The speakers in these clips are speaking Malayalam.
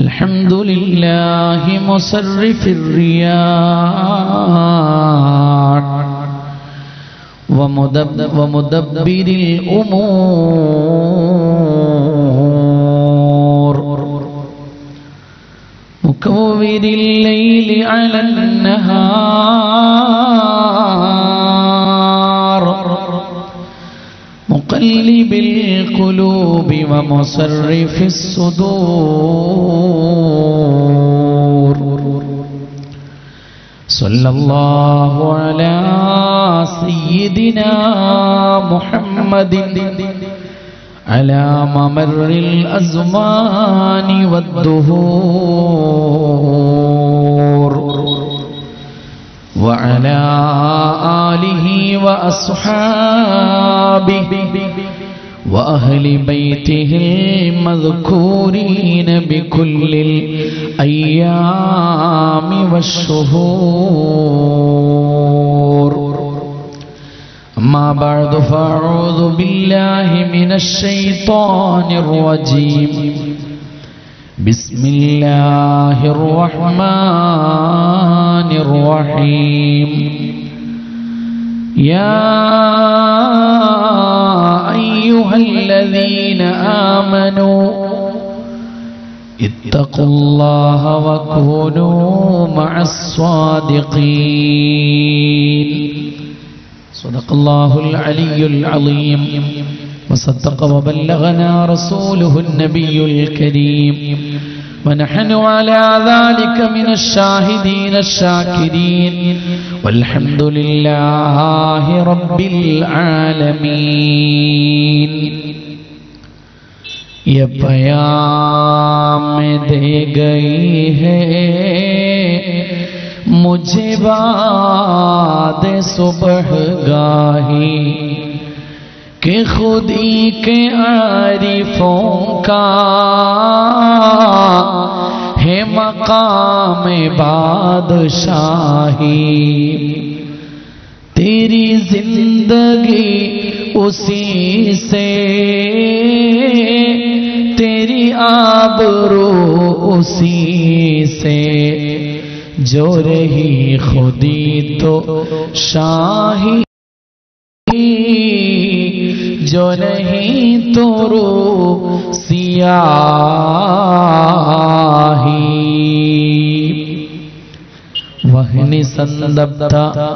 الحمد لله مصرف الرياح ومدب ومدبر الأمور مكور الليل على النهار مقلب القلوب ومصرف الصدور صلى الله على سيدنا محمد على ممر الأزمان والدهور وعلى آله وأصحابه وأهل بيته المذكورين بكل الأيام والشهور أما بعد فأعوذ بالله من الشيطان الرجيم بسم الله الرحمن الرحيم يا أيها الذين آمنوا اتقوا الله وكونوا مع الصادقين صدق الله العلي العظيم وصدق وبلغنا رسوله النبي الكريم ونحن على ذلك من الشاهدين الشاكرين والحمد لله رب العالمين ये प्याम दे गई है मुझे बाद सुबह गाही कि खुदी के आरिफों का है मकाम बादशाही तेरी जिंदगी उसी से तेरी आबरू उसी से जो रही खुदी तो शाही जो नहीं तो रो സിയാഹി വഹ്നി സന്ദബ്ധ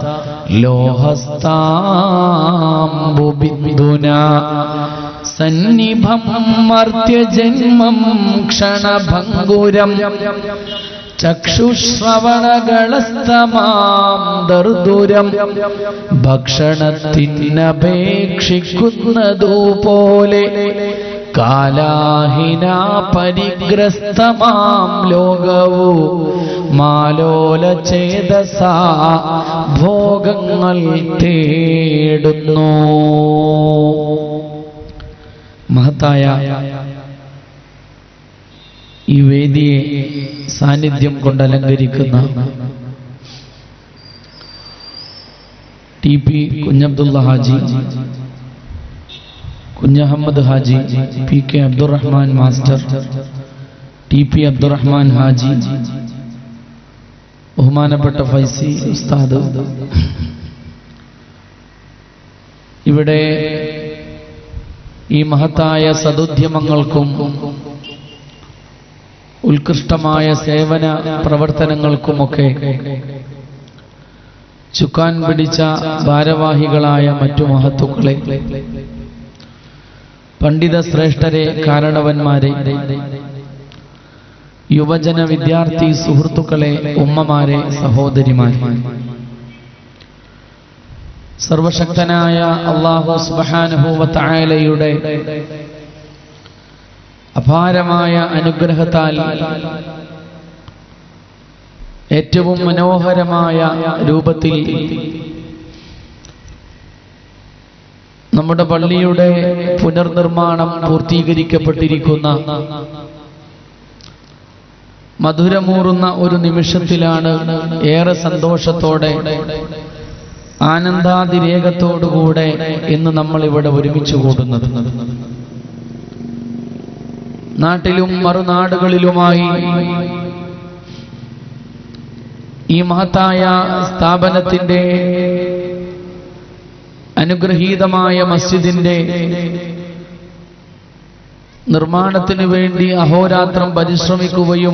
ലോഹസ്താംബു ബിന്ദുന സന്നിഭം മർത്യജന്മം ക്ഷണഭംഗുരം ചക്ഷുശ്രവണകളസ്തമാം ദർദുരം ഭക്ഷണത്തിനപേക്ഷിക്കുന്നതു പോലെ കാലാഹിന പരിഗ്രസ്തമാം ലോകവു മാലോല ചേതസ ഭോഗങ്ങൾ തേടുന്നു മഹത്തായ ഈ വേദിയെ സാന്നിധ്യം കൊണ്ട് അലങ്കരിക്കുന്ന T P Kunhabdulla Haji Kunhahammed Haji P K Abdurahman master T P Abdurahman Haji ബഹുമാനപ്പെട്ട ഫൈസി ഉസ്താദ് ഇവിടെ ഈ മഹത്തായ സതുദ്യമങ്ങൾക്കും ഉത്കൃഷ്ടമായ സേവന പ്രവർത്തനങ്ങൾക്കുമൊക്കെ ചുക്കാൻ പിടിച്ച ഭാരവാഹികളായ മറ്റു മഹത്തുക്കളെ പണ്ഡിത ശ്രേഷ്ഠരെ കാരണവന്മാരെ യുവജന വിദ്യാർത്ഥി സുഹൃത്തുക്കളെ ഉമ്മമാരെ സഹോദരിമാരെ സർവശക്തനായ അള്ളാഹു സുബാനുഭൂവത്തായാലയുടെ അപാരമായ അനുഗ്രഹത്താൽ ഏറ്റവും മനോഹരമായ രൂപത്തിൽ നമ്മുടെ പള്ളിയുടെ പുനർനിർമ്മാണം പൂർത്തീകരിക്കപ്പെട്ടിരിക്കുന്ന മധുരമൂറുന്ന ഒരു നിമിഷത്തിലാണ് ഏറെ സന്തോഷത്തോടെ ആനന്ദാതിരേകത്തോടുകൂടെ ഇന്ന് നമ്മൾ ഇവിടെ ഒരുമിച്ച് കൂടുന്നത് നാട്ടിലും മറുനാടുകളിലുമായി ഈ മഹത്തായ സ്ഥാപനത്തിന്റെ അനുഗ്രഹീതമായ മസ്ജിദിന്റെ നിർമ്മാണത്തിനു വേണ്ടി അഹോരാത്രം പരിശ്രമിക്കുകയും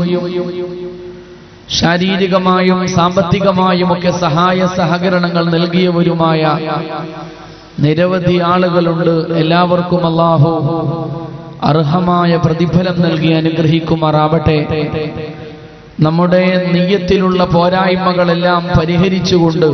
ശാരീരികമായും സാമ്പത്തികമായും ഒക്കെ സഹായ സഹകരണങ്ങൾ നൽകിയവരുമായ നിരവധി ആളുകളുണ്ട് എല്ലാവർക്കും അള്ളാഹു അർഹമായ പ്രതിഫലം നൽകി അനുഗ്രഹിക്കുമാറാവട്ടെ നമ്മുടെ നെയ്യത്തിലുള്ള പോരായ്മകളെല്ലാം പരിഹരിച്ചുകൊണ്ട്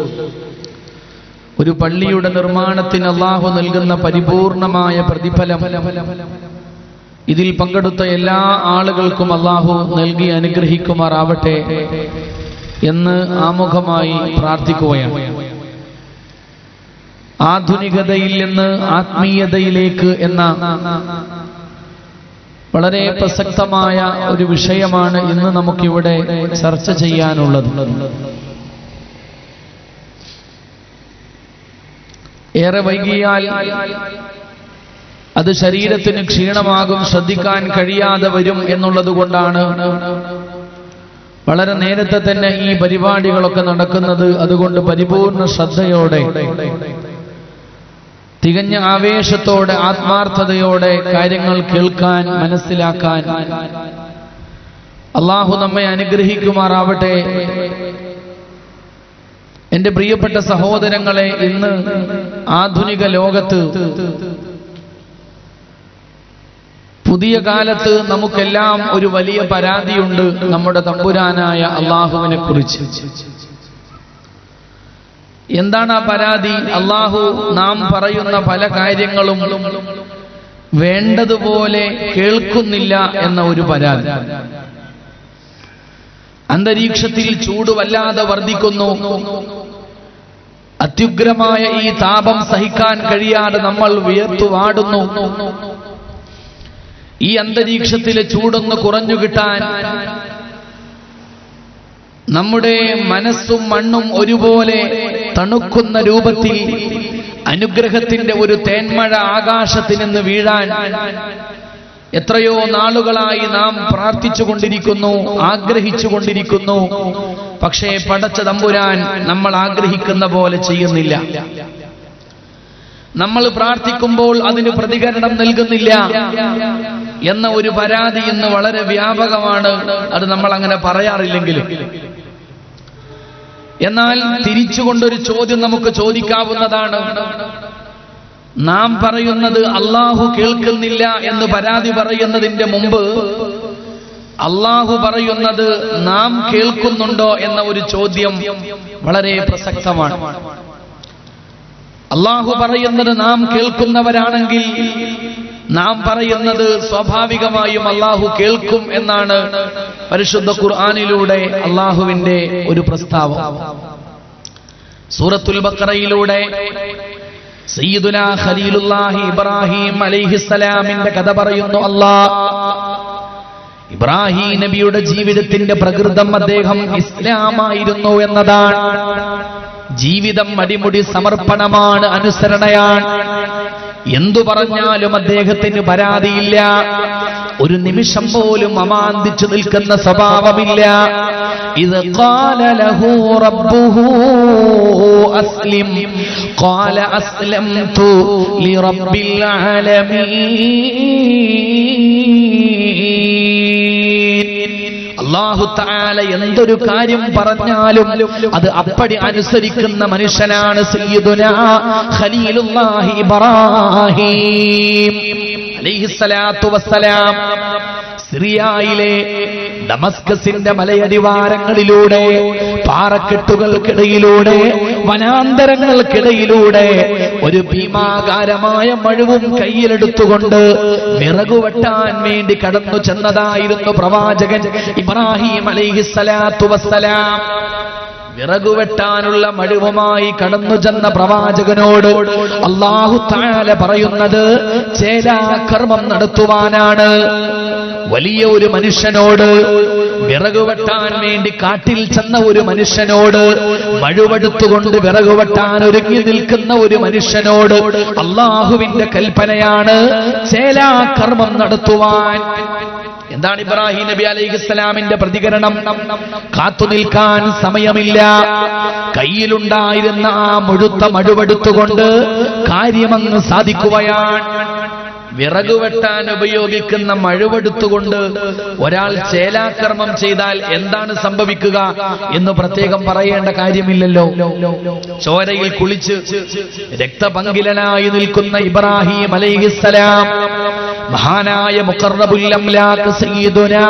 ഒരു പള്ളിയുടെ നിർമ്മാണത്തിന് അള്ളാഹു നൽകുന്ന പരിപൂർണമായ പ്രതിഫലം ഇതിൽ പങ്കെടുത്ത എല്ലാ ആളുകൾക്കും അള്ളാഹു നൽകി അനുഗ്രഹിക്കുമാറാവട്ടെ എന്ന് ആമുഖമായി പ്രാർത്ഥിക്കുകയാണ് ആധുനികതയിൽ നിന്ന് ആത്മീയതയിലേക്ക് എന്ന വളരെ പ്രസക്തമായ ഒരു വിഷയമാണ് ഇന്ന് നമുക്കിവിടെ ചർച്ച ചെയ്യാനുള്ളത് ഏറെ വൈകിയാൽ അത് ശരീരത്തിന് ക്ഷീണമാകും ശ്രദ്ധിക്കാൻ കഴിയാതെ വരും എന്നുള്ളത് കൊണ്ടാണ് വളരെ നേരത്തെ തന്നെ ഈ പരിപാടികളൊക്കെ നടക്കുന്നത് അതുകൊണ്ട് പരിപൂർണ ശ്രദ്ധയോടെ തികഞ്ഞ ആവേശത്തോടെ ആത്മാർത്ഥതയോടെ കാര്യങ്ങൾ കേൾക്കാൻ മനസ്സിലാക്കാൻ അള്ളാഹു നമ്മെ അനുഗ്രഹിക്കുമാറാവട്ടെ എന്റെ പ്രിയപ്പെട്ട സഹോദരങ്ങളെ ഇന്ന് ആധുനിക ലോകത്ത് പുതിയ കാലത്ത് നമുക്കെല്ലാം ഒരു വലിയ പരാതിയുണ്ട് നമ്മുടെ തമ്പുരാനായ അള്ളാഹുവിനെ കുറിച്ച് എന്താണ് ആ പരാതി അള്ളാഹു നാം പറയുന്ന പല കാര്യങ്ങളും വേണ്ടതുപോലെ കേൾക്കുന്നില്ല എന്ന ഒരു പരാതി അന്തരീക്ഷത്തിൽ ചൂട് വല്ലാതെ വർദ്ധിക്കുന്നു അത്യുഗ്രമായ ഈ താപം സഹിക്കാൻ കഴിയാതെ നമ്മൾ വിയർത്തു വാടുന്നു ഈ അന്തരീക്ഷത്തിലെ ചൂടൊന്ന് കുറഞ്ഞു കിട്ടാൻ നമ്മുടെ മനസ്സും മണ്ണും ഒരുപോലെ തണുക്കുന്ന രൂപത്തിൽ അനുഗ്രഹത്തിന്റെ ഒരു തേന്മഴ ആകാശത്തിൽ നിന്ന് വീഴാൻ എത്രയോ നാളുകളായി നാം പ്രാർത്ഥിച്ചു കൊണ്ടിരിക്കുന്നു ആഗ്രഹിച്ചു കൊണ്ടിരിക്കുന്നു പക്ഷേ പടച്ച തമ്പുരാൻ നമ്മൾ ആഗ്രഹിക്കുന്ന പോലെ ചെയ്യുന്നില്ല നമ്മൾ പ്രാർത്ഥിക്കുമ്പോൾ അതിന് പ്രതികരണം നൽകുന്നില്ല എന്ന ഒരു പരാതി ഇന്ന് വളരെ വ്യാപകമാണ് അത് നമ്മൾ അങ്ങനെ പറയാറില്ലെങ്കിലും എന്നാൽ തിരിച്ചുകൊണ്ടൊരു ചോദ്യം നമുക്ക് ചോദിക്കാവുന്നതാണ് നാം പറയുന്നത് അള്ളാഹു കേൾക്കുന്നില്ല എന്ന് പരാതി പറയുന്നതിന്റെ മുമ്പ് അള്ളാഹു പറയുന്നത് നാം കേൾക്കുന്നുണ്ടോ എന്ന ഒരു ചോദ്യം വളരെ പ്രസക്തമാണ് അള്ളാഹു പറയുന്നത് നാം കേൾക്കുന്നവരാണെങ്കിൽ നാം പറയുന്നത് സ്വാഭാവികമായും അള്ളാഹു കേൾക്കും എന്നാണ് പരിശുദ്ധ ഖുർആാനിലൂടെ അള്ളാഹുവിന്റെ ഒരു പ്രസ്താവം സൂറത്തുൽ ബക്കറയിലൂടെ സയ്യിദുന ഖലീലുല്ലാഹി ഇബ്രാഹിം അലൈഹിസ്സലാമിന്റെ കഥ പറയുന്നു അല്ലാ ഇബ്രാഹിം നബിയുടെ ജീവിതത്തിന്റെ പ്രകൃതം അദ്ദേഹം ഇസ്ലാമായിരുന്നു എന്നതാണ് ജീവിതം അടിമുടി സമർപ്പണമാണ് അനുസരണയാണ് എന്തു പറഞ്ഞാലും അദ്ദേഹത്തിന് പരാതിയില്ല ഒരു നിമിഷം പോലും അമാന്തിച്ചു നിൽക്കുന്ന സ്വഭാവമില്ല ഇത് قال له ربه أسلم قال أسلمت لرب العالمين അള്ളാഹു താല എന്തൊരു കാര്യം പറഞ്ഞാലും അത് അപ്പടി അനുസരിക്കുന്ന മനുഷ്യനാണ് സയ്യിദുന ഖലീലുല്ലാഹി ഇബ്രാഹിം അലൈഹിസ്സലാത്തു വസ്സലാം സിറിയയിലെ ഡമസ്കസിന്റെ മലയടിവാരങ്ങളിലൂടെ പാറക്കെട്ടുകൾക്കിടയിലൂടെ വനാന്തരങ്ങൾക്കിടയിലൂടെ ഒരു ഭീമാകാരമായ മഴുവും കയ്യിലെടുത്തുകൊണ്ട് വിറകുവെട്ടാൻ വേണ്ടി കടന്നു ചെന്നതായിരുന്നു പ്രവാചകൻ ഇബ്രാഹിം അലൈഹിസ്സലാത്തു വസ്സലാം വിറകുവെട്ടാനുള്ള മഴുവുമായി കടന്നു ചെന്ന പ്രവാചകനോട് അള്ളാഹു താല പറയുന്നത് ചേലാകർമ്മം നടത്തുവാനാണ് വലിയ ഒരു മനുഷ്യനോട് വിറക് വെട്ടാൻ വേണ്ടി കാട്ടിൽ ചെന്ന ഒരു മനുഷ്യനോട് മഴുവെടുത്തുകൊണ്ട് വിറക് വെട്ടാൻ ഒരുങ്ങി നിൽക്കുന്ന ഒരു മനുഷ്യനോട് അള്ളാഹുവിന്റെ കൽപ്പനയാണ് ചേലാകർമ്മം നടത്തുവാൻ എന്താണ് ഇബ്രാഹിം നബി അലൈഹി ഇസ്ലാമിന്റെ പ്രതികരണം കാത്തു നിൽക്കാൻ സമയമില്ല കയ്യിലുണ്ടായിരുന്ന ആ മുഴുത്ത മഴുവെടുത്തുകൊണ്ട് കാര്യമങ്ങ് സാധിക്കുകയാണ് വിറക് വെട്ടാൻ ഉപയോഗിക്കുന്ന മഴുവെടുത്തുകൊണ്ട് ഒരാൾ ചേലാക്രമം ചെയ്താൽ എന്താണ് സംഭവിക്കുക എന്ന് പ്രത്യേകം പറയേണ്ട കാര്യമില്ലല്ലോ ചോരയിൽ കുളിച്ച് രക്തപങ്കിലനായി നിൽക്കുന്ന ഇബ്രാഹിം അലൈഹിസ്സലാം മഹാനായ മുഖർറബുല്ലംലാക്ക് സയ്യിദുനാ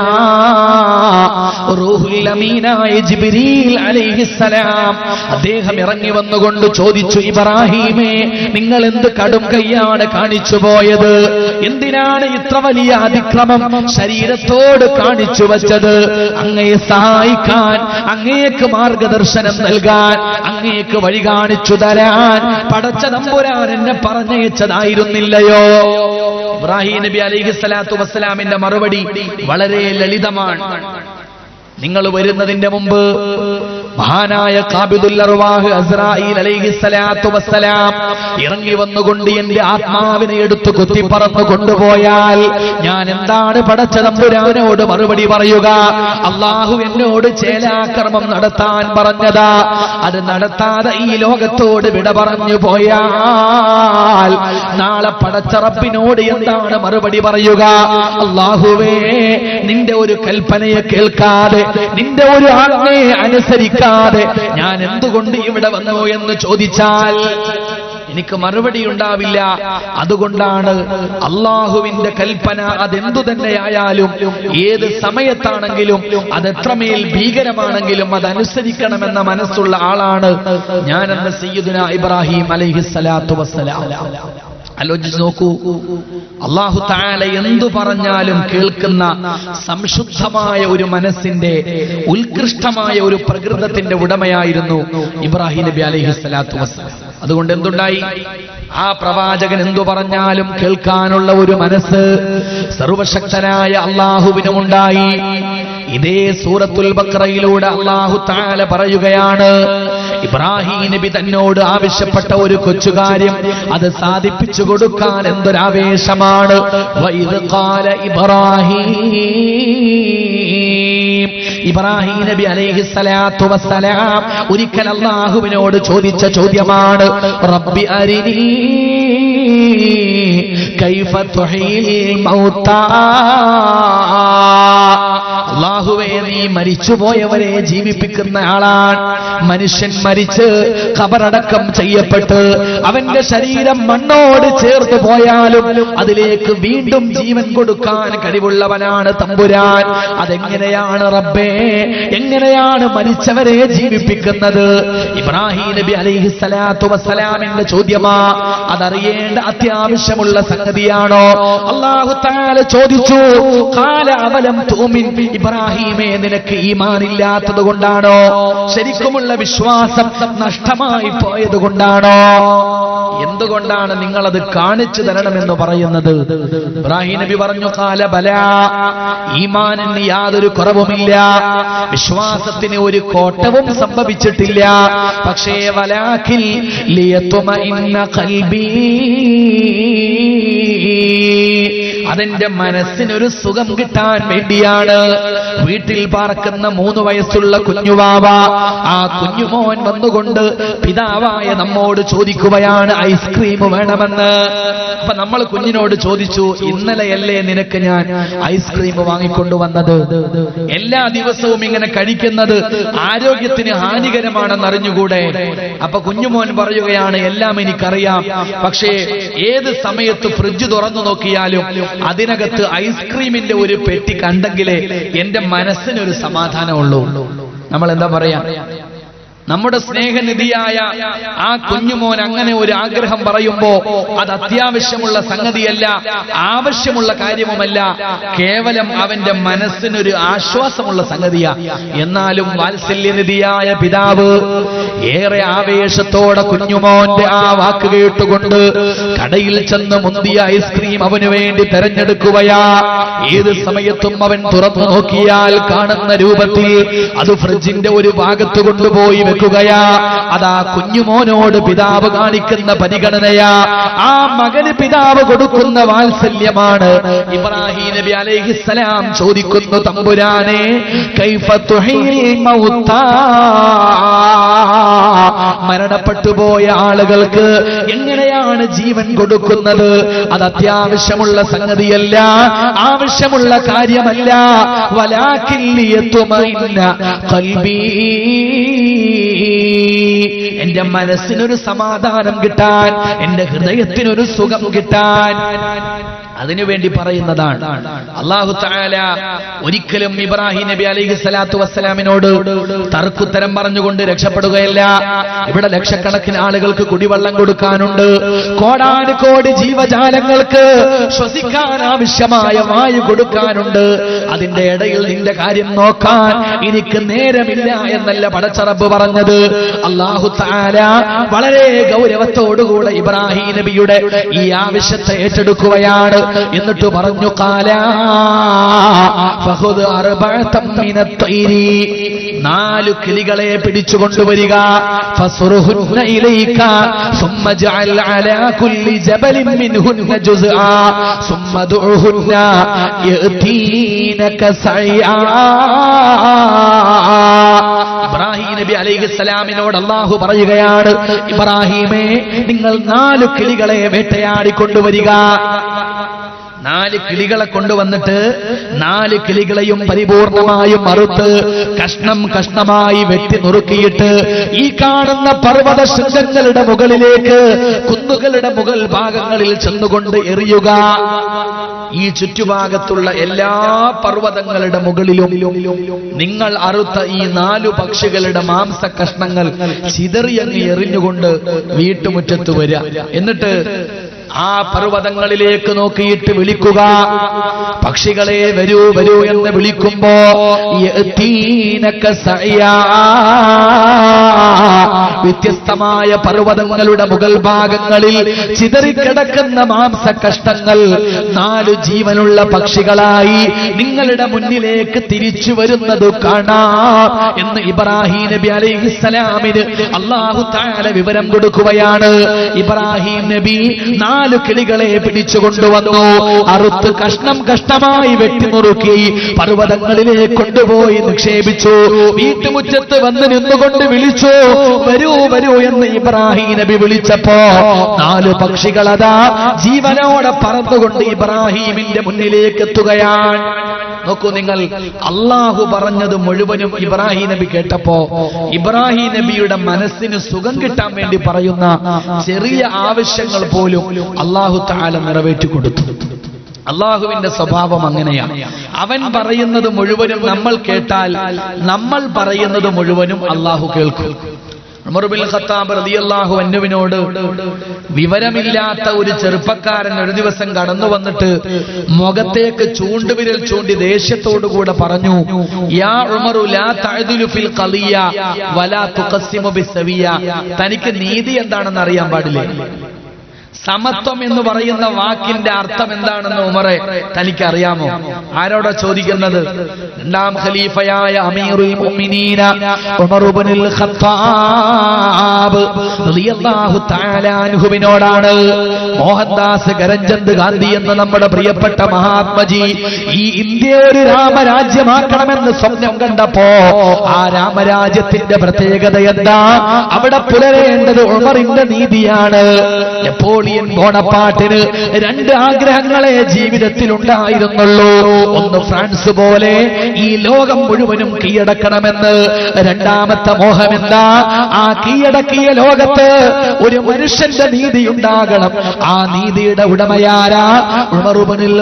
റൂഹുൽ അമീനായ ജിബ്രീൽ അലൈഹിസ്സലാം അദ്ദേഹം ഇറങ്ങി വന്നുകൊണ്ട് ചോദിച്ചു ഇബ്രാഹീമേ നിങ്ങൾ എന്ത് കടും കൈയാണ് കാണിച്ചു പോയത് എന്തിനാണ് ഇത്ര വലിയ അതിക്രമം ശരീരത്തോട് കാണിച്ചു വച്ചത് അങ്ങയെ സഹായിക്കാൻ അങ്ങേക്ക് മാർഗദർശനം നൽകാൻ അങ്ങേക്ക് വഴി കാണിച്ചു തരാൻ പടച്ച തമ്പുരാൻ എന്നെ പറഞ്ഞയച്ചതായിരുന്നില്ലയോ ഇബ്രാഹിം നബി അലൈഹി സ്വലാത്തു വസ്സലാമിന്റെ മറുപടി വളരെ ലളിതമാണ് നിങ്ങൾ വരുന്നതിന്റെ മുമ്പ് മഹാനായ കാബിദുൽ അർവാഹ് അസ്രായിൽ അലൈഹി സ്വലാത്തു വസ്സലാം ഇറങ്ങി വന്നുകൊണ്ട് എന്റെ ആത്മാവിനെ എടുത്തു കുത്തിപ്പറന്നു കൊണ്ടുപോയാൽ ഞാൻ എന്താണ് പടച്ച തമ്പുരാനോട് മറുപടി പറയുക അള്ളാഹു എന്നോട് ചേലാക്രമം നടത്താൻ പറഞ്ഞതാ അത് നടത്താതെ ഈ ലോകത്തോട് വിട പറഞ്ഞു പോയാൽ നാളെ പടച്ച റബ്ബിനോട് എന്താണ് മറുപടി പറയുക അള്ളാഹുവേ നിന്റെ ഒരു കൽപ്പനയെ കേൾക്കാതെ നിന്റെ ഒരു ആജ്ഞയെ അനുസരിക്കാതെ ഞാൻ എന്തുകൊണ്ട് ഇവിടെ വന്നു എന്ന് ചോദിച്ചാൽ എനിക്ക് മറുപടി ഉണ്ടാവില്ല അതുകൊണ്ടാണ് അള്ളാഹുവിന്റെ കൽപ്പന അതെന്തു തന്നെയായാലും ഏത് സമയത്താണെങ്കിലും അതെത്രമേൽ ഭീകരമാണെങ്കിലും അതനുസരിക്കണമെന്ന മനസ്സുള്ള ആളാണ് ഞാനെന്ന സയ്യിദുന ഇബ്രാഹിം അലൈഹിസ്സലാത്തു വസ്സലാം ആലോചിച്ച് നോക്കൂ അള്ളാഹു താല എന്തു പറഞ്ഞാലും കേൾക്കുന്ന സംശുദ്ധമായ ഒരു മനസ്സിന്റെ ഉത്കൃഷ്ടമായ ഒരു പ്രകൃതത്തിന്റെ ഉടമയായിരുന്നു ഇബ്രാഹിം നബി അലൈഹി സ്വലാത്തു വസ്സലാം അതുകൊണ്ട് എന്തുണ്ടായി ആ പ്രവാചകൻ എന്തു പറഞ്ഞാലും കേൾക്കാനുള്ള ഒരു മനസ്സ് സർവശക്തനായ അള്ളാഹുവിനുമുണ്ടായി ഇതേ സൂറത്തുൽ ബക്രയിലൂടെ അള്ളാഹു താല പറയുകയാണ് ഇബ്രാഹിം നബി തന്നോട് ആവശ്യപ്പെട്ട ഒരു കൊച്ചുകാര്യം അത് സാധിപ്പിച്ചു കൊടുക്കാൻ എന്തൊരാവേശമാണ് വൈദ് ഖാല ഇബ്രാഹിം ഇബ്രാഹിം നബി അലൈഹി സ്വലാത്തു വസ്സലാം ഒരിക്കൽ അള്ളാഹുവിനോട് ചോദിച്ച ചോദ്യമാണ് റബ്ബി അരിനി കൈഫ തുഹീൽ മൗത്താ അള്ളാഹുവേ നീ മരിച്ചുപോയവരെ ജീവിപ്പിക്കുന്ന ആളാണ് മനുഷ്യൻ മരിച്ച് ഖബറടക്കം ചെയ്യപ്പെട്ട് അവന്റെ ശരീരം മണ്ണോട് ചേർത്ത് പോയാലും അതിലേക്ക് വീണ്ടും ജീവൻ കൊടുക്കാൻ കഴിവുള്ളവനാണ് തമ്പുരാൻ അതെങ്ങനെയാണ് റബ്ബേ എങ്ങനെയാണ് മരിച്ചവരെ ജീവിപ്പിക്കുന്നത് ഇബ്രാഹിം നബി അലൈഹി സ്വലാത്തു വസ്സലാമിന്റെ ചോദ്യമാ അതറിയേണ്ട അത്യാവശ്യമുള്ള സംഗതിയാണോ അള്ളാഹു താല ചോദിച്ചു കാല അവലം തൂമിൻ ഇബ്രാഹിമേ നിനക്ക് ഈമാനില്ലാത്തത് കൊണ്ടാണോ ശരിക്കുമുള്ള വിശ്വാസം നഷ്ടമായി പോയത് കൊണ്ടാണോ എന്തുകൊണ്ടാണ് നിങ്ങളത് കാണിച്ചു തരണമെന്ന് പറയുന്നത് ഇബ്രാഹിം നബി പറഞ്ഞു കാല ബല ഈമാനിന് യാതൊരു കുറവുമില്ല വിശ്വാസത്തിന് ഒരു കോട്ടവും സംഭവിച്ചിട്ടില്ല പക്ഷേ വലാഖിൽ ലിയത്തുമഇന്ന ഖൽബി അതെന്റെ മനസ്സിനൊരു സുഖം കിട്ടാൻ വേണ്ടിയാണ് വീട്ടിൽ പാർക്കുന്ന മൂന്ന് വയസ്സുള്ള കുഞ്ഞുവാവ ആ കുഞ്ഞുമോൻ വന്നുകൊണ്ട് പിതാവായ നമ്മോട് ചോദിക്കുകയാണ് ഐസ്ക്രീം വേണമെന്ന് അപ്പൊ നമ്മൾ കുഞ്ഞിനോട് ചോദിച്ചു ഇന്നലെയല്ലേ നിനക്ക് ഞാൻ ഐസ്ക്രീം വാങ്ങിക്കൊണ്ടു വന്നത് എല്ലാ ദിവസവും ഇങ്ങനെ കഴിക്കുന്നത് ആരോഗ്യത്തിന് ഹാനികരമാണെന്ന് അറിഞ്ഞുകൂടെ അപ്പൊ കുഞ്ഞുമോൻ പറയുകയാണ് എല്ലാം എനിക്കറിയാം പക്ഷേ ഏത് സമയത്ത് ഫ്രിഡ്ജ് തുറന്നു നോക്കിയാലും അതിനകത്ത് ഐസ്ക്രീമിന്റെ ഒരു പെട്ടി കണ്ടെങ്കിലേ എന്റെ മനസ്സിനൊരു സമാധാനമുള്ളൂ നമ്മൾ എന്താ പറയാ നമ്മുടെ സ്നേഹനിധിയായ ആ കുഞ്ഞുമോൻ അങ്ങനെ ഒരു ആഗ്രഹം പറയുമ്പോ അത് അത്യാവശ്യമുള്ള സംഗതിയല്ല ആവശ്യമുള്ള കാര്യവുമല്ല കേവലം അവന്റെ മനസ്സിനൊരു ആശ്വാസമുള്ള സംഗതിയാ എന്നാലും വാത്സല്യനിധിയായ പിതാവ് ഏറെ ആവേശത്തോടെ കുഞ്ഞുമോന്റെ ആ വാക്ക് കേട്ടുകൊണ്ട് കടയിൽ ചെന്ന് മുന്തിയ ഐസ്ക്രീം അവന് വേണ്ടി തെരഞ്ഞെടുക്കുകയാ ഏത് സമയത്തും അവൻ തുറന്നു നോക്കിയാൽ കാണുന്ന രൂപത്തിൽ അത് ഫ്രിഡ്ജിന്റെ ഒരു ഭാഗത്ത് കൊണ്ടുപോയി വെക്കുകയാ അതാ കുഞ്ഞുമോനോട് പിതാവ് കാണിക്കുന്ന പരിഗണനയാ ആ മകന് പിതാവ് കൊടുക്കുന്ന വാത്സല്യമാണ് ഇബ്രാഹിം നബി അലൈഹിസ്സലാം ചോദിക്കുന്നു തമ്പുരാനെ കൈഫ തുഹീൽ മൗത്താ മരണപ്പെട്ടുപോയ ആളുകൾക്ക് എങ്ങനെയാണ് ജീവൻ കൊടുക്കുന്നത് അത് അത്യാവശ്യമുള്ള സംഗതിയല്ല ആവശ്യമുള്ള കാര്യമല്ല വലാക്കില്ലിയത്തുമൈന്ന കൽബീ എന്റെ മനസ്സിനൊരു സമാധാനം കിട്ടാൻ എന്റെ ഹൃദയത്തിനൊരു സുഖം കിട്ടാൻ അതിനുവേണ്ടി പറയുന്നതാണ് അള്ളാഹു താല ഒരിക്കലും ഇബ്രാഹിം നബി അലൈഹി സ്വലാത്തു വസ്സലാമിനോട് തർക്കുത്തരം പറഞ്ഞുകൊണ്ട് രക്ഷപ്പെടുകയല്ല ഇവിടെ ലക്ഷക്കണക്കിന് ആളുകൾക്ക് കുടിവെള്ളം കൊടുക്കാനുണ്ട് കോടാനു കോടി ജീവജാലങ്ങൾക്ക് ശ്വസിക്കാൻ ആവശ്യമായ വായു കൊടുക്കാനുണ്ട് അതിന്റെ ഇടയിൽ നിന്റെ കാര്യം നോക്കാൻ എനിക്ക് നേരമില്ല എന്നല്ല പടച്ചറബ് പറഞ്ഞത് അള്ളാഹു താല വളരെ ഗൗരവത്തോടുകൂടെ ഇബ്രാഹിം നബിയുടെ ഈ ആവശ്യത്തെ ഏറ്റെടുക്കുകയാണ് എന്നിട്ട് പറഞ്ഞു കാല ഫഹുദ് അർബഅതം മിനത് തൈരി നാല് കിളികളെ പിടിച്ചു കൊണ്ടുവരിക ഫസുറുഹുന്ന ഇലൈക ثم اجعل على كل جبل منهن جزءا ثم ادعهن يأتينك سعيا ഇബ്രാഹിം നബി അലൈഹി സ്വലാമിനോട് അള്ളാഹു പറയുകയാണ് ഇബ്രാഹിമേ നിങ്ങൾ നാല് കിളികളെ വേട്ടയാടി കൊണ്ടുവരിക നാല് കിളികളെ കൊണ്ടുവന്നിട്ട് നാല് കിളികളെയും പരിപൂർണമായും മറുത്ത് കഷ്ണം കഷ്ണമായി വെട്ടി നുറുക്കിയിട്ട് ഈ കാണുന്ന പർവ്വത ശൃംഗങ്ങളുടെ മുകളിലേക്ക് കുന്നുകളുടെ മുകൾ ഭാഗങ്ങളിൽ ചെന്നുകൊണ്ട് എറിയുക ഈ ചുറ്റുഭാഗത്തുള്ള എല്ലാ പർവ്വതങ്ങളുടെ മുകളിലും നിങ്ങൾ അറുത്ത ഈ നാലു പക്ഷികളുടെ മാംസ കഷ്ണങ്ങൾ ചിതറിയങ്ങ് എറിഞ്ഞുകൊണ്ട് വീട്ടുമുറ്റത്ത് വരിക എന്നിട്ട് ആ പർവ്വതങ്ങളിലേക്ക് നോക്കിയിട്ട് വിളിക്കുക പക്ഷികളെ വരൂ വരൂ എന്ന് വിളിക്കുമ്പോ യഅ്തീനക സഅയാ. വ്യത്യസ്തമായ പർവ്വതങ്ങളുടെ മുകൾ ഭാഗങ്ങളിൽ ചിതറിക്കിടക്കുന്ന മാംസ കഷ്ടങ്ങൾ നാലു ജീവനുള്ള പക്ഷികളായി നിങ്ങളുടെ മുന്നിലേക്ക് തിരിച്ചു വരുന്നത് കാണാം എന്ന് ഇബ്രാഹിം നബി അലൈഹിസ്സലാമിന് അള്ളാഹു താല വിവരം കൊടുക്കുകയാണ് ഇബ്രാഹിം നബി നാല് കിളികളെ പിടിച്ചു കൊണ്ടുവന്നു അറുത്ത് കഷ്ണം കഷ്ടമായി വെട്ടിമുറുക്കി പർവ്വതങ്ങളിലേക്ക് കൊണ്ടുപോയി നിക്ഷേപിച്ചു വീട്ടുമുറ്റത്ത് വന്ന് നിന്നുകൊണ്ട് വിളിച്ചു വരൂ വരൂ എന്ന് ഇബ്രാഹിം നബി വിളിച്ചപ്പോ നാല് പക്ഷികളതാ ജീവനോടെ പറന്നുകൊണ്ട് ഇബ്രാഹീമിന്റെ മുന്നിലേക്ക് എത്തുകയാണ് നോക്കൂ നിങ്ങൾ അള്ളാഹു പറഞ്ഞത് മുഴുവനും ഇബ്രാഹിം നബി കേട്ടപ്പോ ഇബ്രാഹിം നബിയുടെ മനസ്സിന് സുഖം കിട്ടാൻ വേണ്ടി പറയുന്ന ചെറിയ ആവശ്യങ്ങൾ പോലും അള്ളാഹു താല നിറവേറ്റി കൊടുത്തു അള്ളാഹുവിന്റെ സ്വഭാവം അങ്ങനെയാണ് അവൻ പറയുന്നത് മുഴുവനും നമ്മൾ കേട്ടാൽ നമ്മൾ പറയുന്നത് മുഴുവനും അള്ളാഹു കേൾക്കും ഉമർ ബിൻ ഖത്താബ് റളിയല്ലാഹു അൻഹുവിനോട് വിവരമില്ലാത്ത ഒരു ചെറുപ്പക്കാരൻ ഒരു ദിവസം കടന്നു വന്നിട്ട് മുഖത്തേക്ക് ചൂണ്ടുവിരൽ ചൂണ്ടി ദേഷ്യത്തോടുകൂടെ പറഞ്ഞു യാ ഉമറു ലാ തഅദിലു ഫിൽ ഖളിയ വലാ തുഖസ്സിമു ബിസ്സവിയ തനിക്ക് നീതി എന്താണെന്ന് അറിയാൻ പാടില്ലേ സമത്വം എന്ന് പറയുന്ന വാക്കിന്റെ അർത്ഥം എന്താണെന്ന് ഉമറെ തനിക്ക് അറിയാമോ ആരോടാ ചോദിക്കുന്നത് രണ്ടാം ഖലീഫയായ അമീറുൽ മുഅ്മിനീന ഉമർ ഇബ്നുൽ ഖത്താബ് റളിയല്ലാഹു തആല അൻഹുവിനോടാണ് മോഹൻദാസ് കരംചന്ദ് ഗാന്ധി എന്ന നമ്മുടെ പ്രിയപ്പെട്ട മഹാത്മജി ഈ ഇന്ത്യ ഒരു രാമരാജ്യമാക്കണമെന്ന് സ്വപ്നം കണ്ടപ്പോ ആ രാമരാജ്യത്തിന്റെ പ്രത്യേകത എന്താ അവിടെ പുലരേണ്ടത് ഉമറിന്റെ നീതിയാണ് നെപ്പോളിയൻ ബോണപ്പാട്ടിന് രണ്ട് ആഗ്രഹങ്ങളെ ജീവിതത്തിൽ ഉണ്ടായിരുന്നുള്ളൂ ഒന്ന് ഫ്രാൻസ് പോലെ ഈ ലോകം മുഴുവനും കീഴടക്കണമെന്ന് രണ്ടാമത്തെ മോഹം എന്താ ആ കീഴടക്കിയ ലോകത്ത് ഒരു മനുഷ്യന്റെ നീതി ഉണ്ടാകണം ആ നീതിയുടെ ഉടമയാരാ ഉമറുബനിൽ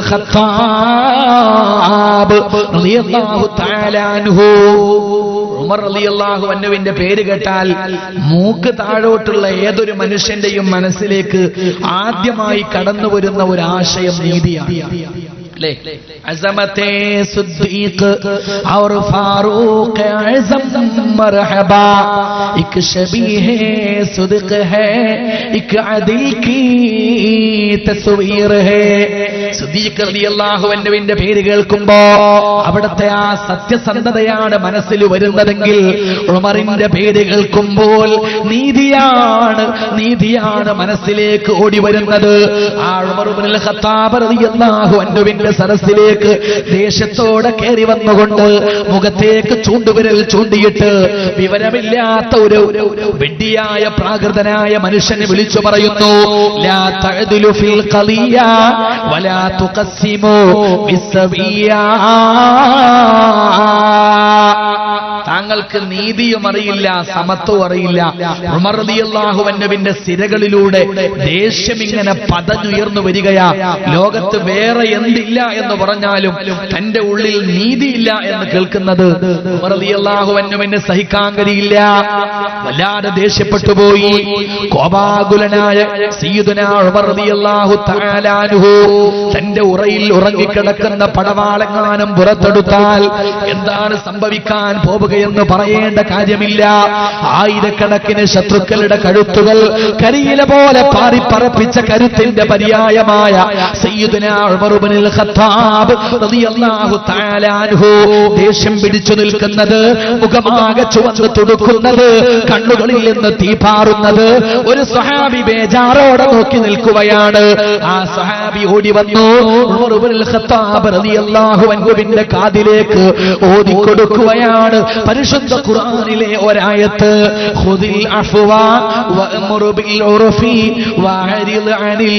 ഖത്താബ് റളിയല്ലാഹു തആല അൻഹു ഉമർ റളിയല്ലാഹു അൻഹുവിന്റെ പേര് കേട്ടാൽ മൂക്ക് താഴോട്ടുള്ള ഏതൊരു മനുഷ്യന്റെയും മനസ്സിലേക്ക് ആദ്യമായി കടന്നു വരുന്ന ഒരു ആശയം നീതിയാണ് ले अजमत सिद्दीक और फारूक आजम मरहबा एक शबी है सुदक है एक अदिल की തസ്വീർ ഹേ സിദ്ദീഖ് റളിയല്ലാഹു അൻഹുവിന്റെ പേര് കേൾക്കുമ്പോ അവിടുത്തെ ആ സത്യസന്ധതയാണ് മനസ്സിൽ വരുന്നതെങ്കിൽ ഉമറിന്റെ പേര് കേൾക്കുമ്പോൾ നീതിയാണ് നീതിയാണ് മനസ്സിലേക്ക് ഓടി വരുന്നത് ആ ഉമർ ഇബ്നുൽ ഖത്താബ് റളിയല്ലാഹു അൻഹുവിന്റെ സരസിലേക്ക് ദേഷ്യത്തോടെ കയറി വന്നുകൊണ്ട് മുഖത്തേക്ക് ചൂണ്ടുവിരൽ ചൂണ്ടിയിട്ട് വിവരമില്ലാത്ത ഒരു വെഡ്ഡിയായ പ്രാകൃതനായ മനുഷ്യനെ വിളിച്ചു പറയുന്നു ലാ തഅദിലു ഫിൽ ഖളിയ വലാ തുഖസ്സിമു ബിസ്സവിയ താങ്കൾക്ക് നീതിയും അറിയില്ല സമത്വവും അറിയില്ല ഉമർ റളിയല്ലാഹു അൻഹുവിന്റെ സിരകളിലൂടെ ദേഷ്യം ഇങ്ങനെ പതഞ്ഞുയർന്നു വരികയാ ലോകത്ത് വേറെ എന്തില്ല എന്ന് പറഞ്ഞാലും തന്റെ ഉള്ളിൽ നീതിയില്ല എന്ന് കേൾക്കുന്നത് ഉമർ റളിയല്ലാഹു അൻഹുവിന് സഹിക്കാൻ കഴിയില്ല വല്ലാതെ ദേഷ്യപ്പെട്ടു പോയി കോപാകുലനായ സയ്യിദുനാ ഉമർ റളിയല്ലാഹു തആല അൻഹു തന്റെ ഉറയിൽ ഉറങ്ങിക്കിടക്കുന്ന പടവാളങ്ങാനും പുറത്തെടുത്താൽ എന്താണ് സംഭവിക്കാൻ പോവുകയെന്ന് പറയേണ്ട കാര്യമില്ല ആയിരക്കണക്കിന് ശത്രുക്കളുടെ കഴുത്തുകൾ കരിയില പോലെ പാറിപ്പറപ്പിച്ച കരുത്തിന്റെ പര്യായമായ സയ്യിദുനാ ഉമർ ഇബ്നുൽ ഖത്താബ് റളിയല്ലാഹു തആല അൻഹു ദേഷ്യം പിടിച്ചു നിൽക്കുന്നത് മുഖമാകെ ചുവന്ന് തുടുക്കുന്നത് കണ്ണുകളിൽ നിന്ന് തീപാറുന്നത് ഒരു സ്വഹാബി ബേജാറോടെ നോക്കി നിൽക്കുകയാണ് ആ സ്വഹാബി ഓടി വന്നു ഉമർ ഇബ്നുൽ ഖത്താബ് റളിയല്ലാഹു അൻഹുവിന്റെ കാതിലേക്ക് ഓതിക്കൊടുക്കുകയാണ് പരിശുദ്ധ ഖുർആനിലെ ഒരായത്ത് ഖുദിൽ അഫ്വ വഅ്മുർ ബിൽ ഉർഫി വഅരിദ് അനിൽ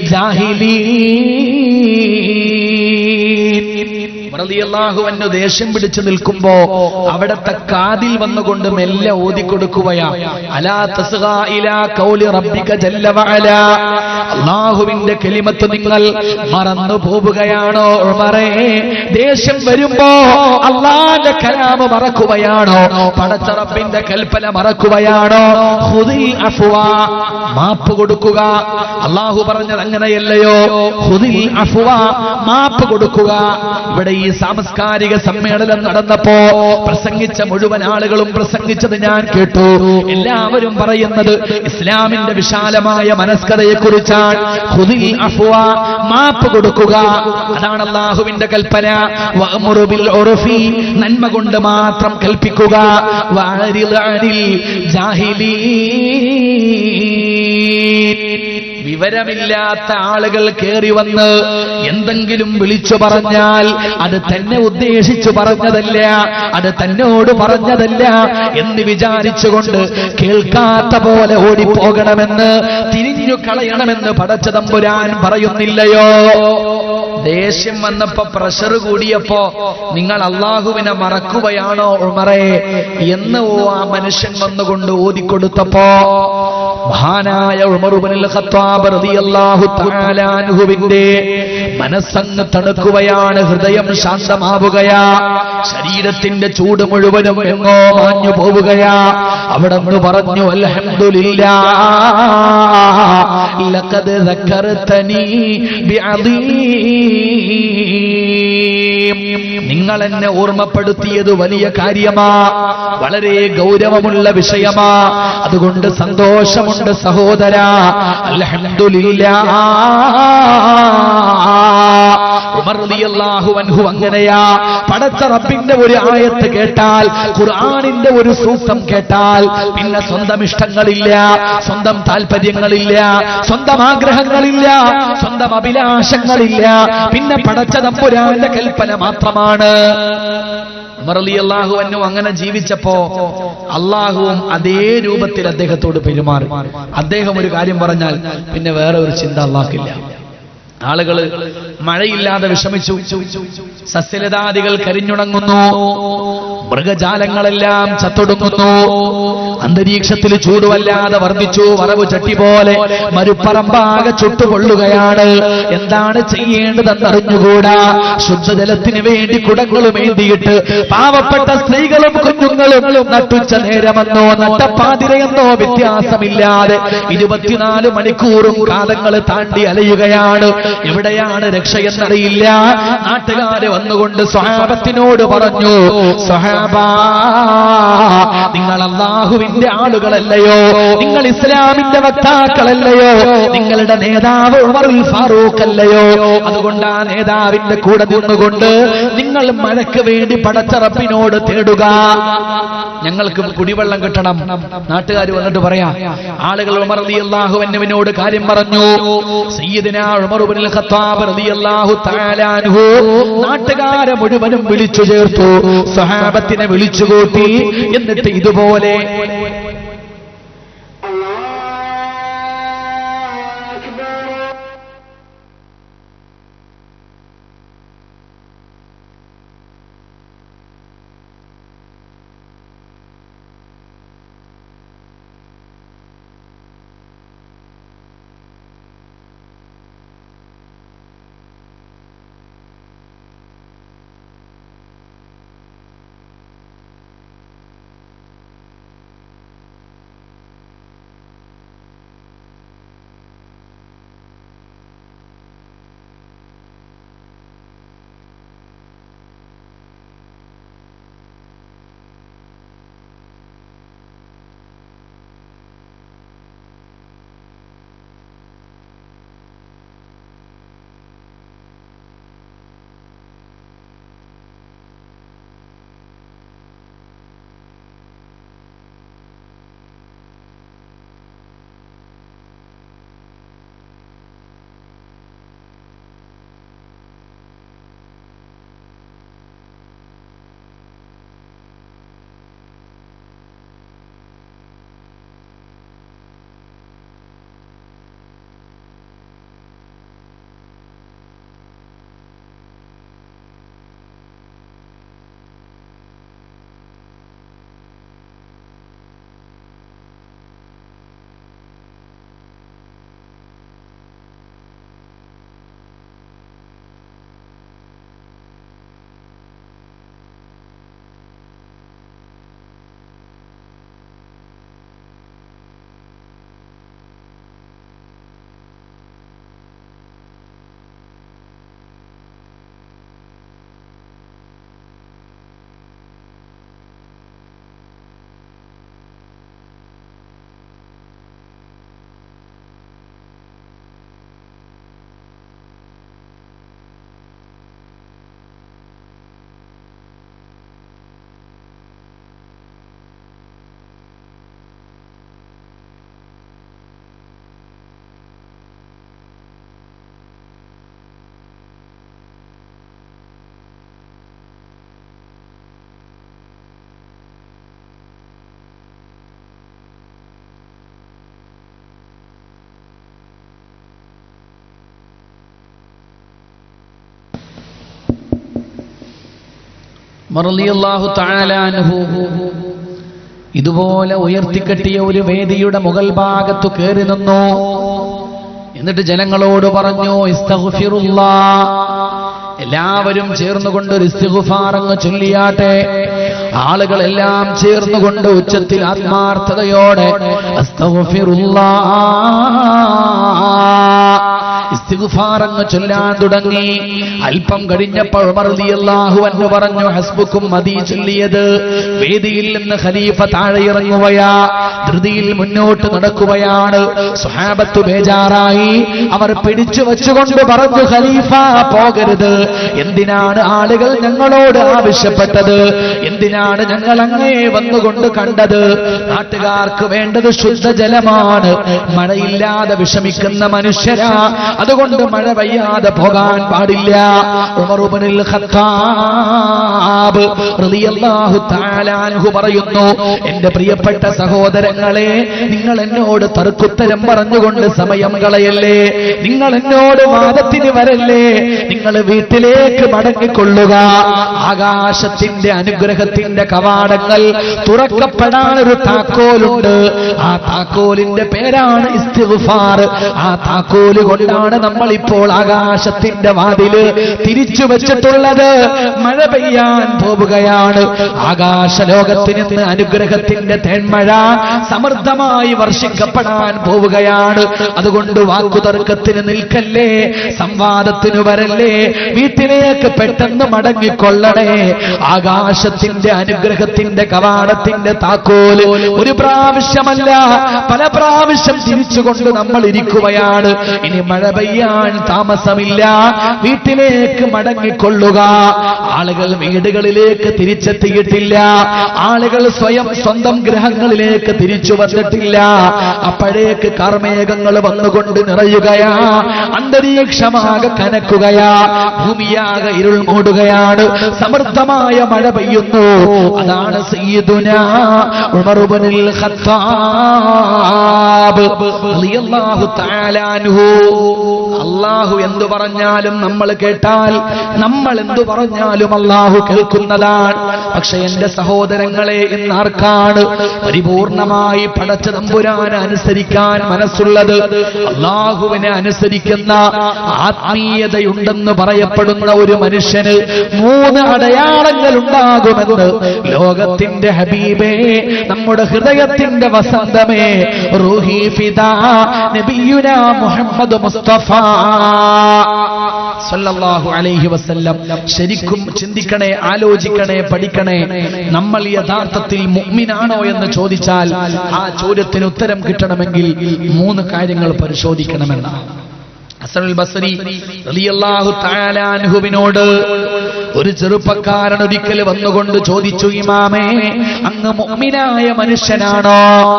ജാഹിലീൻ റളിയല്ലാഹു അൻഹു ദേഷ്യം പിടിച്ചു നിൽക്കുമ്പോ അവിടത്തെ കാതിൽ വന്നുകൊണ്ട് മെല്ലെ ഓതിക്കൊടുക്കുകയാ അലാ തസ്ഗാ ഇലാ ഖൗലി റബ്ബിക ജല്ല വഅല അല്ലാഹുവിന്റെ കലിമത്ത് നിങ്ങൾ മറന്നു പോവുകയാണോ ഉമറേ ദേഷ്യം വരുമ്പോ അള്ളാന്റെ കലാമ് മറക്കുകയാണോ പടച്ച റബ്ബിന്റെ കൽപ്പന മറക്കുകയാണോ ഖുദിൽ അഫ്വ മാപ്പ് കൊടുക്കുക അള്ളാഹു പറഞ്ഞത് അങ്ങനെയല്ലയോ ഖുദിൽ അഫ്വ മാപ്പ് കൊടുക്കുക ഇവിടെ ഈ സാംസ്കാരിക സമ്മേളനം നടന്നപ്പോ പ്രസംഗിച്ച മുഴുവൻ ആളുകളും പ്രസംഗിച്ചത് ഞാൻ കേട്ടു എല്ലാവരും പറയുന്നത് ഇസ്ലാമിന്റെ വിശാലമായ മനസ്കതയെ കുറിച്ചാണ് ഖുദിൽ അഫ്വ മാപ്പ് കൊടുക്കുക അതാണ് അള്ളാഹുവിന്റെ കൽപ്പന വഅ്മുറു ബിൽ ഉർഫി നന്മ കൊണ്ട് മാത്രം കൽപ്പിക്കുക വഅരിദ് അനിൽ ജാഹിലീൻ വിവരമില്ലാത്ത ആളുകൾ കയറി വന്ന് എന്തെങ്കിലും വിളിച്ചു പറഞ്ഞാൽ അത് തന്നെ ഉദ്ദേശിച്ചു പറഞ്ഞതല്ല അത് തന്നോട് പറഞ്ഞതല്ല എന്ന് വിചാരിച്ചുകൊണ്ട് കേൾക്കാത്ത പോലെ ഓടിപ്പോകണമെന്ന് തിരിഞ്ഞു കളയണമെന്ന് പടച്ച തമ്പുരാൻ പറയുന്നില്ലയോ ദേഷ്യം വന്നപ്പോ പ്രഷർ കൂടിയപ്പോ നിങ്ങൾ അള്ളാഹുവിനെ മറക്കുകയാണോ ഉമറേ എന്ന് ഓ ആ മനുഷ്യൻ വന്നുകൊണ്ട് ഓതിക്കൊടുത്തപ്പോ മഹാനായ ഉമറുബനിൽ ഖത്താബ് റളിയല്ലാഹു തആല അൻഹുവിന്റെ മനസ്സങ്ങ് തണുക്കുകയാണ് ഹൃദയം ശാന്തമാവുകയാ ശരീരത്തിന്റെ ചൂട് മുഴുവനും എങ്ങോ മാഞ്ഞു പോവുകയാ അവിടെ നിന്ന് പറഞ്ഞു അൽഹംദുലില്ലാ ലഖദ് ദക്കർതനി ബിഅദീം നിങ്ങൾ എന്നെ ഓർമ്മപ്പെടുത്തിയത് വലിയ കാര്യമാ വളരെ ഗൗരവമുള്ള വിഷയമാ അതുകൊണ്ട് സന്തോഷമുണ്ട് സഹോദര അൽഹംദുലില്ലാ ഉമർ റളിയല്ലാഹു അൻഹു അങ്ങനെയാ പടച്ച റബ്ബിന്റെ ഒരു ആയത്ത് കേട്ടാൽ ഖുർആനിന്റെ ഒരു സൂക്തം കേട്ടാൽ പിന്നെ സ്വന്തം ഇഷ്ടങ്ങളില്ല സ്വന്തം താല്പര്യങ്ങളില്ല സ്വന്തം ആഗ്രഹങ്ങളില്ല സ്വന്തം അഭിലാഷങ്ങളില്ല പിന്നെ പടച്ച തമ്പുരാന്റെ കൽപ്പന മാത്രമാണ് ഉമർ റളിയല്ലാഹു അൻഹു അങ്ങനെ ജീവിച്ചപ്പോ അള്ളാഹുവും അതേ രൂപത്തിൽ അദ്ദേഹത്തോട് പെരുമാറി അദ്ദേഹം ഒരു കാര്യം പറഞ്ഞാൽ പിന്നെ വേറെ ഒരു ചിന്ത അള്ളാഹ്ക്കില്ല ആളുകള് മഴയില്ലാതെ വിഷമിച്ചു സസ്യലതാദികൾ കരിഞ്ഞുണങ്ങുന്നു മൃഗജാലങ്ങളെല്ലാം ചത്തൊടുങ്ങുന്നു അന്തരീക്ഷത്തിൽ ചൂടുവല്ലാതെ വർദ്ധിച്ചു വറവ് ചട്ടി പോലെ മരുപ്പറമ്പാകെ ചുട്ടുകൊള്ളുകയാണ് എന്താണ് ചെയ്യേണ്ടതെന്നറിഞ്ഞുകൂടാ ശുദ്ധജലത്തിന് വേണ്ടി കുടങ്ങളും ഏന്തിയിട്ട് പാവപ്പെട്ട സ്ത്രീകളും കുഞ്ഞുങ്ങളും നട്ടുച്ച നേരമെന്നോ നട്ടപ്പാതിരയെന്നോ വ്യത്യാസമില്ലാതെ ഇരുപത്തിനാല് മണിക്കൂറും കാലങ്ങൾ താണ്ടി അലയുകയാണ് എവിടെയാണ് രക്ഷയെന്നറിയില്ല നാട്ടുകാര് വന്നുകൊണ്ട് സ്വഹാബത്തിനോട് പറഞ്ഞു സ്വഹാബാ നിങ്ങൾ അള്ളാഹുവിന്റെ ആളുകളല്ലയോ നിങ്ങൾ ഇസ്ലാമിന്റെ വക്താക്കളല്ലയോ നിങ്ങളുടെ നേതാവ് ഉമറുൽ ഫാറൂഖ് അല്ലയോ അതുകൊണ്ട് ആ നേതാവിന്റെ കൂടെ നിന്നുകൊണ്ട് നിങ്ങൾ മഴയ്ക്ക് വേണ്ടി പടച്ചറപ്പിനോട് തേടുക ഞങ്ങൾക്ക് കുടിവെള്ളം കിട്ടണം നാട്ടുകാർ വന്നിട്ട് പറയാ ആളുകൾ ഉമർ റളിയല്ലാഹു അൻഹുവിനോട് കാര്യം പറഞ്ഞു സയ്യിദിന ഉമർ ഇബ്നുൽ ഖത്താബ് റളിയല്ലാഹു തആല അൻഹു നാട്ടുകാരെ മുഴുവനും വിളിച്ചു ചേർത്തു സഹാബത്തിനെ വിളിച്ചുകൂട്ടി എന്നിട്ട് ഇതുപോലെ റളിയല്ലാഹു തആല അൻഹു ഇതുപോലെ ഉയർത്തിക്കെട്ടിയ ഒരു വേദിയുടെ മുകൾ ഭാഗത്തു കയറി നിന്നു എന്നിട്ട് ജനങ്ങളോട് പറഞ്ഞു ഇസ്തഗ്ഫിറുല്ലാ എല്ലാവരും ചേർന്നുകൊണ്ട് ഒരു ഇസ്തിഗ്ഫാർ അങ്ങ് ചൊല്ലിയാട്ടെ ആളുകളെല്ലാം ചേർന്നുകൊണ്ട് ഉച്ചത്തിൽ ആത്മാർത്ഥതയോടെ അസ്തഗ്ഫിറുല്ലാ ഇസ്തിഗ്ഫാർ അങ്ങ് ചൊല്ലാൻ തുടങ്ങി അല്പം കഴിഞ്ഞപ്പോൾ ഉമർ റളിയല്ലാഹു അൻഹു പറഞ്ഞു ഹസ്ബുക്കും മദീ ചൊല്ലിയത് വേദിയിൽ നിന്ന് ഖലീഫ താഴെ ഇറങ്ങുകയാ ധൃതിയിൽ മുന്നോട്ട് നടക്കുകയാണ് സുഹാബത്ത് ബേജാറായി അവർ പിടിച്ചു വെച്ചുകൊണ്ട് പറഞ്ഞു ഖലീഫ പോകരുത് എന്തിനാണ് ആളുകൾ ഞങ്ങളോട് ആവശ്യപ്പെട്ടത് എന്തിനാണ് ഞങ്ങൾ അങ്ങേ വന്നുകൊണ്ട് കണ്ടത് നാട്ടുകാർക്ക് വേണ്ടത് ശുദ്ധജലമാണ് മഴയില്ലാതെ വിഷമിക്കുന്ന മനുഷ്യരാ അതുകൊണ്ട് മഴ പെയ്യാതെ പോകാൻ പാടില്ല ഉമർ ഇബ്നുൽ ഖത്താബ് റളിയല്ലാഹു തആല അൻഹു പറയുന്നു എന്റെ പ്രിയപ്പെട്ട സഹോദരങ്ങളെ നിങ്ങൾ എന്നോട് തർക്കുത്തരം പറഞ്ഞുകൊണ്ട് സമയം കളയല്ലേ നിങ്ങൾ എന്നോട് വാദത്തിന് വരല്ലേ നിങ്ങൾ വീട്ടിലേക്ക് മടങ്ങിക്കൊള്ളുക ആകാശത്തിന്റെ അനുഗ്രഹത്തിന്റെ കവാടങ്ങൾ തുറക്കപ്പെടാൻ ഒരു താക്കോലുണ്ട് ആ താക്കോലിന്റെ പേരാണ് ഇസ്തിഗ്ഫാർ ആ താക്കോല് കൊണ്ടാണ് നമ്മൾ ഇപ്പോൾ ആകാശത്തിന്റെ വാതില് തിരിച്ചു വെച്ചിട്ടുള്ളത് മഴ പെയ്യാൻ പോവുകയാണ് ആകാശ ലോകത്ത് നിന്ന് അനുഗ്രഹത്തിന്റെ തേന്മഴ സമൃദ്ധമായി വർഷിക്കപ്പെടാൻ പോവുകയാണ് അതുകൊണ്ട് വാക്കുതർക്കത്തിന് നിൽക്കല്ലേ സംവാദത്തിന് വരല്ലേ വീട്ടിലേക്ക് പെട്ടെന്ന് മടങ്ങിക്കൊള്ളണേ ആകാശത്തിന്റെ അനുഗ്രഹത്തിന്റെ കവാടത്തിന്റെ താക്കോല് ഒരു പ്രാവശ്യമല്ല പല പ്രാവശ്യം തിരിച്ചുകൊണ്ട് നമ്മൾ ഇരിക്കുകയാണ് ഇനി മഴ പെയ്യാൻ താമസമില്ല വീട്ടിലേക്ക് മടങ്ങിക്കൊള്ളുക ആളുകൾ വീടുകളിലേക്ക് തിരിച്ചെത്തിയിട്ടില്ല ആളുകൾ സ്വയം സ്വന്തം ഗ്രഹങ്ങളിലേക്ക് തിരിച്ചു വന്നിട്ടില്ല അപ്പോഴേക്ക് കർമ്മേഘങ്ങൾ വന്നുകൊണ്ട് നിറയുകയാ അന്തരീക്ഷമാകെ കനക്കുകയാ ഭൂമിയാകെ ഇരുൾ മൂടുകയാണ് സമൃദ്ധമായ മഴ പെയ്യുന്നു അതാണ് സയ്യിദുന ഉമർ ഇബ്നുൽ ഖത്താബ് റളിയല്ലാഹു തആല അൻഹു അള്ളാഹു എന്തു പറഞ്ഞാലും നമ്മൾ കേട്ടാൽ നമ്മൾ എന്തു പറഞ്ഞാലും അള്ളാഹു കേൾക്കുന്നതാണ് പക്ഷെ എന്റെ സഹോദരങ്ങളെ ഇന്ന് ആർക്കാണ് പരിപൂർണമായി പടച്ച തമ്പുരാനെ അനുസരിക്കാൻ മനസ്സുള്ളത് അള്ളാഹുവിനെ അനുസരിക്കുന്ന ആത്മീയതയുണ്ടെന്ന് പറയപ്പെടുന്ന ഒരു മനുഷ്യന് മൂന്ന് അടയാളങ്ങൾ ഉണ്ടാകുമെന്ന് ലോകത്തിന്റെ ഹബീബേ നമ്മുടെ ഹൃദയത്തിന്റെ വസന്തമേ റൂഹി ഫിദാ നബിയുന മുഹമ്മദ് മുസ്തഫ സല്ലല്ലാഹു അലൈഹി വസല്ലം ശരിക്കും ചിന്തിക്കണേ ആലോചിക്കണേ പഠിക്കണേ നമ്മൾ യഥാർത്ഥത്തിൽ മുഅ്മിനാണോ എന്ന് ചോദിച്ചാൽ ആ ചോദ്യത്തിന് ഉത്തരം കിട്ടണമെങ്കിൽ മൂന്ന് കാര്യങ്ങൾ പരിശോധിക്കണമെന്നാണ് ഹസനുൽ ബസ്രി റളിയല്ലാഹു തആല അൻഹുവിനോട് ഒരു ചെറുപ്പക്കാരൻ ഒരിക്കൽ വന്നുകൊണ്ട് ചോദിച്ചു ഇമാമേ അങ്ങ് മുഅ്മിനായ മനുഷ്യനാണോ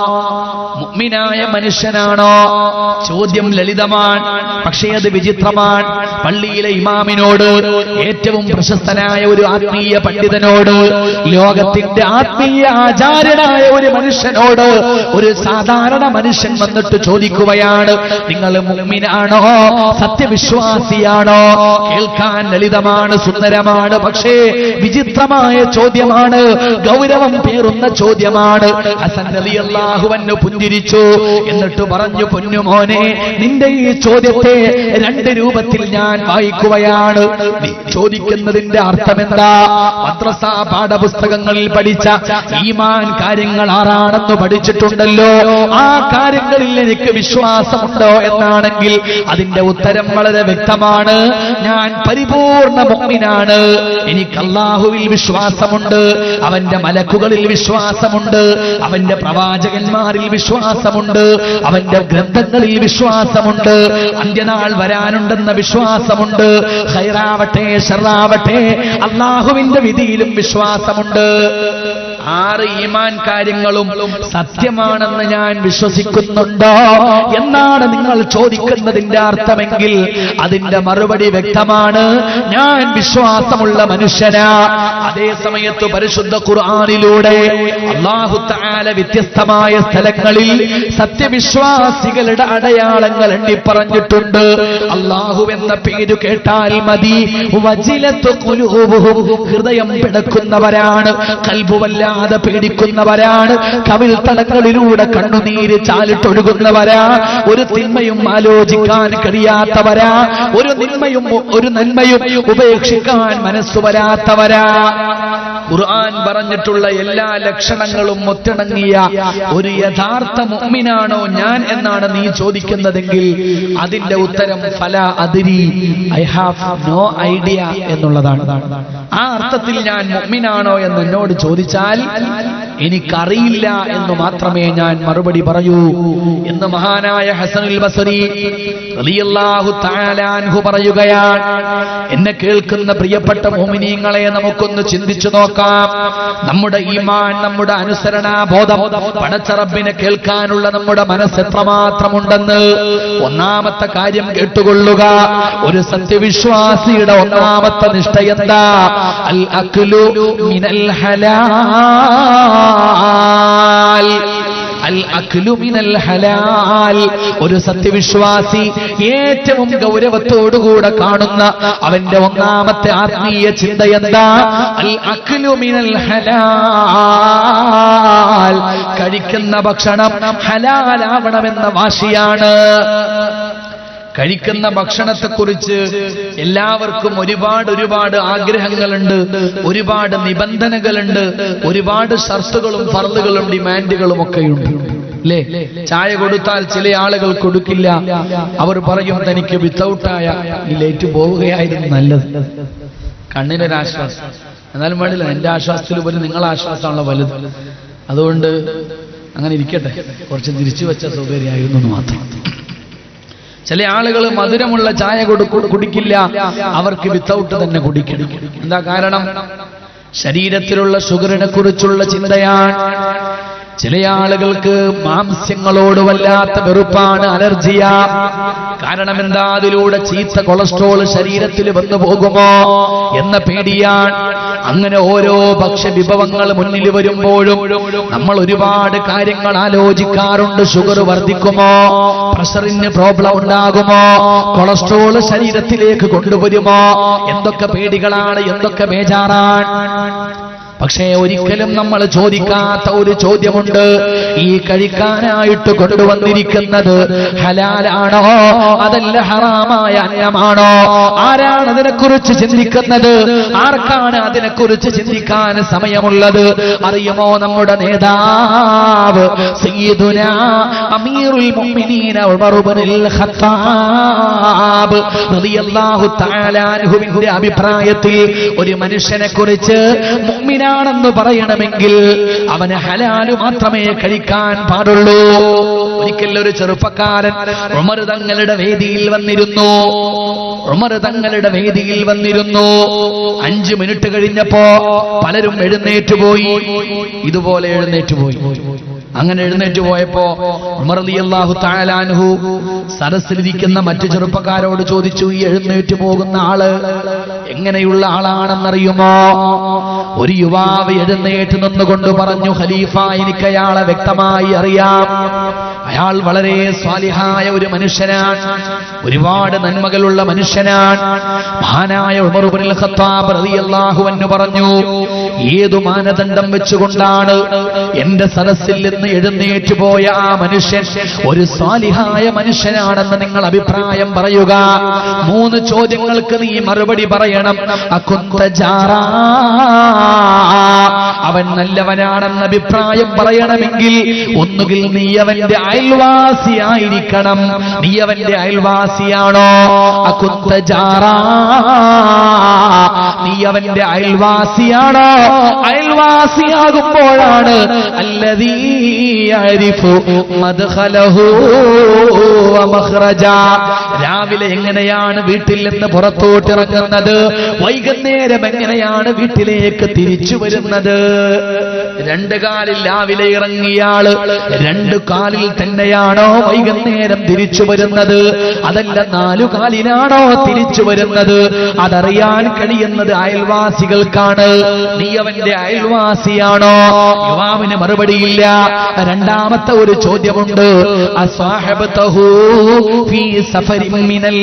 മുഅ്മിനായ മനുഷ്യനാണോ ചോദ്യം ലളിതമാണ് പക്ഷേ അത് വിചിത്രമാണ് പള്ളിയിലെ ഇമാമിനോട് ഏറ്റവും പ്രശസ്തനായ ഒരു ആത്മീയ പണ്ഡിതനോട് ലോകത്തിന്റെ ആത്മീയ ആചാര്യനായ ഒരു മനുഷ്യനോട് ഒരു സാധാരണ മനുഷ്യൻ വന്നിട്ട് ചോദിക്കുകയാണ് നിങ്ങൾ മുഅ്മിനാണോ സത്യവിശ്വാസിയാണോ കേൾക്കാൻ ലളിതമാണ് സുന്ദരമാണ് പക്ഷേ വിചിത്രമായ ചോദ്യമാണ് ഗൗരവം പേറുന്ന ചോദ്യമാണ് ഹസൻ റളിയല്ലാഹുവന്നു പുഞ്ചിരിച്ചു എന്നിട്ട് പറഞ്ഞു പൊന്നുമോനെ നിന്റെ ഈ ചോദ്യത്തെ രണ്ട് രൂപത്തിൽ ഞാൻ വായിക്കുകയാണ് നീ ചോദിക്കുന്നതിന്റെ അർത്ഥമെന്താ മദ്രസ പാഠപുസ്തകങ്ങളിൽ പഠിച്ച ഈമാൻ കാര്യങ്ങൾ ആറാണെന്ന് പഠിച്ചിട്ടുണ്ടല്ലോ ആ കാര്യങ്ങളിൽ എനിക്ക് വിശ്വാസമുണ്ടോ എന്നാണെങ്കിൽ അതിന്റെ ഉത്തരം വളരെ വ്യക്തമാണ് ഞാൻ പരിപൂർണ മുഅ്മിനാണ് എനിക്ക് അള്ളാഹുവിൽ വിശ്വാസമുണ്ട് അവന്റെ മലക്കുകളിൽ വിശ്വാസമുണ്ട് അവന്റെ പ്രവാചകന്മാരിൽ വിശ്വാസമുണ്ട് അവന്റെ ഗ്രന്ഥങ്ങളിൽ വിശ്വാസമുണ്ട് അന്ത്യനാൾ വരാനുണ്ടെന്ന വിശ്വാസമുണ്ട് ഹൈറാവട്ടെ ഷറാവട്ടെ അള്ളാഹുവിന്റെ വിധിയിലും വിശ്വാസമുണ്ട് ആറ് ഈമാൻ കാര്യങ്ങളും സത്യമാണെന്ന് ഞാൻ വിശ്വസിക്കുന്നുണ്ടോ എന്നാണ് നിങ്ങൾ ചോദിക്കുന്നതിന്റെ അർത്ഥമെങ്കിൽ അതിന്റെ മറുപടി വ്യക്തമാണ് ഞാൻ വിശ്വാസമുള്ള മനുഷ്യനാ അതേ സമയത്ത് പരിശുദ്ധ ഖുർആാനിലൂടെ അള്ളാഹു താല വ്യത്യസ്തമായ സ്ഥലങ്ങളിൽ സത്യവിശ്വാസികളുടെ അടയാളങ്ങൾ എണ്ണി പറഞ്ഞിട്ടുണ്ട് അള്ളാഹു എന്ന പേര് കേട്ടാൽ മതി വജിലത്ത് ഖുലൂബുഹും ഹൃദയം പിടക്കുന്നവരാണ് കൽബുവല്ലാതെ പേടിക്കുന്നവരാണ് കവിൾ തടങ്ങളിലൂടെ കണ്ണുനീര് ചാലിട്ടൊഴുകുന്നവരാ ഒരു തിന്മയും ആലോചിക്കാൻ കഴിയാത്തവരാ ഒരു നിന്മയും ഒരു നന്മയും ഉപേക്ഷിക്കാൻ മനസ്സു വരാത്തവരാ ഖുർആൻ പറഞ്ഞിട്ടുള്ള എല്ലാ ലക്ഷണങ്ങളും ഒത്തിണങ്ങിയ ഒരു യഥാർത്ഥ മുഅ്മിനാണോ ഞാൻ എന്നാണ് നീ ചോദിക്കുന്നതെങ്കിൽ അതിന്റെ ഉത്തരം ഫല അതിരി ഐ ഹാവ് നോ ഐഡിയ എന്നുള്ളതാണ് ആ അർത്ഥത്തിൽ ഞാൻ മുഅ്മിനാണോ എന്ന് എന്നോട് ചോദിച്ചാൽ എനിക്കറിയില്ല എന്ന് മാത്രമേ ഞാൻ മറുപടി പറയൂ എന്ന് മഹാനായ ഹസനുൽ ബസരി റളിയല്ലാഹു തആല അൻഹു പറയുകയാണ് എന്നെ കേൾക്കുന്ന പ്രിയപ്പെട്ട മോമിനീങ്ങളെ നമുക്കൊന്ന് ചിന്തിച്ചു നോക്കാം നമ്മുടെ ഈമാൻ നമ്മുടെ അനുസരണാബോധം പടച്ചറബിനെ കേൾക്കാനുള്ള നമ്മുടെ മനസ്സ് എത്രമാത്രമുണ്ടെന്ന് ഒന്നാമത്തെ കാര്യം കേട്ടുകൊള്ളുക ഒരു സത്യവിശ്വാസിയുടെ ഒന്നാമത്തെ നിഷ്ഠ എന്താ അൽ അക്ലു മിനൽ ഹലാൽ അൽ അക്ലു മിനൽ ഹലാൽ ഒരു സത്യവിശ്വാസി ഏറ്റവും ഗൗരവത്തോടുകൂടെ കാണുന്ന അവന്റെ ഒന്നാമത്തെ ആത്മീയ ചിന്ത എന്താ അൽ അക്ലു മിനൽ ഹലാൽ കഴിക്കുന്ന ഭക്ഷണം ഹലാലാവണമെന്ന വാശിയാണ് കഴിക്കുന്ന ഭക്ഷണത്തെക്കുറിച്ച് എല്ലാവർക്കും ഒരുപാട് ഒരുപാട് ആഗ്രഹങ്ങളുണ്ട് ഒരുപാട് നിബന്ധനകളുണ്ട് ഒരുപാട് ഷർത്തുകളും ഫർദുകളും ഡിമാൻഡുകളും ഒക്കെയുണ്ട് അല്ലേ ചായ കൊടുത്താൽ ചില ആളുകൾ കൊടുക്കില്ല അവർ പറയും തനിക്ക് വിത്തൗട്ടായ ഈ ലേറ്റ് പോവുകയായിരുന്നു നല്ലത് കണ്ണിനൊരാശ്വാസം എന്നാലും വേണ്ടില്ല എന്റെ ആശ്വാസത്തിൽ പോലും നിങ്ങളെ ആശ്വാസമാണല്ലോ വലുത് അതുകൊണ്ട് അങ്ങനെ ഇരിക്കട്ടെ കുറച്ച് തിരിച്ചു വെച്ച സൗകര്യമായിരുന്നു എന്ന് മാത്രം ചില ആളുകൾ മധുരമുള്ള ചായ കൊടു- കുടിക്കില്ല അവർക്ക് വിത്തൗട്ട് തന്നെ കുടിക്കണം എന്താ കാരണം ശരീരത്തിലുള്ള ഷുഗറിനെ കുറിച്ചുള്ള ചിന്തയാണ് ചില ആളുകൾക്ക് മാംസ്യങ്ങളോട് വല്ലാത്ത വെറുപ്പാണ് അലർജിയ കാരണം എന്താ അതിലൂടെ ചീത്ത കൊളസ്ട്രോൾ ശരീരത്തിൽ വന്നു പോകുമോ എന്ന പേടിയാണ് അങ്ങനെ ഓരോ ഭക്ഷ്യവിഭവങ്ങൾ മുന്നിൽ വരുമ്പോഴും നമ്മൾ ഒരുപാട് കാര്യങ്ങൾ ആലോചിക്കാറുണ്ട് ഷുഗർ വർദ്ധിക്കുമോ പ്രഷറിന് പ്രോബ്ലം ഉണ്ടാകുമോ കൊളസ്ട്രോൾ ശരീരത്തിലേക്ക് കൊണ്ടുവരുമോ എന്തൊക്കെ പേടികളാണ് എന്തൊക്കെ ബേജാറാണ് പക്ഷേ ഒരിക്കലും നമ്മൾ ചോദിക്കാത്ത ഒരു ചോദ്യമുണ്ട് ഈ കഴിക്കാനായിട്ട് കൊണ്ടുവന്നിരിക്കുന്നത് ഹലാലാണോ അതല്ല ഹറാമായ അന്നമാണോ ആരാണ് അതിനെക്കുറിച്ച് ചിന്തിക്കുന്നത് ആർക്കാണ് അതിനെക്കുറിച്ച് ചിന്തിക്കാൻ സമയമുള്ളത് അറിയുമോ നമ്മുടെ നേതാവ് സയ്യിദുന അമീറുൽ മുഅ്മിനീന ഉമർ ഇബ്നുൽ ഖത്താബ് റളിയല്ലാഹു തആല അൻഹുവിന്റെ അഭിപ്രായത്തിൽ ഒരു മനുഷ്യനെ കുറിച്ച് മുഅ്മിനാണെന്ന് പറയണമെങ്കിൽ അവന് ഹലാല് മാത്രമേ കഴിക്കാൻ പാടുള്ളൂ ഒരിക്കൽ ഒരു ചെറുപ്പക്കാരൻ ഉമർ തങ്ങളുടെ വേദിയിൽ വന്നിരുന്നു ഉമർ തങ്ങളുടെ വേദിയിൽ വന്നിരുന്നു അഞ്ചു മിനിറ്റ് കഴിഞ്ഞപ്പോ പലരും എഴുന്നേറ്റ് പോയി ഇതുപോലെ എഴുന്നേറ്റ് പോയി അങ്ങനെ എഴുന്നേറ്റ് പോയപ്പോ ഉമർ അള്ളാഹു താലാൻഹു സരസിലിരിക്കുന്ന മറ്റു ചെറുപ്പക്കാരോട് ചോദിച്ചു ഈ എഴുന്നേറ്റ് പോകുന്ന ആള് എങ്ങനെയുള്ള ആളാണെന്നറിയുമോ ഒരു യുവാവ് എഴുന്നേറ്റ് നിന്നുകൊണ്ട് പറഞ്ഞു ഖലീഫ എനിക്ക് അയാളെ വ്യക്തമായി അറിയാം അയാൾ വളരെ സ്വാലിഹായ ഒരു മനുഷ്യനാണ് ഒരുപാട് നന്മകളുള്ള മനുഷ്യനാണ് മഹാനായ ഉമർ ഇബ്നുൽ ഖത്താബ് റളിയല്ലാഹു അൻഹു പറഞ്ഞു ഏതു മാനദണ്ഡം വെച്ചുകൊണ്ടാണ് എന്റെ സദസ്സിൽ നിന്ന് എഴുന്നേറ്റ് പോയ ആ മനുഷ്യൻ ഒരു സ്വാലിഹായ മനുഷ്യനാണെന്ന് നിങ്ങൾ അഭിപ്രായം പറയുക മൂന്ന് ചോദ്യങ്ങൾക്ക് നീ മറുപടി പറയണം അകുന്ത ജാറാ. അവൻ നല്ലവനാണെന്ന് അഭിപ്രായം പറയണമെങ്കിൽ ഒന്നുകിൽ നീ അവന്റെ അയൽവാസിയായിരിക്കണം നീ അവന്റെ അയൽവാസിയാണോ അകുന്ത ജാറാ. നീ അവന്റെ അയൽവാസിയാണോ അയൽവാസിയാകുമ്പോഴാണ് അല്ലതീ യഅരിഫു മദ്ഖലഹു വമഖ്റജ രാവിലെ എങ്ങനെയാണ് വീട്ടിൽ നിന്ന് പുറത്തോട്ട് ഇറങ്ങുന്നത് വൈകുന്നേരം എങ്ങനെയാണ് വീട്ടിലേക്ക് തിരിച്ചു വരുന്നത് രണ്ട് കാലിൽ രാവിലെ ഇറങ്ങിയാള് രണ്ട് കാലിൽ തന്നെയാണോ വൈകുന്നേരം തിരിച്ചു വരുന്നത് അതല്ല നാലു കാലിലാണോ തിരിച്ചു വരുന്നത് അതറിയാൻ കഴിയുന്നത് അയൽവാസികൾക്കാണ് നീ അവന്റെ അയൽവാസിയാണോ യുവാവിന് മറുപടിയില്ല രണ്ടാമത്തെ ഒരു ചോദ്യമുണ്ട് അസ്വാഹബതഹു ഫീ സഫരിൻ മിനൽ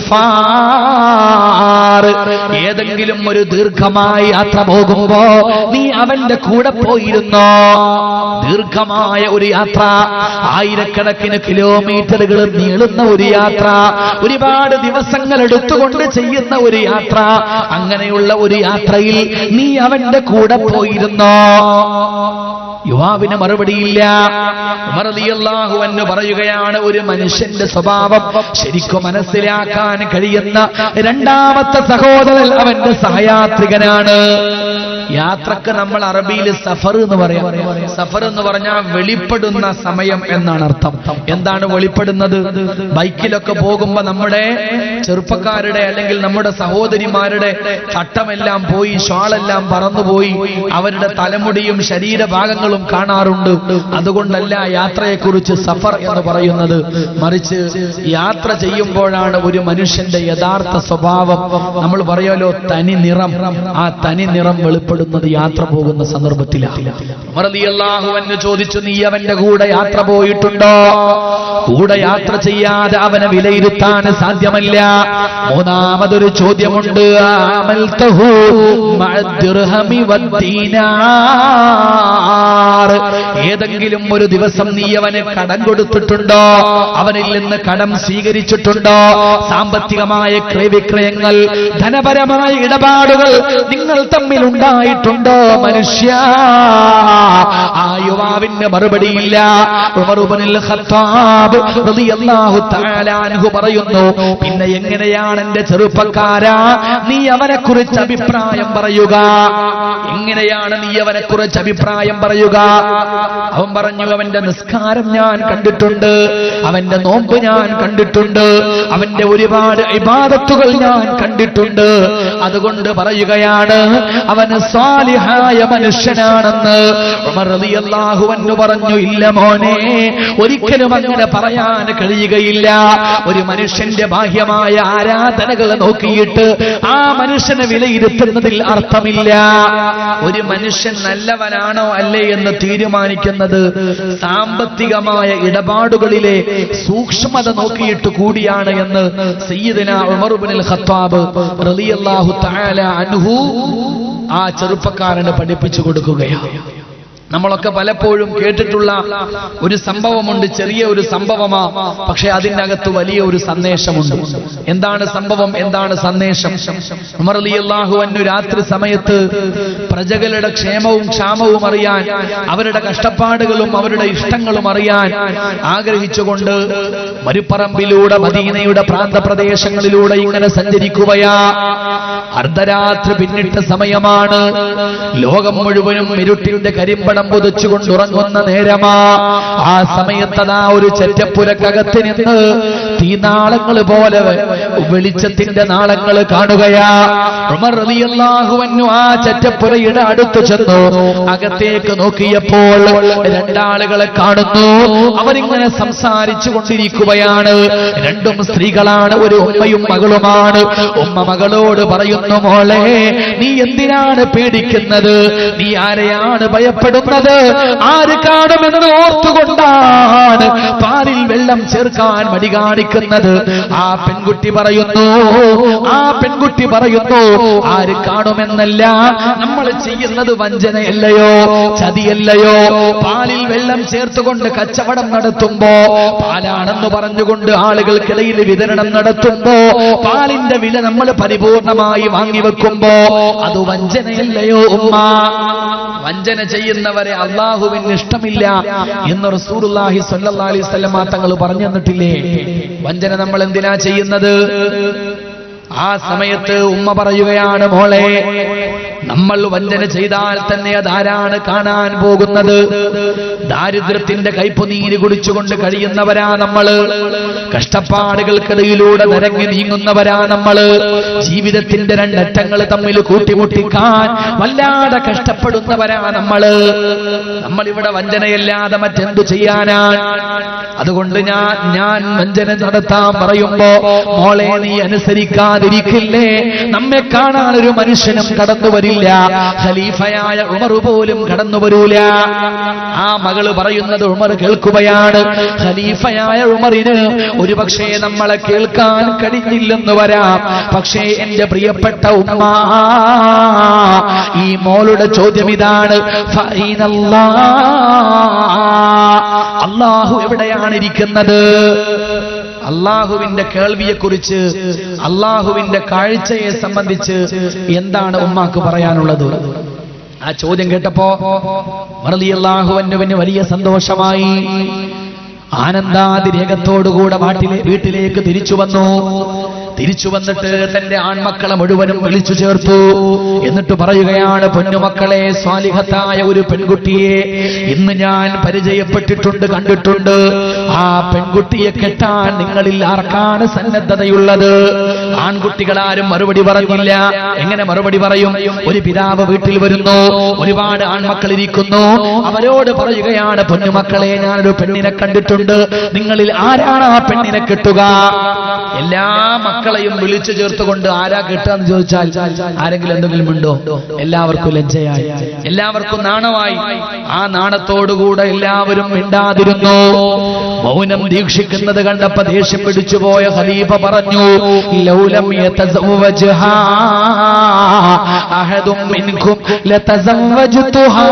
അസ്ഫാർ ഏതെങ്കിലും ഒരു ദീർഘമായ യാത്ര പോകുമ്പോ നീ അവന്റെ കൂടെ പോയിരുന്നോ ദീർഘമായ ഒരു യാത്ര ആയിരക്കണക്കിന് കിലോമീറ്ററുകൾ നീളുന്ന ഒരു യാത്ര ഒരുപാട് ദിവസങ്ങൾ എടുത്തുകൊണ്ട് ചെയ്യുന്ന ഒരു യാത്ര അങ്ങനെയുള്ള ഒരു യാത്രയിൽ നീ അവന്റെ കൂടെ പോയിരുന്നോ യുവാവിന് മറുപടിയില്ല ഉമർ റളിയല്ലാഹു അൻഹു പറയുകയാണ് ഒരു മനുഷ്യന്റെ സ്വഭാവം ശരിക്കും മനസ്സിലാക്കാൻ കഴിയുന്ന രണ്ടാമത്തെ സഹോദരൻ അവന്റെ സഹയാത്രികനാണ് യാത്രക്ക് നമ്മൾ അറബിയിൽ സഫർ എന്ന് പറയാം സഫർ എന്ന് പറഞ്ഞാൽ വെളിപ്പെടുന്ന സമയം എന്നാണ് അർത്ഥം എന്താണ് വെളിപ്പെടുന്നത് ബൈക്കിലൊക്കെ പോകുമ്പോ നമ്മുടെ ചെറുപ്പക്കാരുടെ അല്ലെങ്കിൽ നമ്മുടെ സഹോദരിമാരുടെ ചട്ടമെല്ലാം പോയി ഷാളെല്ലാം പറന്നുപോയി അവരുടെ തലമുടിയും ശരീരഭാഗങ്ങളും കാണാറുണ്ട് അതുകൊണ്ടല്ല യാത്രയെക്കുറിച്ച് സഫർ എന്ന് പറയുന്നത് മറിച്ച് യാത്ര ചെയ്യുമ്പോഴാണ് ഒരു മനുഷ്യന്റെ യഥാർത്ഥ സ്വഭാവം നമ്മൾ പറയാലോ തനി നിറം ആ തനി നിറം വെളിപ്പെടുന്നത് യാത്ര പോകുന്ന സന്ദർഭത്തിലാണ് ഉമർ റളിയല്ലാഹു അൻഹു ചോദിച്ചു നീ അവന്റെ കൂടെ യാത്ര പോയിട്ടുണ്ടോ കൂടെ യാത്ര ചെയ്യാതെ അവനെ വിലയിരുത്താൻ സാധ്യമല്ല മൂന്നാമതൊരു ചോദ്യമുണ്ട് ആമൽതഹു മഅദ്ദിർഹമി വദ്ദീനാർ ഏതെങ്കിലും ഒരു ദിവസം നീ അവന് കടം കൊടുത്തിട്ടുണ്ടോ അവനിൽ നിന്ന് കടം സ്വീകരിച്ചിട്ടുണ്ടോ സാമ്പത്തികമായ ക്രയവിക്രയങ്ങൾ ധനപരമായ ഇടപാടുകൾ നിങ്ങൾ തമ്മിൽ ഉണ്ടായിട്ടുണ്ടോ മനുഷ്യ ആ യുവാവിന്റെ മറുപടിയില്ല ഉമർ ഇബ്നുൽ ഖത്താബ് റളിയല്ലാഹു തആല അൻഹു പറയുന്നു പിന്നെ എങ്ങനെയാണ് എന്റെ ചെറുപ്പക്കാരാ നീ അവനെ കുറിച്ച് അഭിപ്രായം പറയുക എങ്ങനെയാണ് നീ അവനെ കുറിച്ച് അഭിപ്രായം പറയുക അവൻ പറഞ്ഞു അവന്റെ നിസ്കാരം ഞാൻ കണ്ടിട്ടുണ്ട് അവന്റെ നോമ്പ് ഞാൻ കണ്ടിട്ടുണ്ട് അവന്റെ ഒരുപാട് ഇബാദത്തുകൾ ഞാൻ കണ്ടിട്ടുണ്ട് അതുകൊണ്ട് പറയുകയാണ് അവന് സ്വാലിഹായ മനുഷ്യനാണെന്ന് ഉമർ റളിയല്ലാഹു അൻഹു പറഞ്ഞു ഇല്ല മോനെ ഒരിക്കലും അങ്ങനെ പറയാൻ കഴിയുകയില്ല ഒരു മനുഷ്യന്റെ ബാഹ്യമായ ആരാധനകൾ നോക്കിയിട്ട് ആ മനുഷ്യനെ വിലയിരുത്തുന്നതിൽ അർത്ഥമില്ല ഒരു മനുഷ്യൻ നല്ലവനാണോ അല്ലേ എന്ന് തീരുമാനിക്കുന്നത് സാമ്പത്തികമായ ഇടപാടുകളിലെ സൂക്ഷ്മത നോക്കിയിട്ട് കൂടിയാണ് എന്ന് സയ്യിദന ഉമറുബിൻ ഖത്താബ് റളിയല്ലാഹു തആല അൻഹു ആ ചെറുപ്പക്കാരന് പഠിപ്പിച്ചു കൊടുക്കുകയാണ് നമ്മളൊക്കെ പലപ്പോഴും കേട്ടിട്ടുള്ള ഒരു സംഭവമുണ്ട് ചെറിയ ഒരു സംഭവമാ പക്ഷെ അതിനകത്ത് വലിയ ഒരു സന്ദേശമുണ്ട് എന്താണ് സംഭവം എന്താണ് സന്ദേശം ഉമർ അലി അള്ളാഹു അന്നു രാത്രി സമയത്ത് പ്രജകളുടെ ക്ഷേമവും ക്ഷാമവും അറിയാൻ അവരുടെ കഷ്ടപ്പാടുകളും അവരുടെ ഇഷ്ടങ്ങളും അറിയാൻ ആഗ്രഹിച്ചുകൊണ്ട് മരുപ്പറമ്പിലൂടെ മദീനയുടെ പ്രാന്തപ്രദേശങ്ങളിലൂടെ ഇങ്ങനെ സഞ്ചരിക്കുകയാ അർദ്ധരാത്രി പിന്നിട്ട സമയമാണ് ലോകം മുഴുവനും ഇരുട്ടിന്റെ കരിമ്പടം പുതച്ചുകൊണ്ടുറങ്ങുന്ന നേരമാ ആ സമയത്തതാ ഒരു ചെറ്റപ്പുരക്കകത്ത് നിന്ന് തീനാളങ്ങൾ പോലെ വെളിച്ചത്തിന്റെ നാളങ്ങൾ കാണുകയാ ഉമർ റളിയല്ലാഹു അൻഹു ആ ചെറ്റപ്പുരയുടെ അടുത്ത് ചെന്നു അകത്തേക്ക് നോക്കിയപ്പോൾ രണ്ടാളുകളെ കാണുന്നു അവരിങ്ങനെ സംസാരിച്ചു കൊണ്ടിരിക്കുകയാണ് രണ്ടും സ്ത്രീകളാണ് ഒരു ഉമ്മയും മകളുമാണ് ഉമ്മ മകളോട് പറയുന്നു മോളെ നീ എന്തിനാണ് പേടിക്കുന്നത് നീ ആരെയാണ് ഭയപ്പെടുന്നത് ആര് കാണുമെന്ന് ഓർത്തുകൊണ്ടാണ് പാലിൽ വെള്ളം ചേർക്കാൻ മടി കാണിക്കുന്നത് ആ പെൺകുട്ടി പറയുന്നു ആ പെൺകുട്ടി പറയുന്നു ആര് കാണുമെന്നല്ല നമ്മൾ ചെയ്യുന്നത് വഞ്ചനയല്ലയോ ചതിയല്ലയോ പാലിൽ വെള്ളം ചേർത്തുകൊണ്ട് കച്ചവടം നടത്തുമ്പോ പാലാണെന്ന് പറഞ്ഞുകൊണ്ട് ആളുകൾക്കിടയിൽ വിതരണം നടത്തുമ്പോ പാലിന്റെ വില നമ്മൾ പരിപൂർണമായി വാങ്ങിവെക്കുമ്പോ അത് വഞ്ചനയല്ലയോ ഉമ്മ വഞ്ചന ചെയ്യുന്നവരെ അള്ളാഹുവിന് ഇഷ്ടമില്ല എന്ന് റസൂലുള്ളാഹി സ്വല്ലല്ലാഹി അലൈഹി വസല്ലമ തങ്ങൾ പറഞ്ഞു തന്നിട്ടില്ലേ വഞ്ചന നമ്മൾ എന്തിനാ ചെയ്യുന്നത് ആ സമയത്ത് ഉമ്മ പറയുകയാണ് മോളെ നമ്മൾ വഞ്ചന ചെയ്താൽ തന്നെ അതാരാണ് കാണാൻ പോകുന്നത് ദാരിദ്ര്യത്തിന്റെ കൈപ്പുനീര് കുടിച്ചുകൊണ്ട് കഴിയുന്നവരാ നമ്മള് കഷ്ടപ്പാടുകൾക്കിടയിലൂടെ നിരങ്ങി നീങ്ങുന്നവരാ നമ്മള് ജീവിതത്തിന്റെ രണ്ടറ്റങ്ങൾ തമ്മിൽ കൂട്ടിമുട്ടിക്കാൻ വല്ലാതെ കഷ്ടപ്പെടുന്നവരാ നമ്മള് നമ്മളിവിടെ വഞ്ചനയല്ലാതെ മറ്റെന്തു ചെയ്യാനാണ് അതുകൊണ്ട് ഞാൻ ഞാൻ വഞ്ചന നടത്താൻ പറയുമ്പോ മോളെ നീ അനുസരിക്കാതിരിക്കില്ലേ നമ്മെ കാണാൻ ഒരു മനുഷ്യനും കടന്നു വരില്ല ഖലീഫയായ ഉമർ പോലും കടന്നു വരൂല ആ മകള് പറയുന്നത് ഉമർ കേൾക്കുകയാണ് ഖലീഫയായ ഉമറിന് ഒരുപക്ഷെ നമ്മളെ കേൾക്കാൻ കഴിഞ്ഞില്ലെന്ന് വരാം പക്ഷേ എന്റെ പ്രിയപ്പെട്ട ഉമ്മ ഈ മോളുടെ ചോദ്യം ഇതാണ് ഫൈനല്ലാ അള്ളാഹു എവിടെയാണ് ഇരിക്കുന്നത് അള്ളാഹുവിന്റെ കേൾവിയെക്കുറിച്ച് അള്ളാഹുവിന്റെ കാഴ്ചയെ സംബന്ധിച്ച് എന്താണ് ഉമ്മാക്ക് പറയാനുള്ളത് ആ ചോദ്യം കേട്ടപ്പോ മറലിയല്ലാഹുവന്നുവിന് വലിയ സന്തോഷമായി ആനന്ദാതിരേകത്തോടുകൂടെ നാട്ടിലെ വീട്ടിലേക്ക് തിരിച്ചു വന്നു തിരിച്ചു വന്നിട്ട് തന്റെ ആൺമക്കളെ മുഴുവനും വിളിച്ചു ചേർത്തു എന്നിട്ട് പറയുകയാണ് പൊന്നുമക്കളെ സ്വാലിഹത്തായ ഒരു പെൺകുട്ടിയെ ഇന്ന് ഞാൻ പരിചയപ്പെട്ടിട്ടുണ്ട് കണ്ടിട്ടുണ്ട് ആ പെൺകുട്ടിയെ കെട്ടാൻ നിങ്ങളിൽ ആർക്കാണ് സന്നദ്ധതയുള്ളത് ആൺകുട്ടികളാരും മറുപടി പറഞ്ഞില്ല എങ്ങനെ മറുപടി പറയും ഒരു പിതാവ് വീട്ടിൽ വരുന്നു ഒരുപാട് ആൺമക്കൾ ഇരിക്കുന്നു അവരോട് പറയുകയാണ് പൊന്നുമക്കളെ ഞാനൊരു പെണ്ണിനെ കണ്ടിട്ടുണ്ട് നിങ്ങളിൽ ആരാണ് ആ പെണ്ണിനെ കെട്ടുക എല്ലാ മക്കളെയും വിളിച്ചു ചേർത്തുകൊണ്ട് ആരാ കെട്ടുക എന്ന് ചോദിച്ചാൽ ആരെങ്കിലും എന്തെങ്കിലും ഉണ്ടോ എല്ലാവർക്കും ലജ്ജയായി എല്ലാവർക്കും നാണമായി ആ നാണത്തോടുകൂടെ എല്ലാവരും മിണ്ടാതിരുന്നു മൗനം ദീക്ഷിക്കുന്നത് കണ്ടപ്പോ ദേഷ്യം പിടിച്ചുപോയ ഖലീഫ പറഞ്ഞു ലൗലം യതസവ്വജ്ഹാ അഹദും മിൻകും ലതസവ്വജ്തുഹാ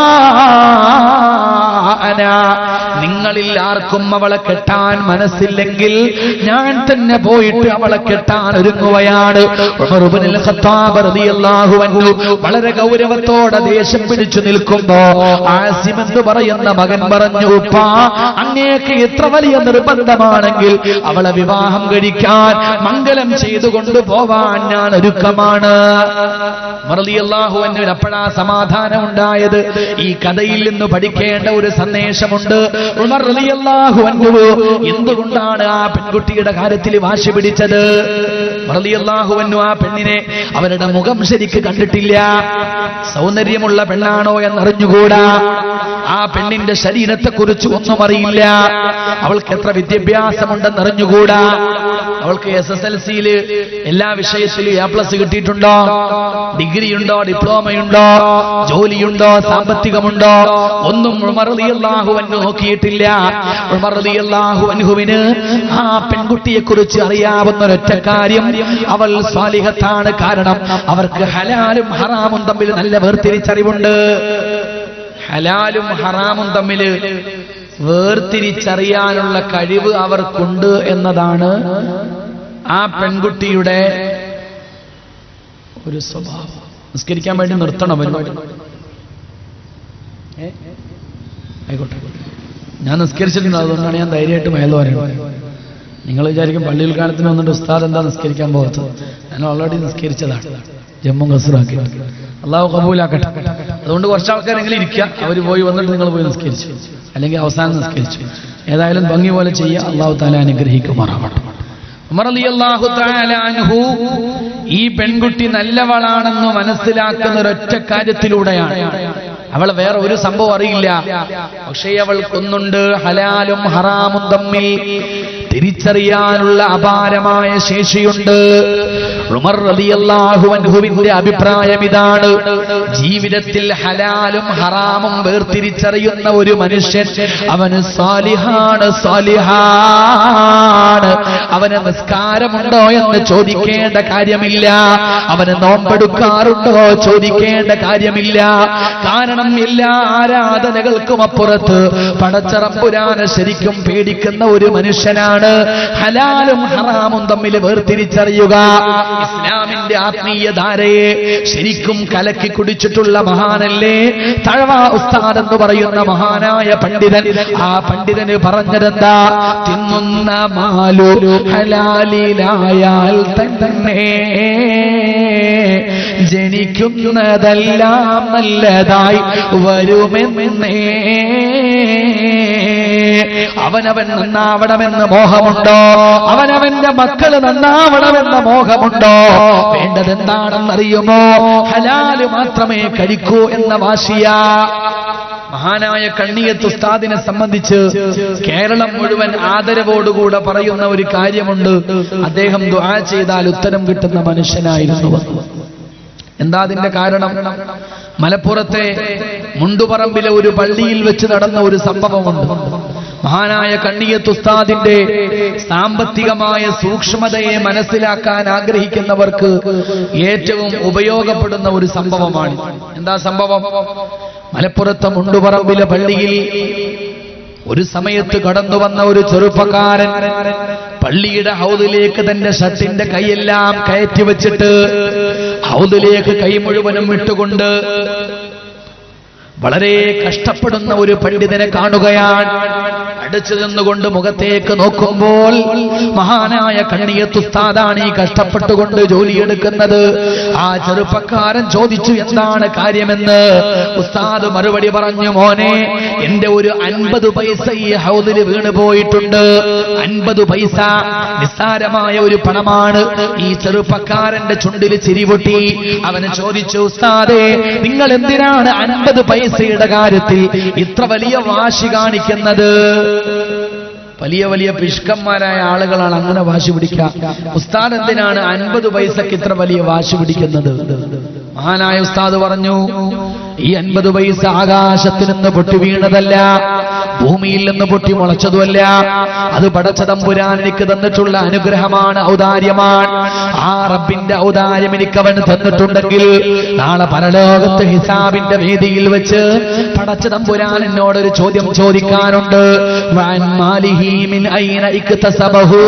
അന നിങ്ങളിൽ ആർക്കും അവളെ കെട്ടാൻ മനസ്സില്ലെങ്കിൽ ഞാൻ തന്നെ പോയിട്ട് അവളെ കെട്ടാൻ ഒരുങ്ങുകയാണ് ഉമർ ഇബ്നുൽ ഖത്താബ് റളിയല്ലാഹു അൻഹു വളരെ ഗൗരവത്തോടെ ദേഷ്യം പിടിച്ചു നിൽക്കുമ്പോ ആസിം എന്ന് പറയുന്ന മകൻ പറഞ്ഞു ഉപ്പാ അങ്ങേക്ക് എത്ര വലിയ നിർബന്ധമാണെങ്കിൽ അവളെ വിവാഹം കഴിക്കാൻ മംഗലം ചെയ്തുകൊണ്ട് പോവാൻ ഞാൻ ഒരുക്കമാണ് മറലിയല്ലാഹു അന്നുവിന് അപ്പോഴാ സമാധാനം ഉണ്ടായത് ഈ കഥയിൽ നിന്ന് പഠിക്കേണ്ട ഒരു സന്ദേശമുണ്ട് ഉമർ റളിയല്ലാഹു അൻഹു എന്തുകൊണ്ടാണ് ആ പെൺകുട്ടിയുടെ കാര്യത്തിൽ വാശി പിടിച്ചത് റളിയല്ലാഹു അൻഹു ആ പെണ്ണിനെ അവരുടെ മുഖം ശരിക്ക് കണ്ടിട്ടില്ല സൗന്ദര്യമുള്ള പെണ്ണാണോ എന്നറിഞ്ഞുകൂടാ ആ പെണ്ണിന്റെ ശരീരത്തെ കുറിച്ച് ഒന്നും അറിയില്ല അവൾക്ക് എത്ര വിദ്യാഭ്യാസമുണ്ടെന്ന് അറിഞ്ഞുകൂടാ അവൾക്ക് എസ് എസ് എൽ സിയില് എല്ലാ വിഷയത്തിലും എ പ്ലസ് കിട്ടിയിട്ടുണ്ടോ ഡിഗ്രി ഉണ്ടോ ഡിപ്ലോമയുണ്ടോ ജോലിയുണ്ടോ സാമ്പത്തികമുണ്ടോ ഒന്നും ഉമർദിയല്ലാഹു അൻഹു നോക്കിയിട്ടില്ല ഉമർദിയല്ലാഹു അൻഹുവിന് ആ പെൺകുട്ടിയെ കുറിച്ച് അറിയാവുന്ന ഒരൊറ്റ കാര്യം അവൾ സ്വാലിഹത്താണ് കാരണം അവർക്ക് ഹലാലും ഹറാമും തമ്മിൽ നല്ല വേർതിരിച്ചറിവുണ്ട് ഹലാലും ഹറാമും തമ്മിൽ വേർതിരിച്ചറിയാനുള്ള കഴിവ് അവർക്കുണ്ട് എന്നതാണ് ആ പെൺകുട്ടിയുടെ ഒരു സ്വഭാവം നിസ്കരിക്കാൻ വേണ്ടി നിർത്തണം പരിപാടി ഏ? ആയിക്കോട്ടെ ഞാൻ നിസ്കരിച്ചിട്ടുണ്ട് അതുകൊണ്ടാണ് ഞാൻ ധൈര്യമായിട്ട് മേലോ പറയുന്നത് നിങ്ങൾ വിചാരിക്കും പള്ളിയിൽ കാണത്തിന് വന്നിട്ട് ഉസ്താദ് എന്താ നിസ്കരിക്കാൻ പോകത്തത് ഞാൻ ഓൾറെഡി നിസ്കരിച്ചതാണ് ജമ്മു കസറാക്കി അള്ളാഹു കബൂലാക്കട്ടെ അതുകൊണ്ട് കുറച്ച് ആൾക്കാരെങ്കിലും ഇരിക്കുക അവർ പോയി വന്നിട്ട് നിങ്ങൾ പോയി നിസ്കരിച്ചു അല്ലെങ്കിൽ അവസാനം നിസ്കരിച്ചു ഏതായാലും ഭംഗി പോലെ ചെയ്യുക അള്ളാഹു താല അനുഗ്രഹിക്കുമാറാവട്ടെ ഉമർ റളിയല്ലാഹു തആല അൻഹു ഈ പെൺകുട്ടി നല്ലവളാണെന്ന് മനസ്സിലാക്കുന്ന ഒരൊറ്റ കാര്യത്തിലൂടെയാണ് അവൾ വേറെ ഒരു സംഭവം അറിയില്ല പക്ഷേ അവൾക്കൊന്നുണ്ട് ഹലാലും ഹറാമും തമ്മിൽ തിരിച്ചറിയാനുള്ള അപാരമായ ശേഷിയുണ്ട് ഉമർ റളിയല്ലാഹു അൻഹുവിന്റെ അഭിപ്രായം ഇതാണ് ജീവിതത്തിൽ ഹലാലും ഹറാമും വേർതിരിച്ചറിയുന്ന ഒരു മനുഷ്യൻ അവന് സാലിഹാണ് സാലിഹാണ് അവന് നിസ്കാരമുണ്ടോ എന്ന് ചോദിക്കേണ്ട കാര്യമില്ല അവന് നോമ്പെടുക്കാറുണ്ടോ ചോദിക്കേണ്ട കാര്യമില്ല കാരണം എല്ലാ ആരാധനകൾക്കും അപ്പുറത്ത് പടച്ചറമ്പുരാനെ ശരിക്കും പേടിക്കുന്ന ഒരു മനുഷ്യനാണ് ഹലാലും ഹറാമും തമ്മിൽ വേർതിരിച്ചറിയുക ഇസ്ലാമിന്റെ ആത്മീയ ധാരയെ ശരിക്കും കലക്കി കുടിച്ചിട്ടുള്ള മഹാനല്ലേ തഴവ ഉസ്താദ് എന്ന് പറയുന്ന മഹാനായ പണ്ഡിതൻ ആ പണ്ഡിതന് പറഞ്ഞതെന്താ തിന്നുന്ന മാലു ഹലാലിലായാൽ തന്നെ ജനിക്കുന്നതെല്ലാം നല്ലതായി വരുമെന്നേ അവനവൻ നന്നാവണമെന്ന് മോഹമുണ്ടോ അവനവന്റെ മക്കള് നന്നാവണമെന്ന മോഹമുണ്ടോ വേണ്ടത് എന്താണെന്നറിയുമോ ഹലാല് മാത്രമേ കഴിക്കൂ എന്ന വാശിയാ മഹാനായ കണ്ണിയത്ത് ഉസ്താദിനെ സംബന്ധിച്ച് കേരളം മുഴുവൻ ആദരവോടുകൂടെ പറയുന്ന ഒരു കാര്യമുണ്ട് അദ്ദേഹം ദുആ ചെയ്താൽ ഉത്തരം കിട്ടുന്ന മനുഷ്യനായിരുന്നു എന്താ അതിന്റെ കാരണം മലപ്പുറത്തെ മുണ്ടുപറമ്പിലെ ഒരു പള്ളിയിൽ വെച്ച് നടന്ന ഒരു സംഭവമുണ്ട് മഹാനായ കണ്ണിയത്ത് ഉസ്താദിന്റെ സാമ്പത്തികമായ സൂക്ഷ്മതയെ മനസ്സിലാക്കാൻ ആഗ്രഹിക്കുന്നവർക്ക് ഏറ്റവും ഉപയോഗപ്പെടുന്ന ഒരു സംഭവമാണ് എന്താ സംഭവം മലപ്പുറത്തെ മുണ്ടുപറമ്പിലെ പള്ളിയിൽ ഒരു സമയത്ത് കടന്നു വന്ന ഒരു ചെറുപ്പക്കാരൻ പള്ളിയുടെ ഹൗദിലേക്ക് തന്റെ ഷർട്ടിന്റെ കൈയെല്ലാം കയറ്റി വെച്ചിട്ട് ഹൗദിലേക്ക് കൈ മുഴുവനും ഇട്ടുകൊണ്ട് വളരെ കഷ്ടപ്പെടുന്ന ഒരു പണ്ഡിതനെ കാണുകയാണ് അടുച്ചു നിന്നുകൊണ്ട് മുഖത്തേക്ക് നോക്കുമ്പോൾ മഹാനായ കണ്ണിയത്തുസ്താദാണ് ഈ കഷ്ടപ്പെട്ടുകൊണ്ട് ജോലിയെടുക്കുന്നത് ആ ചെറുപ്പക്കാരൻ ചോദിച്ചു എന്താണ് കാര്യമെന്ന് ഉസ്താദ് മറുപടി പറഞ്ഞു മോനെ എന്റെ ഒരു അൻപത് പൈസ ഈ ഹൗദിൽ വീണ് പോയിട്ടുണ്ട് അൻപത് പൈസ നിസ്സാരമായ ഒരു പണമാണ് ഈ ചെറുപ്പക്കാരന്റെ ചുണ്ടിൽ ചിരിപൊട്ടി അവന് ചോദിച്ചു ഉസ്താദേ നിങ്ങൾ എന്തിനാണ് അൻപത് പൈസയുടെ കാര്യത്തിൽ ഇത്ര വലിയ വാശി കാണിക്കുന്നത് വലിയ വലിയ പിഷ്കന്മാരായ ആളുകളാണ് അങ്ങനെ വാശി പിടിക്കുക ഉസ്താദ് എന്തിനാണ് അൻപത് പൈസക്ക് ഇത്ര വലിയ വാശി പിടിക്കുന്നത് മഹാനായ ഉസ്താദ് പറഞ്ഞു ഈ അൻപത് പൈസ ആകാശത്തിൽ നിന്ന് പൊട്ടി വീണതല്ല ഭൂമിയിൽ നിന്ന് പൊട്ടി മുളച്ചതുമല്ല അത് പടച്ചതമ്പുരാൻ എനിക്ക് തന്നിട്ടുള്ള അനുഗ്രഹമാണ് ഔദാര്യമാണ് ആ റബ്ബിന്റെ ഔദാര്യം എനിക്ക് അവൻ തന്നിട്ടുണ്ടെങ്കിൽ നാളെ പരലോകത്ത് ഹിസാബിന്റെ വേദിയിൽ വെച്ച് പടച്ചതമ്പുരാൻ എന്നോട് ഒരു ചോദ്യം ചോദിക്കാനുണ്ട് വഅൻ മാലിഹി മിൻ ഐന ഇക്തസബഹു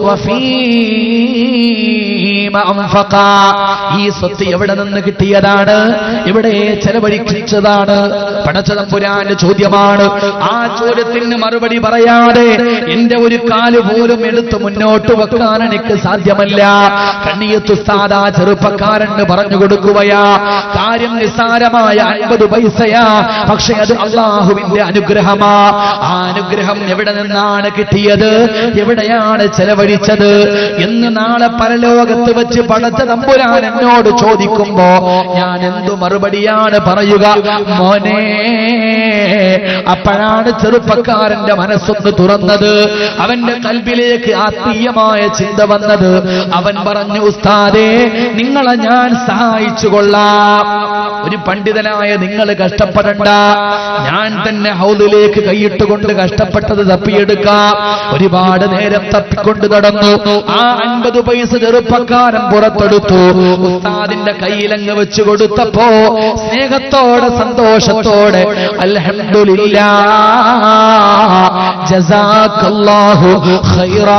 വഫീമ അൻഫഖ ഈ സ്വത്ത് എവിടെ നിന്ന് കിട്ടിയതാണ് എവിടെ ചെലവഴിച്ചതാണ് പടച്ചതമ്പുരാന്റെ ചോദ്യമാണ് ആ ചോദ്യത്തിന് മറുപടി പറയാതെ എന്റെ ഒരു കാല് പോലും എടുത്ത് മുന്നോട്ട് വെക്കാൻ എനിക്ക് സാധ്യമല്ല കണ്ണിയത്തുസ്താദ ചെറുപ്പക്കാരന് പറഞ്ഞു കൊടുക്കുകയാ കാര്യം നിസ്സാരമായ അൻപത് പൈസയാ പക്ഷെ അത് അള്ളാഹുവിന്റെ അനുഗ്രഹമാ ആ അനുഗ്രഹം എവിടെ നിന്നാണ് കിട്ടിയത് എവിടെയാണ് ചെലവഴിച്ചത് എന്ന് നാളെ പരലോകത്ത് വെച്ച് പടച്ച തമ്പുരാൻ എന്നോട് ചോദിക്കുമ്പോ ഞാൻ എന്തു മറുപടിയാണ് പറയുക മോനെ അപ്പോഴാണ് ചെറുപ്പക്കാരന്റെ മനസ്സൊന്ന് തുറന്നത് അവന്റെ കൽബിലേക്ക് ആത്മീയമായ ചിന്ത വന്നത് അവൻ പറഞ്ഞു ഉസ്താദേ നിങ്ങളെ ഞാൻ സഹായിച്ചു കൊള്ളാം ഒരു പണ്ഡിതനായ നിങ്ങൾ കഷ്ടപ്പെടണ്ട ഞാൻ തന്നെ ഹൗദിലേക്ക് കൈയിട്ടുകൊണ്ട് കഷ്ടപ്പെട്ടത് തപ്പിയെടുക്കാം ഒരുപാട് നേരം തപ്പിക്കൊണ്ട് നടന്നു ആ അൻപത് പൈസ ചെറുപ്പക്കാരൻ പുറത്തെടുത്തു ഉസ്താദിന്റെ കയ്യിലങ്ങ് വെച്ച് കൊടുത്തപ്പോ സ്നേഹത്തോടെ സന്തോഷത്തോടെ അൽഹംദുലില്ലാ ജസാക്കല്ലാഹു ഖൈറാ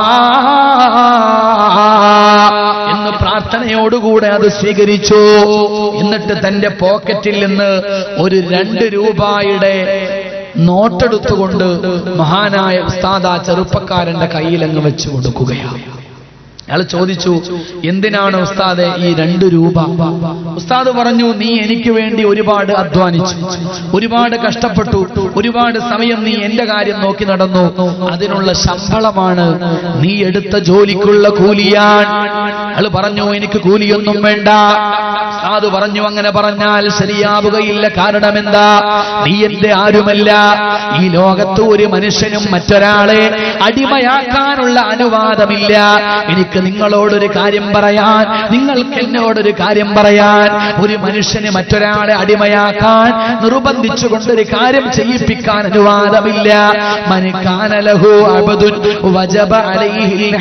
എന്ന് പ്രാർത്ഥനയോടുകൂടെ അത് സ്വീകരിച്ചു എന്നിട്ട് തന്റെ പോക്കറ്റിൽ നിന്ന് ഒരു രണ്ട് രൂപയുടെ നോട്ടെടുത്തുകൊണ്ട് മഹാനായ ഉസ്താദ് ആ ചെറുപ്പക്കാരന്റെ കയ്യിലങ്ങ് വെച്ച് കൊടുക്കുകയാണ് അയാൾ ചോദിച്ചു എന്തിനാണ് ഉസ്താദെ ഈ രണ്ട് രൂപ ഉസ്താദ് പറഞ്ഞു നീ എനിക്ക് വേണ്ടി ഒരുപാട് അധ്വാനിച്ചു ഒരുപാട് കഷ്ടപ്പെട്ടു ഒരുപാട് സമയം നീ എന്റെ കാര്യം നോക്കി നടന്നു അതിനുള്ള ശമ്പളമാണ് നീ എടുത്ത ജോലിക്കുള്ള കൂലിയാൻ അയാൾ പറഞ്ഞു എനിക്ക് കൂലിയൊന്നും വേണ്ട ഉസ്താദ് പറഞ്ഞു അങ്ങനെ പറഞ്ഞാൽ ശരിയാവുകയില്ല കാരണം എന്താ നീ എന്റെ ആരുമല്ല ഈ ലോകത്ത് ഒരു മനുഷ്യനും മറ്റൊരാളെ അടിമയാക്കാനുള്ള അനുവാദമില്ല എനിക്ക് നിങ്ങളോടൊരു കാര്യം പറയാൻ നിങ്ങൾക്ക് എന്നോടൊരു കാര്യം പറയാൻ ഒരു മനുഷ്യന് മറ്റൊരാളെ അടിമയാക്കാൻ നിർബന്ധിച്ചുകൊണ്ടൊരു കാര്യം ചെയ്യിപ്പിക്കാൻ അനുവാദമില്ല മനക്കാനലഹു അബദുൻ വജബ അലൈഹിൽ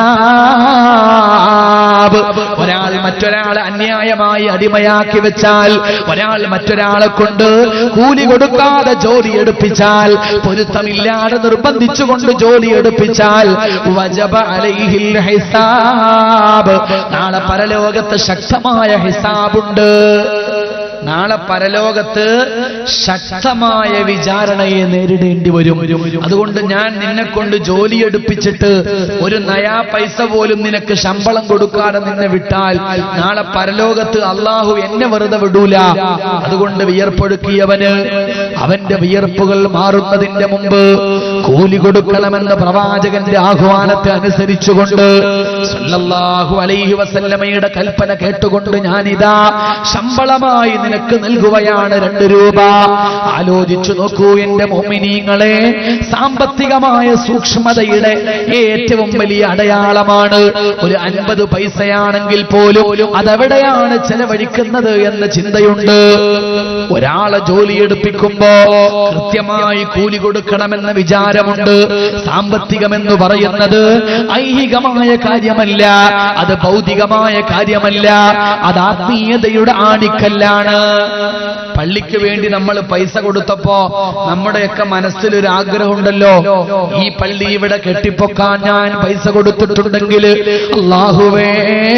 ഹിസാബ് ഒരാൾ മറ്റൊരാളെ അന്യായമായി അടിമയാക്കി വെച്ചാൽ ഒരാൾ മറ്റൊരാളെ കൊണ്ട് കൂലി കൊടുക്കാതെ ജോലി എടുപ്പിച്ചാൽ പൊരുത്തമില്ലാതെ നിർബന്ധിച്ചുകൊണ്ട് ജോലി എടുപ്പിച്ചാൽ വജബ അലൈഹിൽ ഹിസാബ് നാളെ പരലോകത്ത് ശക്തമായ ഹിസാബുണ്ട് നാളെ പരലോകത്ത് ശക്തമായ വിചാരണയെ നേരിടേണ്ടി വരും അതുകൊണ്ട് ഞാൻ നിന്നെ കൊണ്ട് ജോലി എടുപ്പിച്ചിട്ട് ഒരു നയാ പൈസ പോലും നിനക്ക് ശമ്പളം കൊടുക്കാതെ നിന്നെ വിട്ടാൽ നാളെ പരലോകത്ത് അള്ളാഹു എന്നെ വെറുതെ വിടൂല അതുകൊണ്ട് വിയർപ്പൊടുക്കിയവന് അവന്റെ വിയർപ്പുകൾ മാറുന്നതിന്റെ മുമ്പ് കൂലി കൊടുക്കണമെന്ന പ്രവാചകന്റെ ആഹ്വാനത്തെ അനുസരിച്ചുകൊണ്ട് സല്ലല്ലാഹു അലൈഹി വസല്ലമയുടെ കൽപ്പന കേട്ടുകൊണ്ട് ഞാനിതാ ശമ്പളമായി നിനക്ക് നൽകുകയാണ് രണ്ട് രൂപ ആലോചിച്ചു നോക്കൂ എന്റെ മോമിനീങ്ങളെ സാമ്പത്തികമായ സൂക്ഷ്മതയുടെ ഏറ്റവും വലിയ അടയാളമാണ് ഒരു അൻപത് പൈസയാണെങ്കിൽ പോലും അതെവിടെയാണ് ചെലവഴിക്കുന്നത് എന്ന ചിന്തയുണ്ട് ഒരാളെ ജോലിയെടുപ്പിക്കുമ്പോ കൃത്യമായി കൂലി കൊടുക്കണമെന്ന വിചാരമുണ്ട് സാമ്പത്തികമെന്ന് പറയുന്നത് ഐഹികമായ കാര്യമല്ല അത് ഭൗതികമായ കാര്യമല്ല അത് ആത്മീയതയുടെ ആണിക്കല്ലാണ് പള്ളിക്ക് വേണ്ടി നമ്മൾ പൈസ കൊടുത്തപ്പോ നമ്മുടെയൊക്കെ മനസ്സിലൊരു ആഗ്രഹമുണ്ടല്ലോ ഈ പള്ളി ഇവിടെ കെട്ടിപ്പൊക്കാൻ ഞാൻ പൈസ കൊടുത്തിട്ടുണ്ടെങ്കിൽ അള്ളാഹുവേ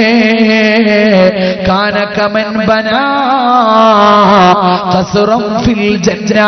കാനകമൻ ബനാ ഖസ്റം ഫിൽ ജന്ന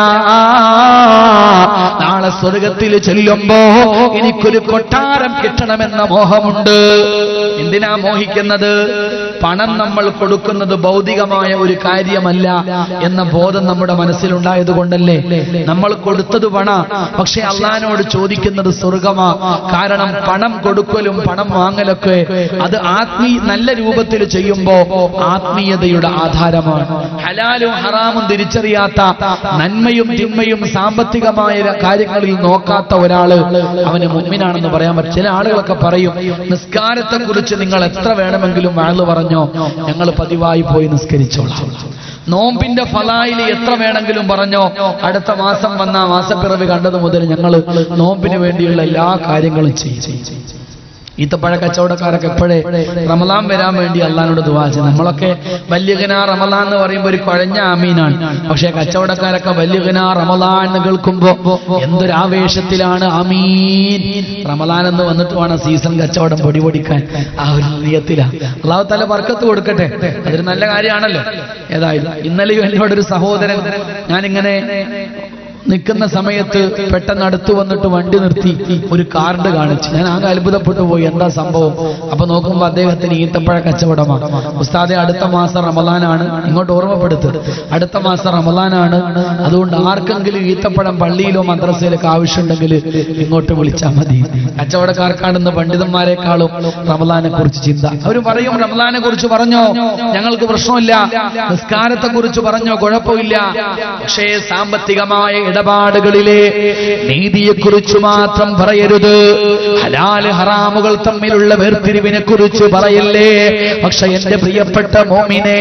നാളെ സ്വർഗത്തിൽ ചെല്ലുമ്പോ എനിക്കൊരു കൊട്ടാരം കിട്ടണമെന്ന മോഹമുണ്ട് എന്തിനാ മോഹിക്കുന്നത് പണം നമ്മൾ കൊടുക്കുന്നത് ഭൗതികമായ ഒരു കാര്യമല്ല എന്ന ബോധം നമ്മുടെ മനസ്സിലുണ്ടായത് കൊണ്ടല്ലേ നമ്മൾ കൊടുത്തത് പണ പക്ഷെ അള്ളഹാനോട് ചോദിക്കുന്നത് സ്വർഗമാ കാരണം പണം കൊടുക്കലും പണം വാങ്ങലൊക്കെ അത് ആത്മീ നല്ല രൂപത്തിൽ ചെയ്യുമ്പോ ആത്മീയതയുടെ ആധാരമാണ് ഹലാലും ഹറാമും തിരിച്ചറിയാത്ത നന്മയും തിന്മയും സാമ്പത്തികമായ കാര്യങ്ങളിൽ നോക്കാത്ത ഒരാള് അവന് മുമ്പിനാണെന്ന് പറയാൻ പറ്റും ചില ആളുകളൊക്കെ പറയും നിസ്കാരത്തെ കുറിച്ച് നിങ്ങൾ എത്ര വേണമെങ്കിലും വാഴ്ന്നു പറഞ്ഞോ ഞങ്ങൾ പതിവായി പോയി നിസ്കരിച്ചോളാം നോമ്പിന്റെ ഫലായിൽ എത്ര വേണമെങ്കിലും പറഞ്ഞോ അടുത്ത മാസം വന്ന മാസപ്പിറവി കണ്ടത് മുതൽ ഞങ്ങൾ നോമ്പിന് വേണ്ടിയുള്ള എല്ലാ കാര്യങ്ങളും ചെയ്യും ഈത്തപ്പഴ കച്ചവടക്കാരൊക്കെ എപ്പോഴേ റമലാൻ വരാൻ വേണ്ടി അള്ളഹാനോട് ദുവാ ചെയ്യും നമ്മളൊക്കെ വല്യകന റമലാൻ എന്ന് പറയുമ്പോൾ ഒരു കുഴഞ്ഞ ആമീനാണ് പക്ഷെ കച്ചവടക്കാരൊക്കെ വല്യകന റമലാൻ എന്ന് കേൾക്കുമ്പോ എന്തൊരാവേശത്തിലാണ് ആമീൻ റമലാൻ എന്ന് വന്നിട്ട് വേണം സീസൺ കച്ചവടം പൊടി പൊടിക്കാൻ ആ ഒരു നിയത്തിലാ അള്ളാഹു തല വർക്കത്ത് കൊടുക്കട്ടെ അതൊരു നല്ല കാര്യമാണല്ലോ ഏതായാലും ഇന്നലെയും എന്നോട് ഒരു സഹോദരൻ ഞാനിങ്ങനെ നിൽക്കുന്ന സമയത്ത് പെട്ടെന്ന് അടുത്ത് വന്നിട്ട് വണ്ടി നിർത്തി ഒരു കാർഡ് കാണിച്ചു ഞാൻ ആകെ അത്ഭുതപ്പെട്ടു പോയി എന്താ സംഭവം അപ്പൊ നോക്കുമ്പോ അദ്ദേഹത്തിന് ഈത്തപ്പഴ കച്ചവടമാണ് ഉസ്താദെ അടുത്ത മാസം റമലാനാണ് ഇങ്ങോട്ട് ഓർമ്മപ്പെടുത്ത് അടുത്ത മാസം റമലാനാണ് അതുകൊണ്ട് ആർക്കെങ്കിലും ഈത്തപ്പഴം പള്ളിയിലോ മദ്രസയിലൊക്കെ ആവശ്യമുണ്ടെങ്കിൽ ഇങ്ങോട്ട് വിളിച്ചാൽ മതി കച്ചവടക്കാർക്കാണെന്ന് പണ്ഡിതന്മാരെക്കാളും റമലാനെ കുറിച്ച് ചിന്ത അവർ പറയും റമലാനെ കുറിച്ച് പറഞ്ഞോ ഞങ്ങൾക്ക് പ്രശ്നമില്ല നിസ്കാരത്തെ കുറിച്ച് പറഞ്ഞോ കുഴപ്പമില്ല പക്ഷേ സാമ്പത്തികമായ ഇടപാടുകളിലെ നീതിയെക്കുറിച്ച് മാത്രം പറയരുത് ഹലാല് ഹറാമുകൾ തമ്മിലുള്ള വേർതിരിവിനെ കുറിച്ച് പറയല്ലേ പക്ഷെ എന്റെ പ്രിയപ്പെട്ട മോമിനെ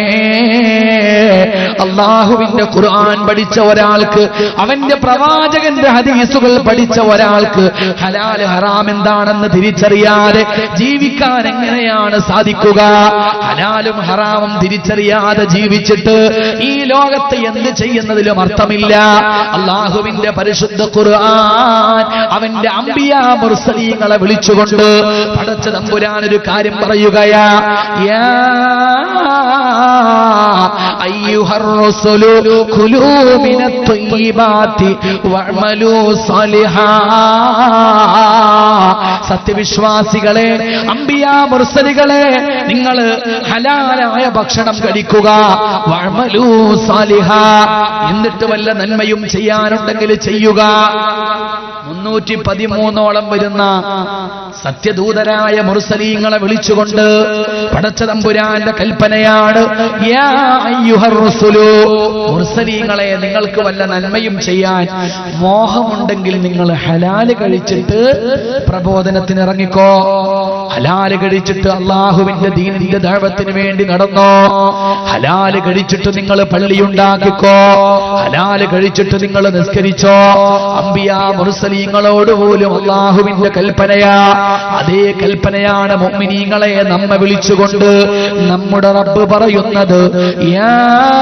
അള്ളാഹുവിന്റെ ഖുർആൻ പഠിച്ച ഒരാൾക്ക് അവന്റെ പ്രവാചകന്റെ ഹദീസുകൾ പഠിച്ച ഒരാൾക്ക് ഹലാല് ഹറാം എന്താണെന്ന് തിരിച്ചറിയാതെ ജീവിക്കാൻ എങ്ങനെയാണ് സാധിക്കുക ഹലാലും ഹറാമും തിരിച്ചറിയാതെ ജീവിച്ചിട്ട് ഈ ലോകത്ത് എന്ത് ചെയ്യുന്നതിലും അർത്ഥമില്ല അള്ളാഹുവിന്റെ പരിശുദ്ധ ഖുർആൻ അവന്റെ അമ്പിയ മുർസലീങ്ങളെ വിളിച്ചുകൊണ്ട് പടച്ച തമ്പുരാൻ ഒരു കാര്യം പറയുകയാ യാ അയ്യുഹർ റസൂലു കുലൂ മിനത് ത്വയ്യിബാതി വഅമലൂ സാലിഹാ സത്യവിശ്വാസികളെ അമ്പിയ മുർസലികളെ നിങ്ങൾ ഹലാലായ ഭക്ഷണം കഴിക്കുക വഅമലൂ സാലിഹാ എന്നിട്ട് വല്ല നന്മയും ചെയ്യാനുണ്ടെങ്കിൽ ചെയ്യുക മുന്നൂറ്റി പതിമൂന്നോളം വരുന്ന സത്യദൂതരായ മുർസലീങ്ങളെ വിളിച്ചുകൊണ്ട് പടച്ചതമ്പുരാന്റെ കൽപ്പനയാണ് യാ അയ്യുഹർ റസൂലു. മുർസലീങ്ങളെ നിങ്ങൾക്ക് വല്ല നന്മയും ചെയ്യാൻ മോഹമുണ്ടെങ്കിൽ നിങ്ങൾ ഹലാല് കഴിച്ചിട്ട് പ്രബോധനത്തിന് ഇറങ്ങിക്കോ ഹലാല് കഴിച്ചിട്ട് അള്ളാഹുവിന്റെ ദീനിന്റെ ദൈവത്തിന് വേണ്ടി നടന്നോ ഹലാല് കഴിച്ചിട്ട് നിങ്ങൾ പള്ളിയുണ്ടാക്കിക്കോ ഹലാല് കഴിച്ചിട്ട് നിങ്ങൾ നിസ്കരിച്ചോ അമ്പിയ മുർസലീങ്ങളോട് പോലും അള്ളാഹുവിന്റെ കൽപ്പനയാ അതേ കൽപ്പനയാണ് മുഅ്മിനീങ്ങളെ നമ്മെ വിളിച്ചുകൊണ്ട് നമ്മുടെ റബ്ബ് പറയുന്നത് യാ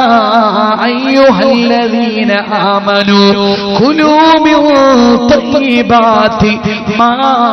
അയ്യുഹല്ലദീന ആമനു കുലൂ മിൻ തയ്യിബാതി മാ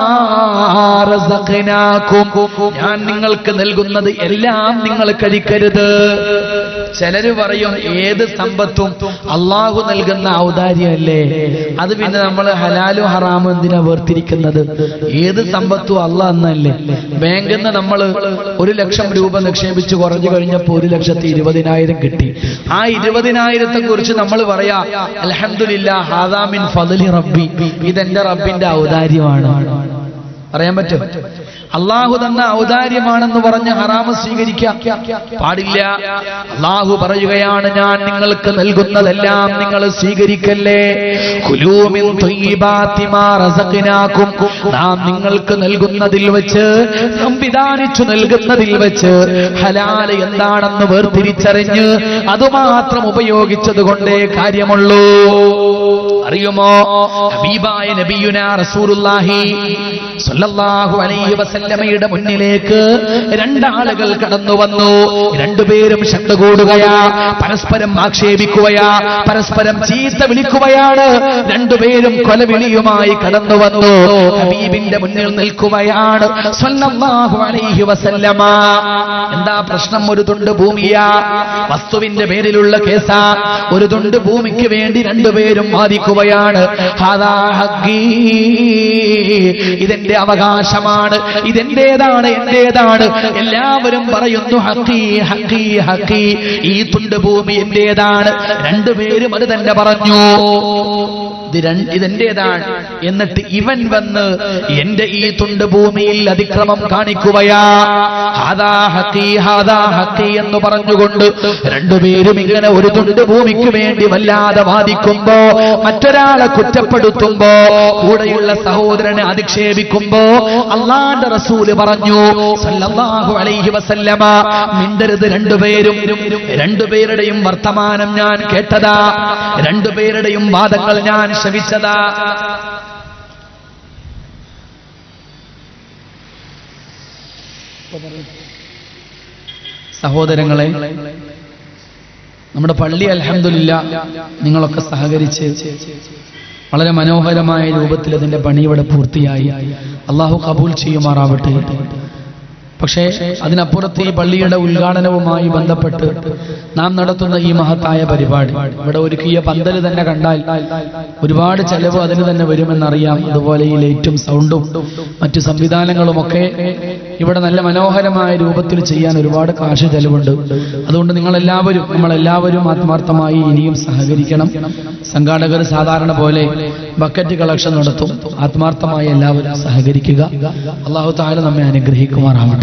റസഖനാകും ഞാൻ നിങ്ങൾക്ക് നൽകുന്നത് എല്ലാം നിങ്ങൾ കഴിക്കരുത് ചിലര് പറയും ഏത് സമ്പത്തും അള്ളാഹു നൽകുന്ന ഔദാര്യമല്ലേ അത് പിന്നെ നമ്മൾ ഹലാലും ഹറാമും എന്തിനാ വേർതിരിക്കുന്നത് ഏത് സമ്പത്തും അള്ളാഹ് എന്നല്ലേ ബാങ്കിൽ നിന്ന് നമ്മൾ ഒരു ലക്ഷം രൂപ നിക്ഷേപിച്ച് കുറഞ്ഞു കഴിഞ്ഞപ്പോൾ ഒരു ലക്ഷത്തി ഇരുപതിനായിരം കിട്ടി ആ ഇരുപതിനായിരത്തെ കുറിച്ച് നമ്മൾ പറയാ അലഹമില്ല ഹാദാമിൻ ഫദലി റബ്ബി ഇതെന്റെ റബ്ബിന്റെ ഔദാര്യമാണ് പറയാൻ പറ്റും അള്ളാഹു തന്ന ഔദാര്യമാണെന്ന് പറഞ്ഞ് ഹറാമ് സ്വീകരിക്കാം പാടില്ല അള്ളാഹു പറയുകയാണ് ഞാൻ നിങ്ങൾക്ക് നൽകുന്നതെല്ലാം നിങ്ങൾ സ്വീകരിക്കല്ലേ കുലൂ മിൻ ത്വയ്യിബാത്തി മാ റസഖ്നാകും നാം നിങ്ങൾക്ക് നൽകുന്നതിൽ വെച്ച് സംവിധാനിച്ചു നൽകുന്നതിൽ വെച്ച് ഹലാല് എന്താണെന്ന് വേർതിരിച്ചറിഞ്ഞ് അതുമാത്രം ഉപയോഗിച്ചത് കൊണ്ടേ കാര്യമുള്ളൂ അറിയുമോ ഹബീബായ നബിയുന റസൂലുള്ളാഹി സ്വല്ലല്ലാഹു അലൈഹി വസല്ലമയുടെ മുന്നിലേക്ക് രണ്ടാളുകൾ കടന്നു വന്നു രണ്ടുപേരും ശബ്ദ കൂടുകയാ പരസ്പരം ആക്ഷേപിക്കുകയാ പരസ്പരം ചീത്ത വിളിക്കുകയാണ് രണ്ടുപേരും കൊലവിളിയുമായി കടന്നു വന്നു ഹബീബിന്റെ മുന്നിൽ നിൽക്കുകയാണ് സ്വല്ലല്ലാഹു അലൈഹി വസല്ലമ എന്താ പ്രശ്നം ഒരു തുണ്ട് ഭൂമിയാ വസ്തുവിന്റെ പേരിലുള്ള കേസാ ഒരു തുണ്ട് ഭൂമിക്ക് വേണ്ടി രണ്ടുപേരും വാദിക്കുകയാണ് ഹാദാ ഹഖീ. ഇതെന്റെ അവകാശമാണ് ഇതെന്റേതാണ് എന്റേതാണ് എല്ലാവരും പറയുന്നു ഹക്കി ഹക്കി ഹക്കി ഈ തുണ്ട് ഭൂമി എന്റേതാണ് രണ്ടുപേരും അത് തന്നെ പറഞ്ഞു ഇത് രണ്ട് ഇതെന്റേതാണ് എന്നിട്ട് ഇവൻ വന്ന് എന്റെ ഈ തുണ്ട് ഭൂമിയിൽ അതിക്രമം കാണിക്കുകയാ ഹാദാ ഹക്കി ഹാദാ ഹക്കി എന്ന് പറഞ്ഞുകൊണ്ട് രണ്ടുപേരും ഇങ്ങനെ ഒരു തുണ്ട് ഭൂമിക്ക് വേണ്ടി വല്ലാതെ വാദിക്കുമ്പോ മറ്റൊരാളെ കുറ്റപ്പെടുത്തുമ്പോ കൂടെയുള്ള സഹോദരനെ അധിക്ഷേപിക്കുമ്പോ അള്ളാന്റെ റസൂല് പറഞ്ഞു സല്ലല്ലാഹു അലൈഹി വസല്ലമ മിണ്ടരുത് രണ്ടുപേരും രണ്ടുപേരുടെയും വർത്തമാനം ഞാൻ കേട്ടതാ രണ്ടുപേരുടെയും വാദങ്ങൾ ഞാൻ ശ്രവിച്ചതാ സഹോദരങ്ങളെ നമ്മുടെ പള്ളി അൽഹംദുലില്ല നിങ്ങളൊക്കെ സഹകരിച്ച് വളരെ മനോഹരമായ രൂപത്തിൽ അതിന്റെ പണി ഇവിടെ പൂർത്തിയായി അള്ളാഹു കബൂൽ ചെയ്യുമാറാവട്ടെ പക്ഷേ അതിനപ്പുറത്ത് ഈ പള്ളിയുടെ ഉദ്ഘാടനവുമായി ബന്ധപ്പെട്ട് നാം നടത്തുന്ന ഈ മഹത്തായ പരിപാടി ഇവിടെ ഒരുക്കിയ പന്തൽ തന്നെ കണ്ടാൽ ഒരുപാട് ചെലവ് അതിന് തന്നെ വരുമെന്നറിയാം അതുപോലെ ഈ ലൈറ്റും സൗണ്ടും മറ്റു സംവിധാനങ്ങളുമൊക്കെ ഇവിടെ നല്ല മനോഹരമായ രൂപത്തിൽ ചെയ്യാൻ ഒരുപാട് കാശ് ചെലവുണ്ട് അതുകൊണ്ട് നിങ്ങളെല്ലാവരും നമ്മളെല്ലാവരും ആത്മാർത്ഥമായി ഇനിയും സഹകരിക്കണം സംഘാടകർ സാധാരണ പോലെ ബക്കറ്റ് കളക്ഷൻ നടത്തും ആത്മാർത്ഥമായി എല്ലാവരും സഹകരിക്കുക അള്ളാഹു താല നമ്മെ അനുഗ്രഹിക്കുമാറാവട്ടെ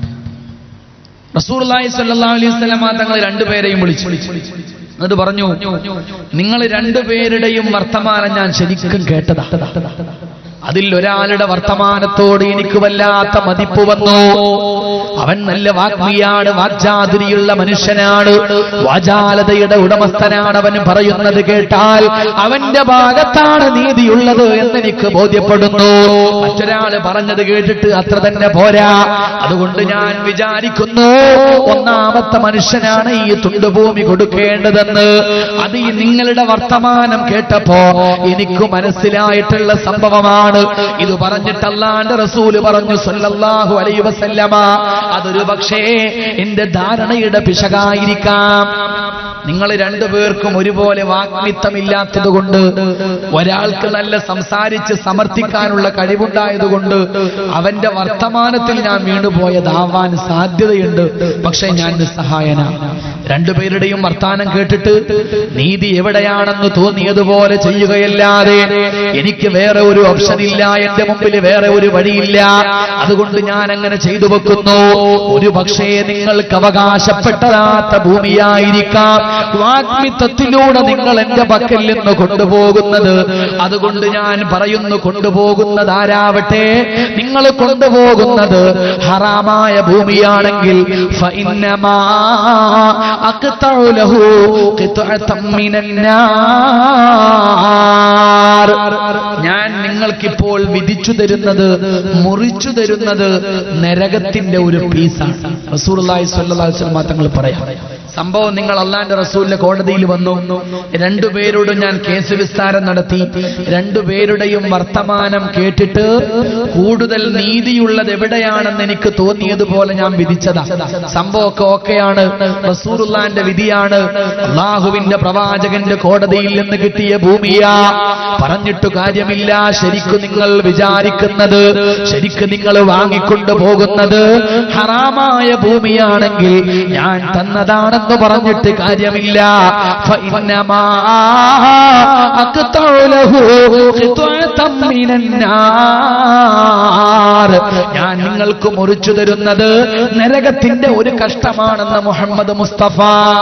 റസൂർലായി സല്ലല്ലാഹു അലൈഹി വസല്ലമ തങ്ങൾ രണ്ടുപേരെയും വിളിച്ചു എന്നിട്ട് പറഞ്ഞു നിങ്ങൾ രണ്ടുപേരുടെയും വർത്തമാനം ഞാൻ ശരിക്കും കേട്ടതാ അതിൽ ഒരാളുടെ വർത്തമാനത്തോട് എനിക്ക് വല്ലാത്ത മതിപ്പ് വന്നു അവൻ നല്ല വാഗ്മിയാണ് വാഗ്ചാതുരിയുള്ള മനുഷ്യനാണ് വാചാലതയുടെ ഉടമസ്ഥനാണ് അവൻ പറയുന്നത് കേട്ടാൽ അവന്റെ ഭാഗത്താണ് നീതിയുള്ളത് എന്നെനിക്ക് ബോധ്യപ്പെടുന്നു മറ്റൊരാള് പറഞ്ഞത് കേട്ടിട്ട് അത്ര തന്നെ പോരാ അതുകൊണ്ട് ഞാൻ വിചാരിക്കുന്നു ഒന്നാമത്തെ മനുഷ്യനാണ് ഈ തുണ്ടുഭൂമി കൊടുക്കേണ്ടതെന്ന് അത് ഈ നിങ്ങളുടെ വർത്തമാനം കേട്ടപ്പോ എനിക്ക് മനസ്സിലായിട്ടുള്ള സംഭവമാണ് ഇത് പറഞ്ഞിട്ട് അല്ലാണ്ട് റസൂല് പറഞ്ഞു സല്ലല്ലാഹു അലൈഹി വസല്ലമ അതൊരു പക്ഷേ എന്റെ ധാരണയുടെ പിശകായിരിക്കാം നിങ്ങൾ രണ്ടുപേർക്കും ഒരുപോലെ വാഗ്മിത്വമില്ലാത്തത് കൊണ്ട് ഒരാൾക്ക് നല്ല സംസാരിച്ച് സമർത്ഥിക്കാനുള്ള കഴിവുണ്ടായതുകൊണ്ട് അവന്റെ വർത്തമാനത്തിൽ ഞാൻ വീണുപോയതാവാൻ സാധ്യതയുണ്ട് പക്ഷെ ഞാൻ നിസ്സഹായന രണ്ടുപേരുടെയും വർത്താനം കേട്ടിട്ട് നീതി എവിടെയാണെന്ന് തോന്നിയതുപോലെ ചെയ്യുകയല്ലാതെ എനിക്ക് വേറെ ഒരു ഓപ്ഷൻ ഇല്ല എന്റെ മുമ്പിൽ വേറെ ഒരു വഴിയില്ല അതുകൊണ്ട് ഞാൻ അങ്ങനെ ചെയ്തു വെക്കുന്നു ഒരു പക്ഷേ നിങ്ങൾക്ക് അവകാശപ്പെട്ടതാത്ത ഭൂമിയായിരിക്കാം വാഗ്മിത്വത്തിലൂടെ നിങ്ങൾ എന്റെ പക്കൽ നിന്ന് കൊണ്ടുപോകുന്നത് അതുകൊണ്ട് ഞാൻ പറയുന്നു കൊണ്ടുപോകുന്നത് ആരാവട്ടെ നിങ്ങൾ കൊണ്ടുപോകുന്നത് ഹറാമായ ഭൂമിയാണെങ്കിൽ ഫഇന്നമാ അഖ്തഉ ലഹു ഖിത്അതം മിനന്നാർ ഞാൻ നിങ്ങൾക്കിപ്പോൾ വിധിച്ചു തരുന്നത് മുറിച്ചു തരുന്നത് നരകത്തിന്റെ ഒരു പീസാണ് റസൂലുള്ളാഹി സ്വല്ലല്ലാഹു അലൈഹി വസല്ലം തങ്ങൾ പറയാം സംഭവം നിങ്ങൾ അള്ളാന്റെ റസൂലിന്റെ കോടതിയിൽ വന്നു രണ്ടുപേരോടും ഞാൻ കേസ് വിസ്താരം നടത്തി രണ്ടുപേരുടെയും വർത്തമാനം കേട്ടിട്ട് കൂടുതൽ നീതിയുള്ളത് എവിടെയാണെന്ന് എനിക്ക് തോന്നിയതുപോലെ ഞാൻ വിധിച്ചതാ സംഭവമൊക്കെ ഓക്കെയാണ് റസൂറുല്ലാന്റെ വിധിയാണ് അള്ളാഹുവിന്റെ പ്രവാചകന്റെ കോടതിയിൽ നിന്ന് കിട്ടിയ ഭൂമിയാ പറഞ്ഞിട്ട് കാര്യമില്ല ശരിക്കും നിങ്ങൾ വിചാരിക്കുന്നത് ശരിക്കും നിങ്ങൾ വാങ്ങിക്കൊണ്ടു പോകുന്നത് ഹറാമായ ഭൂമിയാണെങ്കിൽ ഞാൻ തന്നതാണെന്ന് പറഞ്ഞിട്ട് കാര്യമില്ല ഫഇന്നമാ അഖ്തഉ ലഹു ഖിത്അതം മിനന്നാർ നാർ ഞാൻ നിങ്ങൾക്ക് മുറിച്ചു തരുന്നത് നരകത്തിന്റെ ഒരു കഷ്ടമാണെന്ന് മുഹമ്മദ് മുസ്തഫ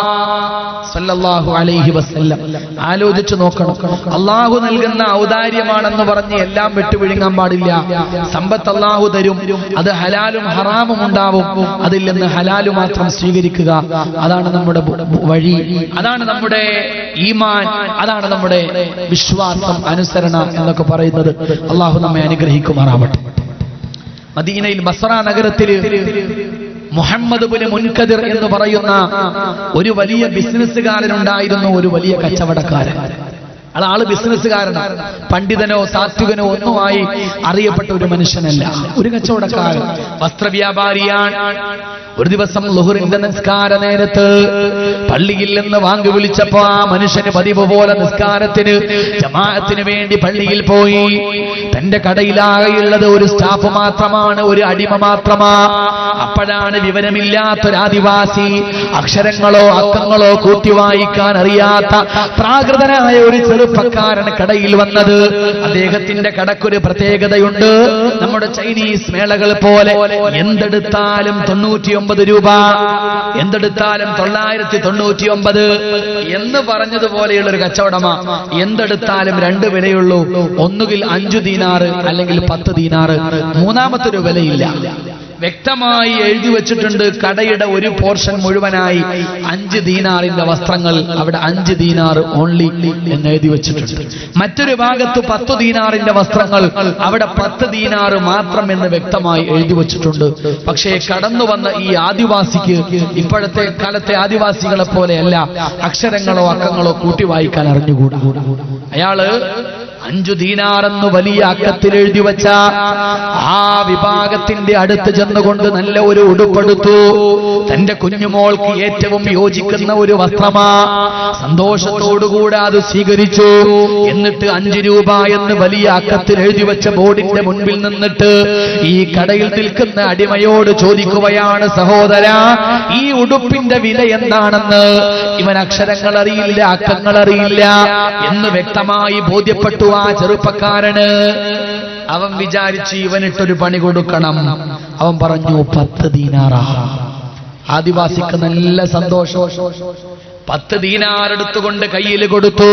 സല്ലല്ലാഹു അലൈഹി വസല്ലം ആലോചിച്ചു നോക്കണം അള്ളാഹു നൽകുന്ന ഔദാര്യമാണെന്ന് പറഞ്ഞ് എല്ലാം വിട്ടുവിഴുങ്ങാൻ പാടില്ല സമ്പത്ത് അള്ളാഹു തരും അത് ഹലാലും ഹറാമും ഉണ്ടാവും അതിൽ നിന്ന് ഹലാലു മാത്രം സ്വീകരിക്കുക അതാണ് നമ്മുടെ ബു- ബു- വഴി അതാണ് നമ്മുടെ ഈമാൻ അതാണ് നമ്മുടെ വിശ്വാസം അനുസരണ എന്നൊക്കെ പറയുന്നത് അള്ളാഹു നമ്മെ അനുഗ്രഹിക്കുമാറാവട്ടെ മദീനയിൽ ബസറ നഗരത്തിൽ മുഹമ്മദ് ബിൻ മുൻകദിർ എന്ന് പറയുന്ന ഒരു വലിയ ബിസിനസ്സുകാരനുണ്ടായിരുന്നു ഒരു വലിയ കച്ചവടക്കാരൻ അത് ആള് ബിസിനസ്സുകാരനാണ് പണ്ഡിതനോ സാത്വികനോ ഒന്നുമായി അറിയപ്പെട്ട ഒരു മനുഷ്യനല്ല ഒരു കച്ചവടക്കാരൻ വസ്ത്രവ്യാപാരിയാണ് ഒരു ദിവസം ലുഹുറിന്റെ നിസ്കാര നേരത്ത് പള്ളിയിൽ നിന്ന് വാങ്ങി വിളിച്ചപ്പോ ആ മനുഷ്യന് പതിവ് പോലെ നിസ്കാരത്തിന് ജമാഅത്തിന് വേണ്ടി പള്ളിയിൽ പോയി തന്റെ കടയിലാകെയുള്ളത് ഒരു സ്റ്റാഫ് മാത്രമാണ് ഒരു അടിമ മാത്രമാ അപ്പോഴാണ് വിവരമില്ലാത്തൊരാദിവാസി അക്ഷരങ്ങളോ അക്കങ്ങളോ കൂട്ടി വായിക്കാൻ അറിയാത്ത പ്രാകൃതനായ ഒരു ചെറുപ്പക്കാരൻ കടയിൽ വന്നത് അദ്ദേഹത്തിന്റെ കടക്കൊരു പ്രത്യേകതയുണ്ട് നമ്മുടെ ചൈനീസ് മേളകൾ പോലെ എന്തെടുത്താലും തൊണ്ണൂറ്റിയൊമ്പത് രൂപ എന്തെടുത്താലും തൊള്ളായിരത്തി തൊണ്ണൂറ്റി ഒമ്പത് എന്ന് പറഞ്ഞതുപോലെയുള്ള ഒരു കച്ചവടമാ എന്തെടുത്താലും രണ്ട് വിലയുള്ളൂ ഒന്നുകിൽ അഞ്ചു ദീനാറ് അല്ലെങ്കിൽ പത്ത് ദീനാറ് മൂന്നാമത്തെ ഒരു വിലയില്ല വ്യക്തമായി എഴുതി വെച്ചിട്ടുണ്ട് കടയുടെ ഒരു പോർഷൻ മുഴുവനായി അഞ്ച് ദീനാറിന്റെ വസ്ത്രങ്ങൾ അവിടെ അഞ്ച് ദീനാർ ഓൺലി എന്ന് എഴുതി വെച്ചിട്ടുണ്ട് മറ്റൊരു ഭാഗത്ത് പത്ത് ദീനാറിന്റെ വസ്ത്രങ്ങൾ അവിടെ പത്ത് ദീനാർ മാത്രം എന്ന് വ്യക്തമായി എഴുതി വെച്ചിട്ടുണ്ട് പക്ഷേ കടന്നു വന്ന ഈ ആദിവാസിക്ക് ഇപ്പോഴത്തെ കാലത്തെ ആദിവാസികളെ പോലെയല്ല അക്ഷരങ്ങളോ അക്കങ്ങളോ കൂട്ടി വായിക്കാൻ അറിഞ്ഞുകൂടാ അയാള് അഞ്ചു ദീനാറെന്ന് വലിയ അക്കത്തിൽ എഴുതി വെച്ച ആ വിഭാഗത്തിന്റെ അടുത്ത് ചെന്നുകൊണ്ട് നല്ല ഒരു ഉടുപ്പെടുത്തു തന്റെ കുഞ്ഞുമോൾക്ക് ഏറ്റവും യോജിക്കുന്ന ഒരു വസ്ത്രമാ സന്തോഷത്തോടുകൂടെ അത് സ്വീകരിച്ചു എന്നിട്ട് അഞ്ചു രൂപ എന്ന് വലിയ അക്കത്തിൽ എഴുതി വെച്ച ബോർഡിന്റെ മുൻപിൽ നിന്നിട്ട് ഈ കടയിൽ നിൽക്കുന്ന അടിമയോട് ചോദിക്കുകയാണ് സഹോദര ഈ ഉടുപ്പിന്റെ വില എന്താണെന്ന് ഇവൻ അക്ഷരങ്ങൾ അറിയില്ല അക്കങ്ങൾ അറിയില്ല എന്ന് വ്യക്തമായി ബോധ്യപ്പെട്ടു ആ ചെറുപ്പക്കാരന് അവൻ വിചാരിച്ചു ഇവനിട്ടൊരു പണി കൊടുക്കണം അവൻ പറഞ്ഞു പത്ത് ദീനാറാ ആദിവാസിക്ക് നല്ല സന്തോഷം പത്ത് ദീനാറെടുത്തുകൊണ്ട് കയ്യിൽ കൊടുത്തു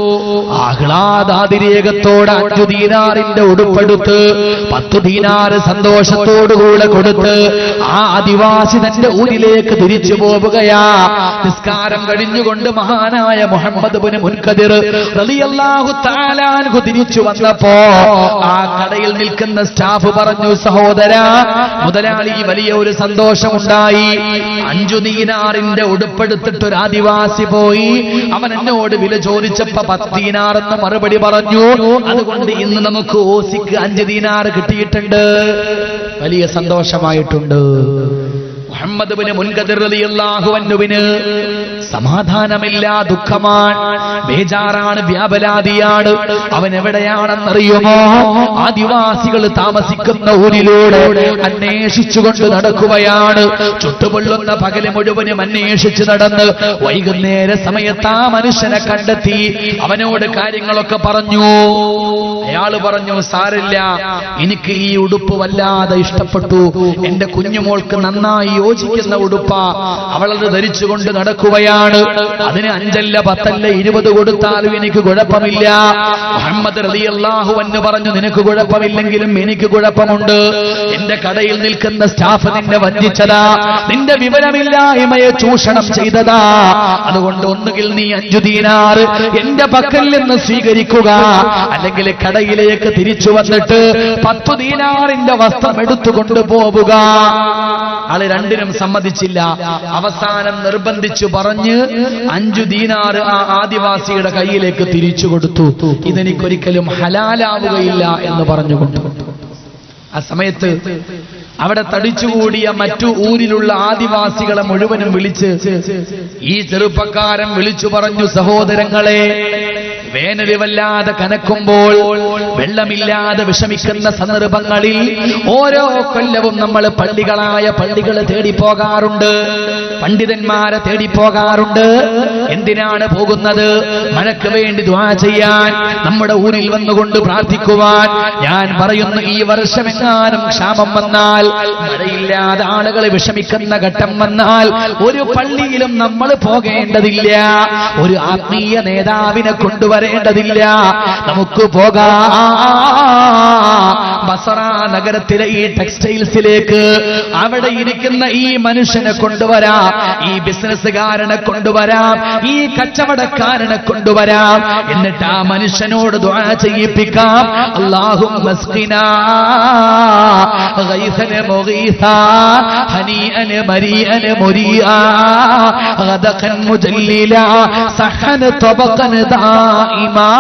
ആഹ്ലാദാതിരേകത്തോടെ അഞ്ചു ദീനാറിന്റെ ഉടുപ്പെടുത്ത് പത്ത് ദീനാറ് സന്തോഷത്തോടുകൂടെ കൊടുത്ത് ആ ആദിവാസി തന്റെ ഊരിലേക്ക് തിരിച്ചു പോവുകയാ നിസ്കാരം കഴിഞ്ഞുകൊണ്ട് മഹാനായ മുഹമ്മദ് ബിൻ മുൻകദിർ റളിയല്ലാഹു തആലാൻഹു തിരിച്ചു വന്നപ്പോ ആ കടയിൽ നിൽക്കുന്ന സ്റ്റാഫ് പറഞ്ഞു സഹോദര മുതലാളി വലിയ ഒരു സന്തോഷമുണ്ടായി അഞ്ചു ദീനാറിന്റെ ഉടുപ്പെടുത്തിട്ട് ഒരു ആദിവാസി പോയി അവൻ എന്നോട് വില ചോദിച്ചപ്പോ പത്ത് ദീനാറെന്ന് മറുപടി പറഞ്ഞു അതുകൊണ്ട് ഇന്ന് നമുക്ക് ഓസിക്ക് അഞ്ച് ദീനാറ് കിട്ടിയിട്ടുണ്ട് വലിയ സന്തോഷമായിട്ടുണ്ട് മുഹമ്മദ് ബിന് മുൻകദിർ റളിയല്ലാഹു അൻഹുവിന് സമാധാനമില്ല ദുഃഖമാണ് ബേജാറാണ് വ്യാപലാതിയാണ് അവൻ എവിടെയാണെന്നറിയുമോ ആദിവാസികൾ താമസിക്കുന്ന ഊരിലൂടെ അന്വേഷിച്ചുകൊണ്ട് നടക്കുകയാണ് ചുട്ടുപൊള്ളുന്ന പകല് മുഴുവനും അന്വേഷിച്ച് നടന്ന് വൈകുന്നേര സമയത്ത് ആ മനുഷ്യനെ കണ്ടെത്തി അവനോട് കാര്യങ്ങളൊക്കെ പറഞ്ഞു അയാള് പറഞ്ഞു സാരില്ല എനിക്ക് ഈ ഉടുപ്പ് വല്ലാതെ ഇഷ്ടപ്പെട്ടു എന്റെ കുഞ്ഞുമോൾക്ക് നന്നായി യോജിക്കുന്ന ഉടുപ്പ അവളത് ധരിച്ചുകൊണ്ട് നടക്കുകയാണ് അതിന് അഞ്ചല്ല പത്തല്ല ഇരുപത് കൊടുത്താലും എനിക്ക് കുഴപ്പമില്ല മുഹമ്മദ് റളിയല്ലാഹു എന്ന് പറഞ്ഞു നിനക്ക് കുഴപ്പമില്ലെങ്കിലും എനിക്ക് കുഴപ്പമുണ്ട് എന്റെ കടയിൽ നിൽക്കുന്ന സ്റ്റാഫ് നിന്നെ വഞ്ചിച്ചതാ നിന്റെ വിവരമില്ലായ്മയെ ചൂഷണം ചെയ്തതാ അതുകൊണ്ട് ഒന്നുകിൽ നീ അഞ്ചു ദീനാറ് എന്റെ പക്കൽ നിന്ന് സ്വീകരിക്കുക അല്ലെങ്കിൽ കടയിലേക്ക് തിരിച്ചു വന്നിട്ട് പത്തു ദീനാറിന്റെ വസ്ത്രം എടുത്തുകൊണ്ട് പോവുക ആള് രണ്ടിനും സമ്മതിച്ചില്ല അവസാനം നിർബന്ധിച്ചു പറഞ്ഞ് അഞ്ചു ദീനാറ് ആ ആദിവാസിയുടെ കയ്യിലേക്ക് തിരിച്ചു കൊടുത്തു ഇതെനിക്കൊരിക്കലും ഹലാലാവുകയില്ല എന്ന് പറഞ്ഞുകൊണ്ട് ആ സമയത്ത് അവിടെ തടിച്ചുകൂടിയ മറ്റു ഊരിലുള്ള ആദിവാസികളെ മുഴുവനും വിളിച്ച് ഈ ചെറുപ്പക്കാരൻ വിളിച്ചു പറഞ്ഞു സഹോദരങ്ങളെ വേനൽ വല്ലാതെ കനക്കുമ്പോൾ വെള്ളമില്ലാതെ വിഷമിക്കുന്ന സന്ദർഭങ്ങളിൽ ഓരോ കൊല്ലവും നമ്മൾ പള്ളികളായ പള്ളികൾ തേടി പോകാറുണ്ട് പണ്ഡിതന്മാരെ തേടി പോകാറുണ്ട് എന്തിനാണ് പോകുന്നത് മഴയ്ക്ക് വേണ്ടി ദ്വാ ചെയ്യാൻ നമ്മുടെ ഊരിൽ വന്നുകൊണ്ട് പ്രാർത്ഥിക്കുവാൻ ഞാൻ പറയുന്നു ഈ വർഷമെങ്ങാനും ക്ഷാമം വന്നാൽ മഴയില്ലാതെ ആളുകൾ വിഷമിക്കുന്ന ഘട്ടം വന്നാൽ ഒരു പള്ളിയിലും നമ്മൾ പോകേണ്ടതില്ല ഒരു ആത്മീയ നേതാവിനെ കൊണ്ടുവരേണ്ടതില്ല നമുക്ക് പോകാം ബസറ നഗരത്തിലെ ഈ ടെക്സ്റ്റൈൽസിലേക്ക് അവിടെ ഇരിക്കുന്ന ഈ മനുഷ്യനെ കൊണ്ടുവരാം ഈ ബിസിനസ്സുകാരനെ കൊണ്ടുവരാം ഈ കച്ചവടക്കാരനെ കൊണ്ടുവരാം എന്നിട്ട് ആ മനുഷ്യനോട് ദുആ ചെയ്യിപ്പിക്കാം അല്ലാഹും غيثا مغيثا هنيئا مريئا مريئا غدقا مجللا صحا طبقا دائما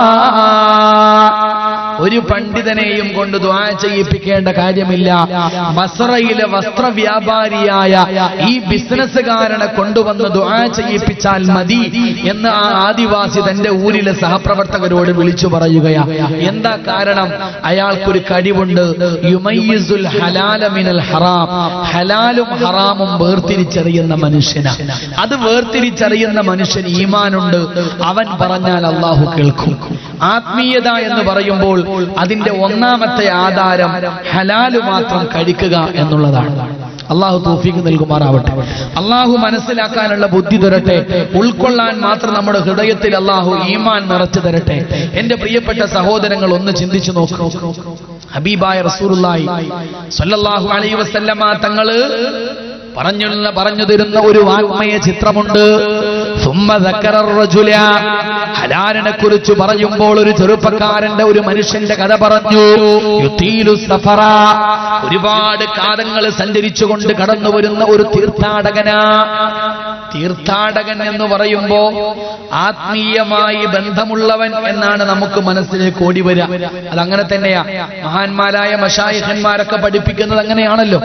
ഒരു പണ്ഡിതനെയും കൊണ്ട് ദ്വാ ചെയ്യിപ്പിക്കേണ്ട കാര്യമില്ല ബസറയിലെ വസ്ത്രവ്യാപാരിയായ ഈ ബിസിനസ്സുകാരനെ കൊണ്ടുവന്ന് ദ്വാ ചെയ്യിപ്പിച്ചാൽ മതി എന്ന് ആ ആദിവാസി തന്റെ ഊരിലെ സഹപ്രവർത്തകരോട് വിളിച്ചു പറയുകയാ എന്താ കാരണം അയാൾക്കൊരു കഴിവുണ്ട് യുമയ്യിസുൽ ഹലാല മിനൽ ഹറാം ഹലാലും ഹറാമും വേർതിരിച്ചറിയുന്ന മനുഷ്യനാ അത് വേർതിരിച്ചറിയുന്ന മനുഷ്യൻ ഈമാനുണ്ട് അവൻ പറഞ്ഞാൽ അള്ളാഹു കേൾക്കും ആത്മീയത എന്ന് പറയുമ്പോൾ അതിന്റെ ഒന്നാമത്തെ ആധാരം ഹലാല് മാത്രം കഴിക്കുക എന്നുള്ളതാണ് അള്ളാഹു തോഫീക്ക് നൽകുമാറാവട്ടെ അള്ളാഹു മനസ്സിലാക്കാനുള്ള ബുദ്ധി തരട്ടെ ഉൾക്കൊള്ളാൻ മാത്രം നമ്മുടെ ഹൃദയത്തിൽ അള്ളാഹു ഈമാൻ നിറച്ചു തരട്ടെ എന്റെ പ്രിയപ്പെട്ട സഹോദരങ്ങൾ ഒന്ന് ചിന്തിച്ചു നോക്കൂ ഹബീബായ റസൂലുള്ളാഹി സ്വല്ലല്ലാഹു അലൈഹി വസല്ലമ തങ്ങള് പറഞ്ഞുള്ള പറഞ്ഞു തരുന്ന ഒരു വാഗ്മയ ചിത്രമുണ്ട് സുമ്മ ذكر الرجل ഹലാലിനെ കുറിച്ച് പറയുമ്പോൾ ഒരു ചെറുപ്പക്കാരന്റെ ഒരു മനുഷ്യന്റെ കഥ പറഞ്ഞു യുത്തീലു സഫറ ഒരുപാട് കാലങ്ങൾ സഞ്ചരിച്ചുകൊണ്ട് കടന്നു വരുന്ന ഒരു തീർത്ഥാടകനാ തീർത്ഥാടകൻ എന്ന് പറയുമ്പോ ആത്മീയമായി ബന്ധമുള്ളവൻ എന്നാണ് നമുക്ക് മനസ്സിലേക്ക് ഓടി വരിക അതങ്ങനെ തന്നെയാ മഹാന്മാരായ മഷായിഖന്മാരൊക്കെ പഠിപ്പിക്കുന്നത് അങ്ങനെയാണല്ലോ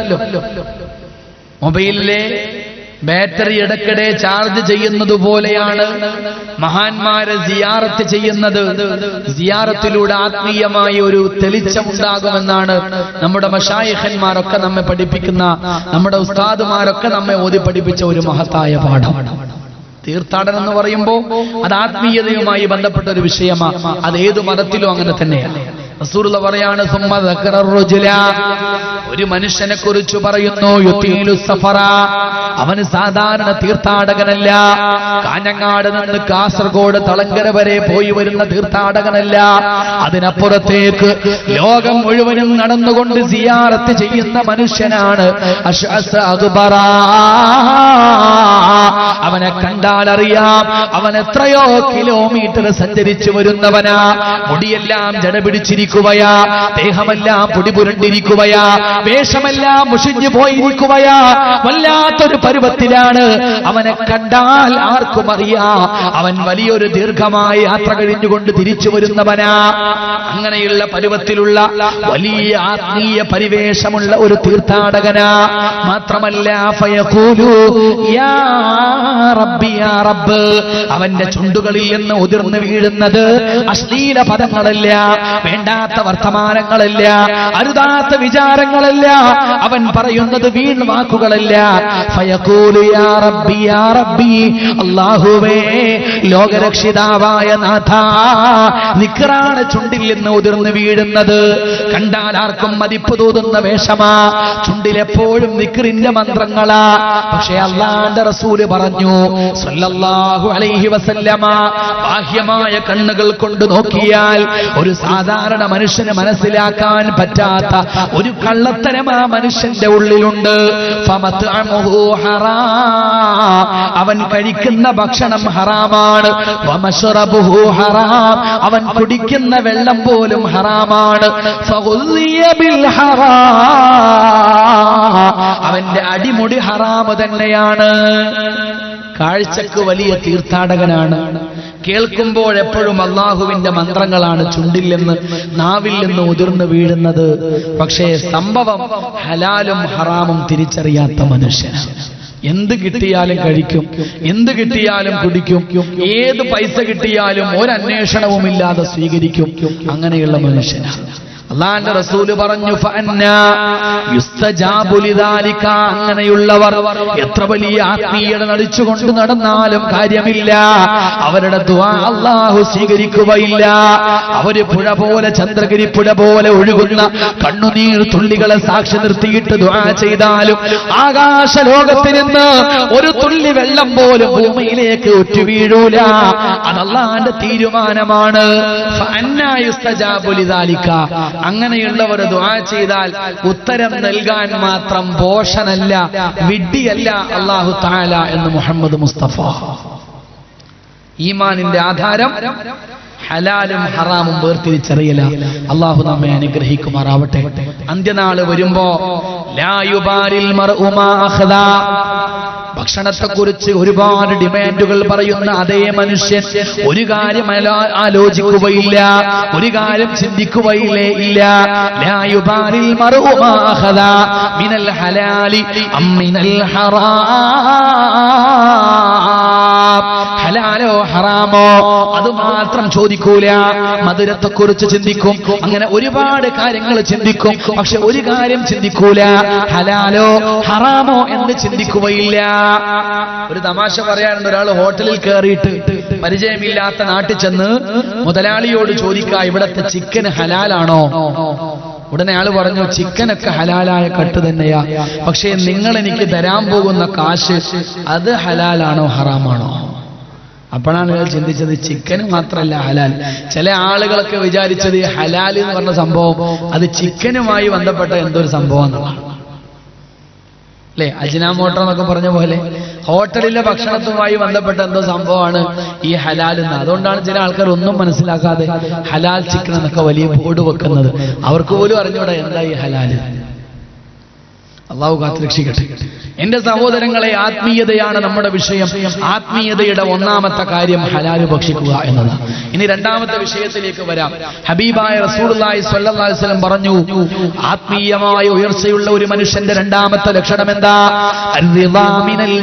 മൊബൈലിലെ ബാറ്ററി ഇടയ്ക്കിടെ ചാർജ് ചെയ്യുന്നത് പോലെയാണ് മഹാന്മാരെ സിയാറത്ത് ചെയ്യുന്നത് സിയാറത്തിലൂടെ ആത്മീയമായ ഒരു തെളിച്ചമുണ്ടാകുമെന്നാണ് നമ്മുടെ മഷായിഖന്മാരൊക്കെ നമ്മെ പഠിപ്പിക്കുന്ന നമ്മുടെ ഉസ്താദുമാരൊക്കെ നമ്മെ ഓതി പഠിപ്പിച്ച ഒരു മഹത്തായ പാഠം തീർത്ഥാടനം എന്ന് പറയുമ്പോൾ അത് ആത്മീയതയുമായി ബന്ധപ്പെട്ട ഒരു വിഷയമാണ് അത് ഏതു മതത്തിലും അങ്ങനെ തന്നെയാണ് റസൂലുള്ള പറയാണ് സുമ്മ ذكر الرجل. ഒരു മനുഷ്യനെ കുറിച്ച് പറയുന്നു യുത്തീലു സഫറ അവന് സാധാരണ തീർത്ഥാടകനല്ല കാഞ്ഞങ്ങാട് നിന്ന് കാസർഗോഡ് തളങ്കര വരെ പോയി വരുന്ന തീർത്ഥാടകനല്ല അതിനപ്പുറത്തേക്ക് ലോകം മുഴുവനും നടന്നുകൊണ്ട് സിയാറത്ത് ചെയ്യുന്ന മനുഷ്യനാണ് അശ്അസ് അക്ബറ. അവനെ കണ്ടാൽ അറിയാം അവൻ എത്രയോ കിലോമീറ്റർ സഞ്ചരിച്ചു വരുന്നവനാ മുടിയെല്ലാം ജട പിടിച്ചിരിക്കുകയാ ദേഹമെല്ലാം പൊടി പുരണ്ടിരിക്കുകയാ വേഷമെല്ലാം മുഷിഞ്ഞു പോയിരിക്കുകയാ വല്ലാത്തൊരു പരുവത്തിലാണ് അവനെ കണ്ടാൽ ആർക്കും അറിയാം അവൻ വലിയൊരു ദീർഘമായ യാത്ര കഴിഞ്ഞുകൊണ്ട് തിരിച്ചു വരുന്നവനാ അങ്ങനെയുള്ള പരുവത്തിലുള്ള വലിയ ആത്മീയ പരിവേഷമുള്ള ഒരു തീർത്ഥാടകനാ മാത്രമല്ല ഫയഖൂലു യാ റബ്ബി യാ റബ്ബ് അവന്റെ ചുണ്ടുകളിൽ നിന്ന് ഉതിർന്നു വീഴുന്നത് അശ്ലീല പദങ്ങളല്ല വേണ്ടാത്ത വർത്തമാനങ്ങളല്ല അരുതാത്ത വിചാരങ്ങളല്ല അവൻ പറയുന്നത് വീൺ വാക്കുകളല്ല ഫയഖൂലു യാ റബ്ബി യാ റബ്ബി അല്ലാഹുവേ ലോകരക്ഷിതാവായ നാഥ നിക്കറാണ് ചുണ്ടിൽ നിന്ന് ഉതിർന്നു വീഴുന്നത് കണ്ടാൽ ആർക്കും മതിപ്പ് തോന്നുന്ന വേഷമാ ചുണ്ടിലെപ്പോഴും നിക്കറിന്റെ മന്ത്രങ്ങളാ പക്ഷേ അള്ളാന്റെ റസൂല് പറഞ്ഞു സല്ലല്ലാഹു അലൈഹി വസല്ലമ ബാഹ്യമായ കണ്ണുകൾ കൊണ്ട് നോക്കിയാൽ ഒരു സാധാരണ മനുഷ്യന് മനസ്സിലാക്കാൻ പറ്റാത്ത ഒരു കള്ളത്തരം ആ മനുഷ്യന്റെ ഉള്ളിലുണ്ട് ഫമത്അമുഹു ഹറാം. അവൻ കഴിക്കുന്ന ഭക്ഷണം ഹറാമാണ് വമശ്റബുഹു ഹറാം അവൻ കുടിക്കുന്ന വെള്ളം പോലും ഹറാമാണ് ഫഗുല്ലിയ ബിൽ ഹറാം. അവന്റെ അടിമുടി ഹറാമ് തന്നെയാണ് കാഴ്ചക്ക് വലിയ തീർത്ഥാടകനാണ് കേൾക്കുമ്പോൾ എപ്പോഴും അള്ളാഹുവിന്റെ മന്ത്രങ്ങളാണ് ചുണ്ടിൽ നിന്ന് നാവിൽ നിന്ന് ഉതിർന്നു വീഴുന്നത് പക്ഷേ സംഭവം ഹലാലും ഹറാമും തിരിച്ചറിയാത്ത മനുഷ്യനാണ് എന്ത് കിട്ടിയാലും കഴിക്കും എന്ത് കിട്ടിയാലും കുടിക്കും ഏത് പൈസ കിട്ടിയാലും ഒരന്വേഷണവുമില്ലാതെ സ്വീകരിക്കും അങ്ങനെയുള്ള മനുഷ്യനാണ് അള്ളാന്റെ റസൂല് പറഞ്ഞു ഫഅന്നാ യുസ്തജാബു ലിദാലിക അങ്ങനെയുള്ളവർ എത്ര വലിയ ആത്മീയത നടിച്ചുകൊണ്ട് നടന്നാലും കാര്യമില്ല അവരുടെ ദുആ അള്ളാഹു സ്വീകരിക്കുകയില്ല അവര് പുഴ പോലെ ചന്ദ്രഗിരി പുഴ പോലെ ഒഴുകുന്ന കണ്ണുനീർ തുള്ളികളെ സാക്ഷി നിർത്തിയിട്ട് ദുആ ചെയ്താലും ആകാശ ലോകത്ത് നിന്ന് ഒരു തുള്ളി വെള്ളം പോലും ഭൂമിയിലേക്ക് ഒറ്റു വീഴൂല അത് അള്ളാന്റെ തീരുമാനമാണ് ഫഅന്നാ യുസ്തജാബു ലിദാലിക അങ്ങനെയുള്ളവർ ദുആ ചെയ്താൽ ഉത്തരം നൽകാൻ മാത്രം പോഷനല്ല വിഡ്ഢിയല്ല അള്ളാഹു താല എന്ന് മുഹമ്മദ് മുസ്തഫ ഈമാനിന്റെ ആധാരം ഹലാലും ഹറാമും വേർതിരിച്ചറിയല അള്ളാഹു നമ്മെ അനുഗ്രഹിക്കുമാറാവട്ടെ അന്ത്യനാള് വരുമ്പോ ലായുബാരിൽ മർഉ മാ അഖദ. ഭക്ഷണത്തെക്കുറിച്ച് ഒരുപാട് ഡിമാൻഡുകൾ പറയുന്ന അതേ മനുഷ്യൻ ഒരു കാര്യം അല- ആലോചിക്കുകയില്ല ഒരു കാര്യം ചിന്തിക്കുകയില്ലേ ഇല്ല ലായുബാരിൽ മർഉ മാ അഖദ മിനൽ ഹലാലി അം മിനൽ ഹറാം ഹലാലോ ഹറാമോ അത് മാത്രം ചോദിക്കൂല മധുരത്തെക്കുറിച്ച് ചിന്തിക്കും അങ്ങനെ ഒരുപാട് കാര്യങ്ങൾ ചിന്തിക്കും പക്ഷെ ഒരു കാര്യം ചിന്തിക്കൂല ഹലാലോ ഹറാമോ എന്ന് ചിന്തിക്കുകയില്ല ഒരു തമാശ പറയാറുണ്ട് ഒരാൾ ഹോട്ടലിൽ കയറിയിട്ട് പരിചയമില്ലാത്ത നാട്ടിൽ ചെന്ന് മുതലാളിയോട് ചോദിക്കുക ഇവിടത്തെ ചിക്കൻ ഹലാലാണോ ഉടനെ ആള് പറഞ്ഞു ചിക്കനൊക്കെ ഹലാലായ കട്ട് തന്നെയാ പക്ഷേ നിങ്ങൾ എനിക്ക് തരാൻ പോകുന്ന കാശ് അത് ഹലാലാണോ ഹറാമാണോ അപ്പോഴാണ് ഇയാൾ ചിന്തിച്ചത് ചിക്കന് മാത്രമല്ല ഹലാൽ ചില ആളുകളൊക്കെ വിചാരിച്ചത് ഈ ഹലാൽ എന്ന് പറഞ്ഞ സംഭവം അത് ചിക്കനുമായി ബന്ധപ്പെട്ട എന്തോ ഒരു സംഭവം എന്നുള്ളതാണ് അല്ലെ അജിനാമോട്ടോ എന്നൊക്കെ പറഞ്ഞ പോലെ ഹോട്ടലിലെ ഭക്ഷണത്തുമായി ബന്ധപ്പെട്ട എന്തോ സംഭവമാണ് ഈ ഹലാൽ എന്ന് അതുകൊണ്ടാണ് ചില ആൾക്കാർ ഒന്നും മനസ്സിലാക്കാതെ ഹലാൽ ചിക്കൻ എന്നൊക്കെ വലിയ ബോർഡ് വെക്കുന്നത് അവർക്ക് പോലും അറിഞ്ഞൂടെ എന്താ ഈ ഹലാല് അള്ളാഹു കാത്തുരക്ഷിക്കട്ടെ എന്റെ സഹോദരങ്ങളെ ആത്മീയതയാണ് നമ്മുടെ വിഷയം ആത്മീയതയുടെ ഒന്നാമത്തെ കാര്യം ഹലാല് ഭക്ഷിക്കുക എന്നതാണ് ഇനി രണ്ടാമത്തെ വിഷയത്തിലേക്ക് വരാം ഹബീബായ റസൂലുള്ളാഹി സ്വല്ലല്ലാഹി അലൈഹി വസല്ലം പറഞ്ഞു ആത്മീയമായ ഉയർച്ചയുള്ള ഒരു മനുഷ്യന്റെ രണ്ടാമത്തെ ലക്ഷണം എന്താ അർറിളാ മിനൽ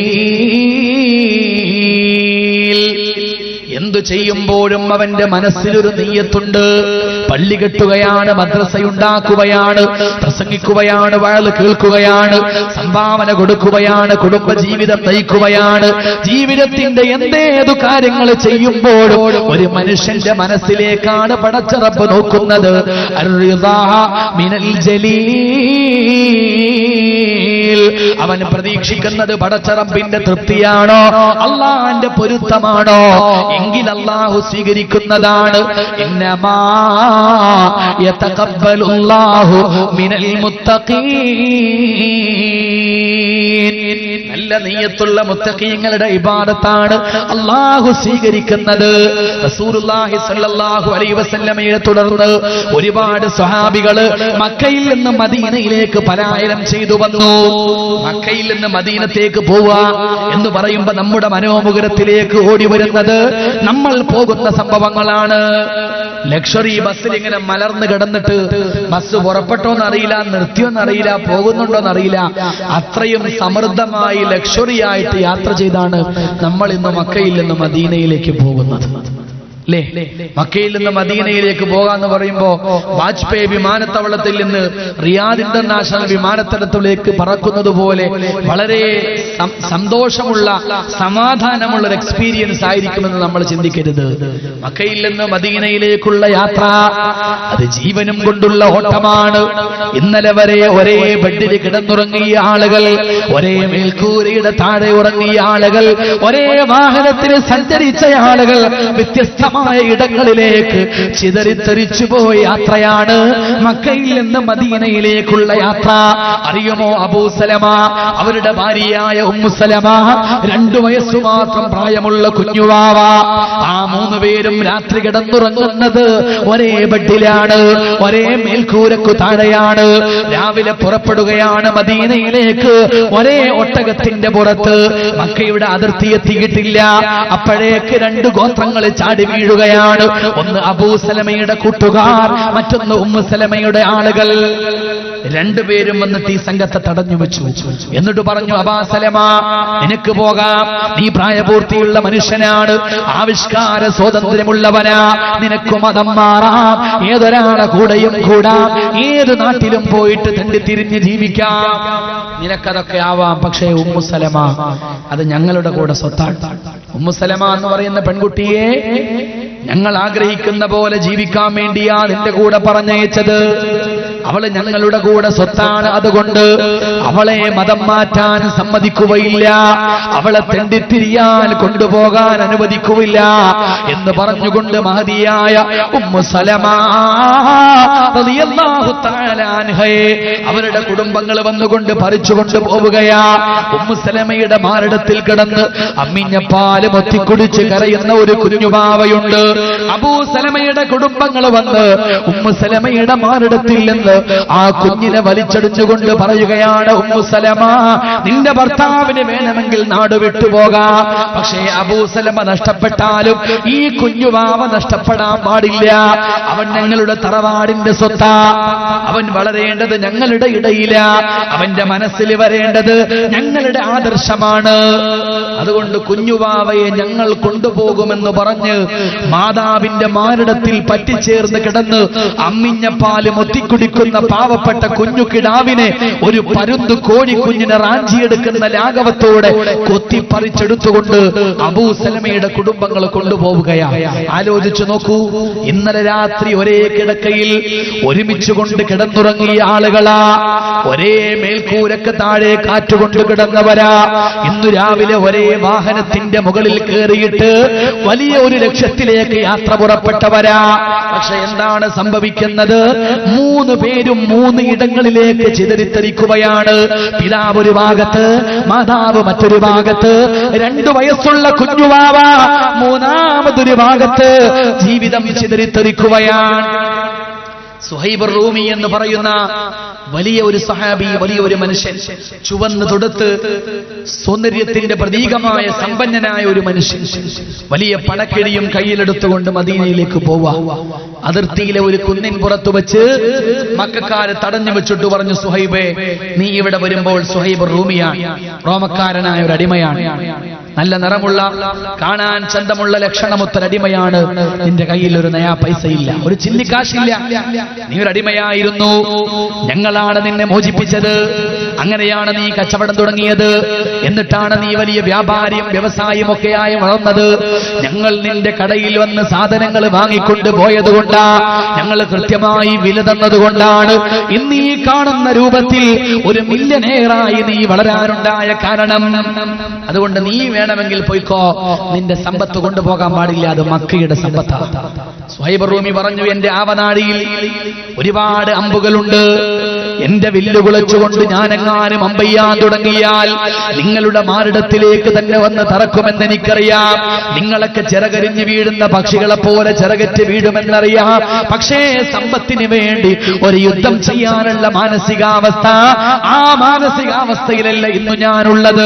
ജലീൽ എന്തു ചെയ്യുമ്പോഴും അവന്റെ മനസ്സിലൊരു നെയ്യത്തുണ്ട് പള്ളി കെട്ടുകയാണ് മദ്രസയുണ്ടാക്കുകയാണ് പ്രസംഗിക്കുകയാണ് വഴല് കേൾക്കുകയാണ് സംഭാവന കൊടുക്കുകയാണ് കുടുംബ ജീവിതം നയിക്കുകയാണ് ജീവിതത്തിന്റെ എന്തേതു കാര്യങ്ങൾ ചെയ്യുമ്പോഴും ഒരു മനുഷ്യന്റെ മനസ്സിലേക്കാണ് പടച്ചറപ്പ് നോക്കുന്നത് അർറിദാ മിനൽ ജലീൽ അവൻ പ്രതീക്ഷിക്കുന്നത് പടച്ചറപ്പിന്റെ തൃപ്തിയാണോ അള്ളാന്റെ പൊരുത്തമാണോ എങ്കിൽ അള്ളാഹു സ്വീകരിക്കുന്നതാണ് ഇന്നമാ യതഖബ്ബലുല്ലാഹു മിനൽ മുത്തഖീൻ നല്ല നീയത്തുള്ള മുത്തഖീങ്ങളുടെ ഇബാദത്താണ് അള്ളാഹു സ്വീകരിക്കുന്നത് റസൂലുള്ളാഹി സ്വല്ലല്ലാഹു അലൈഹി വസല്ലമയെ തുടർന്ന് ഒരുപാട് സ്വഹാബികള് മക്കയിൽ നിന്ന് മദീനയിലേക്ക് പലായനം ചെയ്തു വന്നു മക്കയിൽ നിന്ന് മദീനത്തേക്ക് പോവുക എന്ന് പറയുമ്പോ നമ്മുടെ മനോമുഖരത്തിലേക്ക് ഓടി വരുന്നത് നമ്മൾ പോകുന്ന സംഭവങ്ങളാണ് ലക്ഷറി ബസ്സിൽ ഇങ്ങനെ മലർന്ന് കിടന്നിട്ട് ബസ് പുറപ്പെട്ടോന്ന് അറിയില്ല നിർത്തിയോന്ന് അറിയില്ല പോകുന്നുണ്ടോന്ന് അറിയില്ല അത്രയും സമൃദ്ധമായി ലക്ഷറി ആയിട്ട് യാത്ര ചെയ്താണ് നമ്മൾ ഇന്ന് മക്കയിൽ നിന്ന് മദീനയിലേക്ക് പോകുന്നത് അല്ലേ മക്കയിൽ നിന്ന് മദീനയിലേക്ക് പോകാന്ന് പറയുമ്പോ വാജ്പേയി വിമാനത്താവളത്തിൽ നിന്ന് റിയാദ് ഇന്റർനാഷണൽ വിമാനത്തലത്തിലേക്ക് പറക്കുന്നത് പോലെ വളരെ സം- സന്തോഷമുള്ള സമാധാനമുള്ള ഒരു എക്സ്പീരിയൻസ് ആയിരിക്കുമെന്ന് നമ്മൾ ചിന്തിക്കരുത് മക്കയിൽ നിന്ന് മദീനയിലേക്കുള്ള യാത്ര അത് ജീവനും കൊണ്ടുള്ള ഓട്ടമാണ് ഇന്നലെ വരെ ഒരേ ബെഡിൽ കിടന്നുറങ്ങിയ ആളുകൾ ഒരേ മേൽക്കൂരയുടെ താഴെ ഉറങ്ങിയ ആളുകൾ ഒരേ വാഹനത്തിൽ സഞ്ചരിച്ച ആളുകൾ വ്യത്യസ്തമായ ഇടങ്ങളിലേക്ക് ചിതറിത്തെറിച്ചു പോയ യാത്രയാണ് മക്കയിൽ നിന്ന് മദീനയിലേക്കുള്ള യാത്ര അറിയുമോ അബൂസലമ അവരുടെ ഭാര്യയായ ഉമ്മുസലമ രണ്ടു വയസ്സു മാത്രം പ്രായമുള്ള കുഞ്ഞുവാവ ആ മൂന്ന് പേരും രാത്രി കിടന്നുറങ്ങുന്നത് ഒരേ ബെഡിലാണ് ഒരേ മേൽക്കൂരക്കു താഴെയാണ് രാവിലെ പുറപ്പെടുകയാണ് മദീനയിലേക്ക് ഒരേ ഒട്ടകത്തിന്റെ പുറത്ത് മക്കയുടെ അതിർത്തി എത്തിയിട്ടില്ല അപ്പോഴേക്ക് രണ്ട് ഗോത്രങ്ങൾ ചാടി വീഴുകയാണ് ഒന്ന് അബൂസലമയുടെ കൂട്ടുകാർ മറ്റൊന്ന് ഉമ്മുസലമയുടെ ആളുകൾ രണ്ടുപേരും വന്നിട്ട് ഈ സംഘത്തെ തടഞ്ഞു വെച്ചു എന്നിട്ട് പറഞ്ഞു അബാസലമ നിനക്ക് പോകാം നീ പ്രായപൂർത്തിയുള്ള മനുഷ്യനാണ് ആവിഷ്കാര സ്വാതന്ത്ര്യമുള്ളവനാ നിനക്ക് മതം മാറാം ഏതൊരാളെ കൂടെയും കൂടാം ഏത് നാട്ടിലും പോയിട്ട് തെണ്ടിത്തിരിഞ്ഞ് ജീവിക്കാം നിനക്കതൊക്കെ ആവാം പക്ഷേ ഉമ്മുസലമ അത് ഞങ്ങളുടെ കൂടെ സ്വത്താണ് ഉമ്മുസലമ എന്ന് പറയുന്ന പെൺകുട്ടിയെ ഞങ്ങൾ ആഗ്രഹിക്കുന്ന പോലെ ജീവിക്കാൻ വേണ്ടിയാ നിന്റെ കൂടെ പറഞ്ഞയച്ചത് അവള് ഞങ്ങളുടെ കൂടെ സ്വത്താണ് അതുകൊണ്ട് അവളെ മതം മാറ്റാൻ സമ്മതിക്കുകയില്ല അവളെ തെണ്ടിത്തിരിയാൻ കൊണ്ടുപോകാൻ അനുവദിക്കുകയില്ല എന്ന് പറഞ്ഞുകൊണ്ട് മഹതിയായ ഉമ്മു സലമാ റളിയല്ലാഹു തആല അൻഹയെ അവരുടെ കുടുംബങ്ങൾ വന്നുകൊണ്ട് പറിച്ചുകൊണ്ട് പോവുകയാ ഉമ്മു സലമയുടെ മാരടത്തിൽ കിടന്ന് അമ്മിഞ്ഞപ്പാല് മൊത്തിക്കുടിച്ച് കരയുന്ന ഒരു കുഞ്ഞുമാവയുണ്ട് അബൂ സലമയുടെ കുടുംബങ്ങൾ വന്ന് ഉമ്മു സലമയുടെ മാരടത്തിൽ നിന്ന് ആ കുഞ്ഞിനെ വലിച്ചടിച്ചുകൊണ്ട് പറയുകയാണ് ഉമ്മു സലമ നിന്റെ ഭർത്താവിന് വേണമെങ്കിൽ നാട് വിട്ടുപോകാം പക്ഷേ അബൂ സലമ നഷ്ടപ്പെട്ടാലും ഈ കുഞ്ഞുവാവ നഷ്ടപ്പെടാൻ പാടില്ല അവൻ ഞങ്ങളുടെ തറവാടിന്റെ സ്വത്താ അവൻ വളരേണ്ടത് ഞങ്ങളുടെ ഇടയില അവന്റെ മനസ്സിൽ വരേണ്ടത് ഞങ്ങളുടെ ആദർശമാണ് അതുകൊണ്ട് കുഞ്ഞുവാവയെ ഞങ്ങൾ കൊണ്ടുപോകുമെന്ന് പറഞ്ഞ് മാതാവിന്റെ മാരിടത്തിൽ പറ്റിച്ചേർന്ന് കിടന്ന് അമ്മിഞ്ഞ പാല് മൊത്തിക്കുടിക്കുന്ന പാവപ്പെട്ട കുഞ്ഞു കിടാവിനെ ഒരു പരുന്ത് കോഴിക്കുഞ്ഞിനെ റാഞ്ചിയെടുക്കുന്ന ലാഘവത്തോടെ കൊത്തിപ്പറിച്ചെടുത്തുകൊണ്ട് അബൂസലമയുടെ കുടുംബങ്ങൾ കൊണ്ടുപോവുകയാ ആലോചിച്ചു നോക്കൂ ഇന്നലെ രാത്രി ഒരേ കിടക്കയിൽ ഒരുമിച്ച് കൊണ്ട് കിടന്നുറങ്ങിയ ആളുകളാ ഒരേ മേൽക്കൂരക്ക് താഴെ കാറ്റുകൊണ്ട് കിടന്നവരാ ഇന്നു രാവിലെ ഒരേ വാഹനത്തിന്റെ മുകളിൽ കയറിയിട്ട് വലിയ ഒരു ലക്ഷ്യത്തിലേക്ക് യാത്ര പുറപ്പെട്ടവരാ പക്ഷെ എന്താണ് സംഭവിക്കുന്നത് മൂന്ന് പേരും മൂന്ന് ഇടങ്ങളിലേക്ക് ചിതറിത്തെറിക്കുകയാണ് പിതാവ് ഒരു ഭാഗത്ത് മാതാവ് മറ്റൊരു ഭാഗത്ത് രണ്ടു വയസ്സുള്ള കുഞ്ഞുവാവ മൂന്നാമതൊരു ഭാഗത്ത് ജീവിതം ചിതറിത്തെറിക്കുകയാണ് സുഹൈബ് റൂമി എന്ന് പറയുന്ന വലിയ ഒരു സഹാബി വലിയ ഒരു മനുഷ്യൻ ചുവന്ന് തൊടുത്ത് സൗന്ദര്യത്തിന്റെ പ്രതീകമായ സമ്പന്നനായ ഒരു മനുഷ്യൻ വലിയ പണക്കിടിയും കയ്യിലെടുത്തുകൊണ്ട് മദീനയിലേക്ക് പോവാ അതിർത്തിയിലെ ഒരു കുന്നിൻ പുറത്ത് വെച്ച് മക്കാര് തടഞ്ഞു വെച്ചിട്ട് പറഞ്ഞു സുഹൈബേ നീ ഇവിടെ വരുമ്പോൾ സുഹൈബ് റൂമിയാണ് റോമക്കാരനായ ഒരു അടിമയാണ് നല്ല നിറമുള്ള കാണാൻ ചന്തമുള്ള ലക്ഷണമൊത്തൊരടിമയാണ് നിന്റെ കയ്യിൽ ഒരു നയാ പൈസ ഇല്ല ഒരു ചില്ലിക്കാശില്ല നീ ഒരു അടിമയായിരുന്നു ഞങ്ങളാണ് നിന്നെ മോചിപ്പിച്ചത് അങ്ങനെയാണ് നീ കച്ചവടം തുടങ്ങിയത് എന്നിട്ടാണ് നീ വലിയ വ്യാപാരിയും വ്യവസായം ഒക്കെയായി വളർന്നത് ഞങ്ങൾ നിന്റെ കടയിൽ വന്ന് സാധനങ്ങൾ വാങ്ങിക്കൊണ്ട് പോയത് കൊണ്ടാ ഞങ്ങൾ കൃത്യമായി വില തന്നത് കൊണ്ടാണ് ഇന്ന് ഈ കാണുന്ന രൂപത്തിൽ ഒരു മില്യനേറായി നീ വളരാനുണ്ടായ കാരണം അതുകൊണ്ട് നീ വേണമെങ്കിൽ പോയിക്കോ നിന്റെ സമ്പത്ത് കൊണ്ടുപോകാൻ പാടില്ല അത് മക്കയുടെ സമ്പത്താണ് സ്വൈബ് റൂമി പറഞ്ഞു എന്റെ ആവനാഴിയിൽ ഒരുപാട് അമ്പുകളുണ്ട് എന്റെ വില്ല് കുളച്ചുകൊണ്ട് ഞാനെങ്ങാനും അമ്പയ്യാൻ തുടങ്ങിയാൽ നിങ്ങളുടെ മാറിടത്തിലേക്ക് തന്നെ വന്ന് തറക്കുമെന്ന് എനിക്കറിയാം നിങ്ങളൊക്കെ ചിറകരിഞ്ഞു വീഴുന്ന പക്ഷികളെ പോലെ ചിറകറ്റ് വീഴുമെന്നറിയാം പക്ഷേ സമ്പത്തിന് വേണ്ടി ഒരു യുദ്ധം ചെയ്യാനുള്ള മാനസികാവസ്ഥ ആ മാനസികാവസ്ഥയിലല്ല ഇന്നു ഞാനുള്ളത്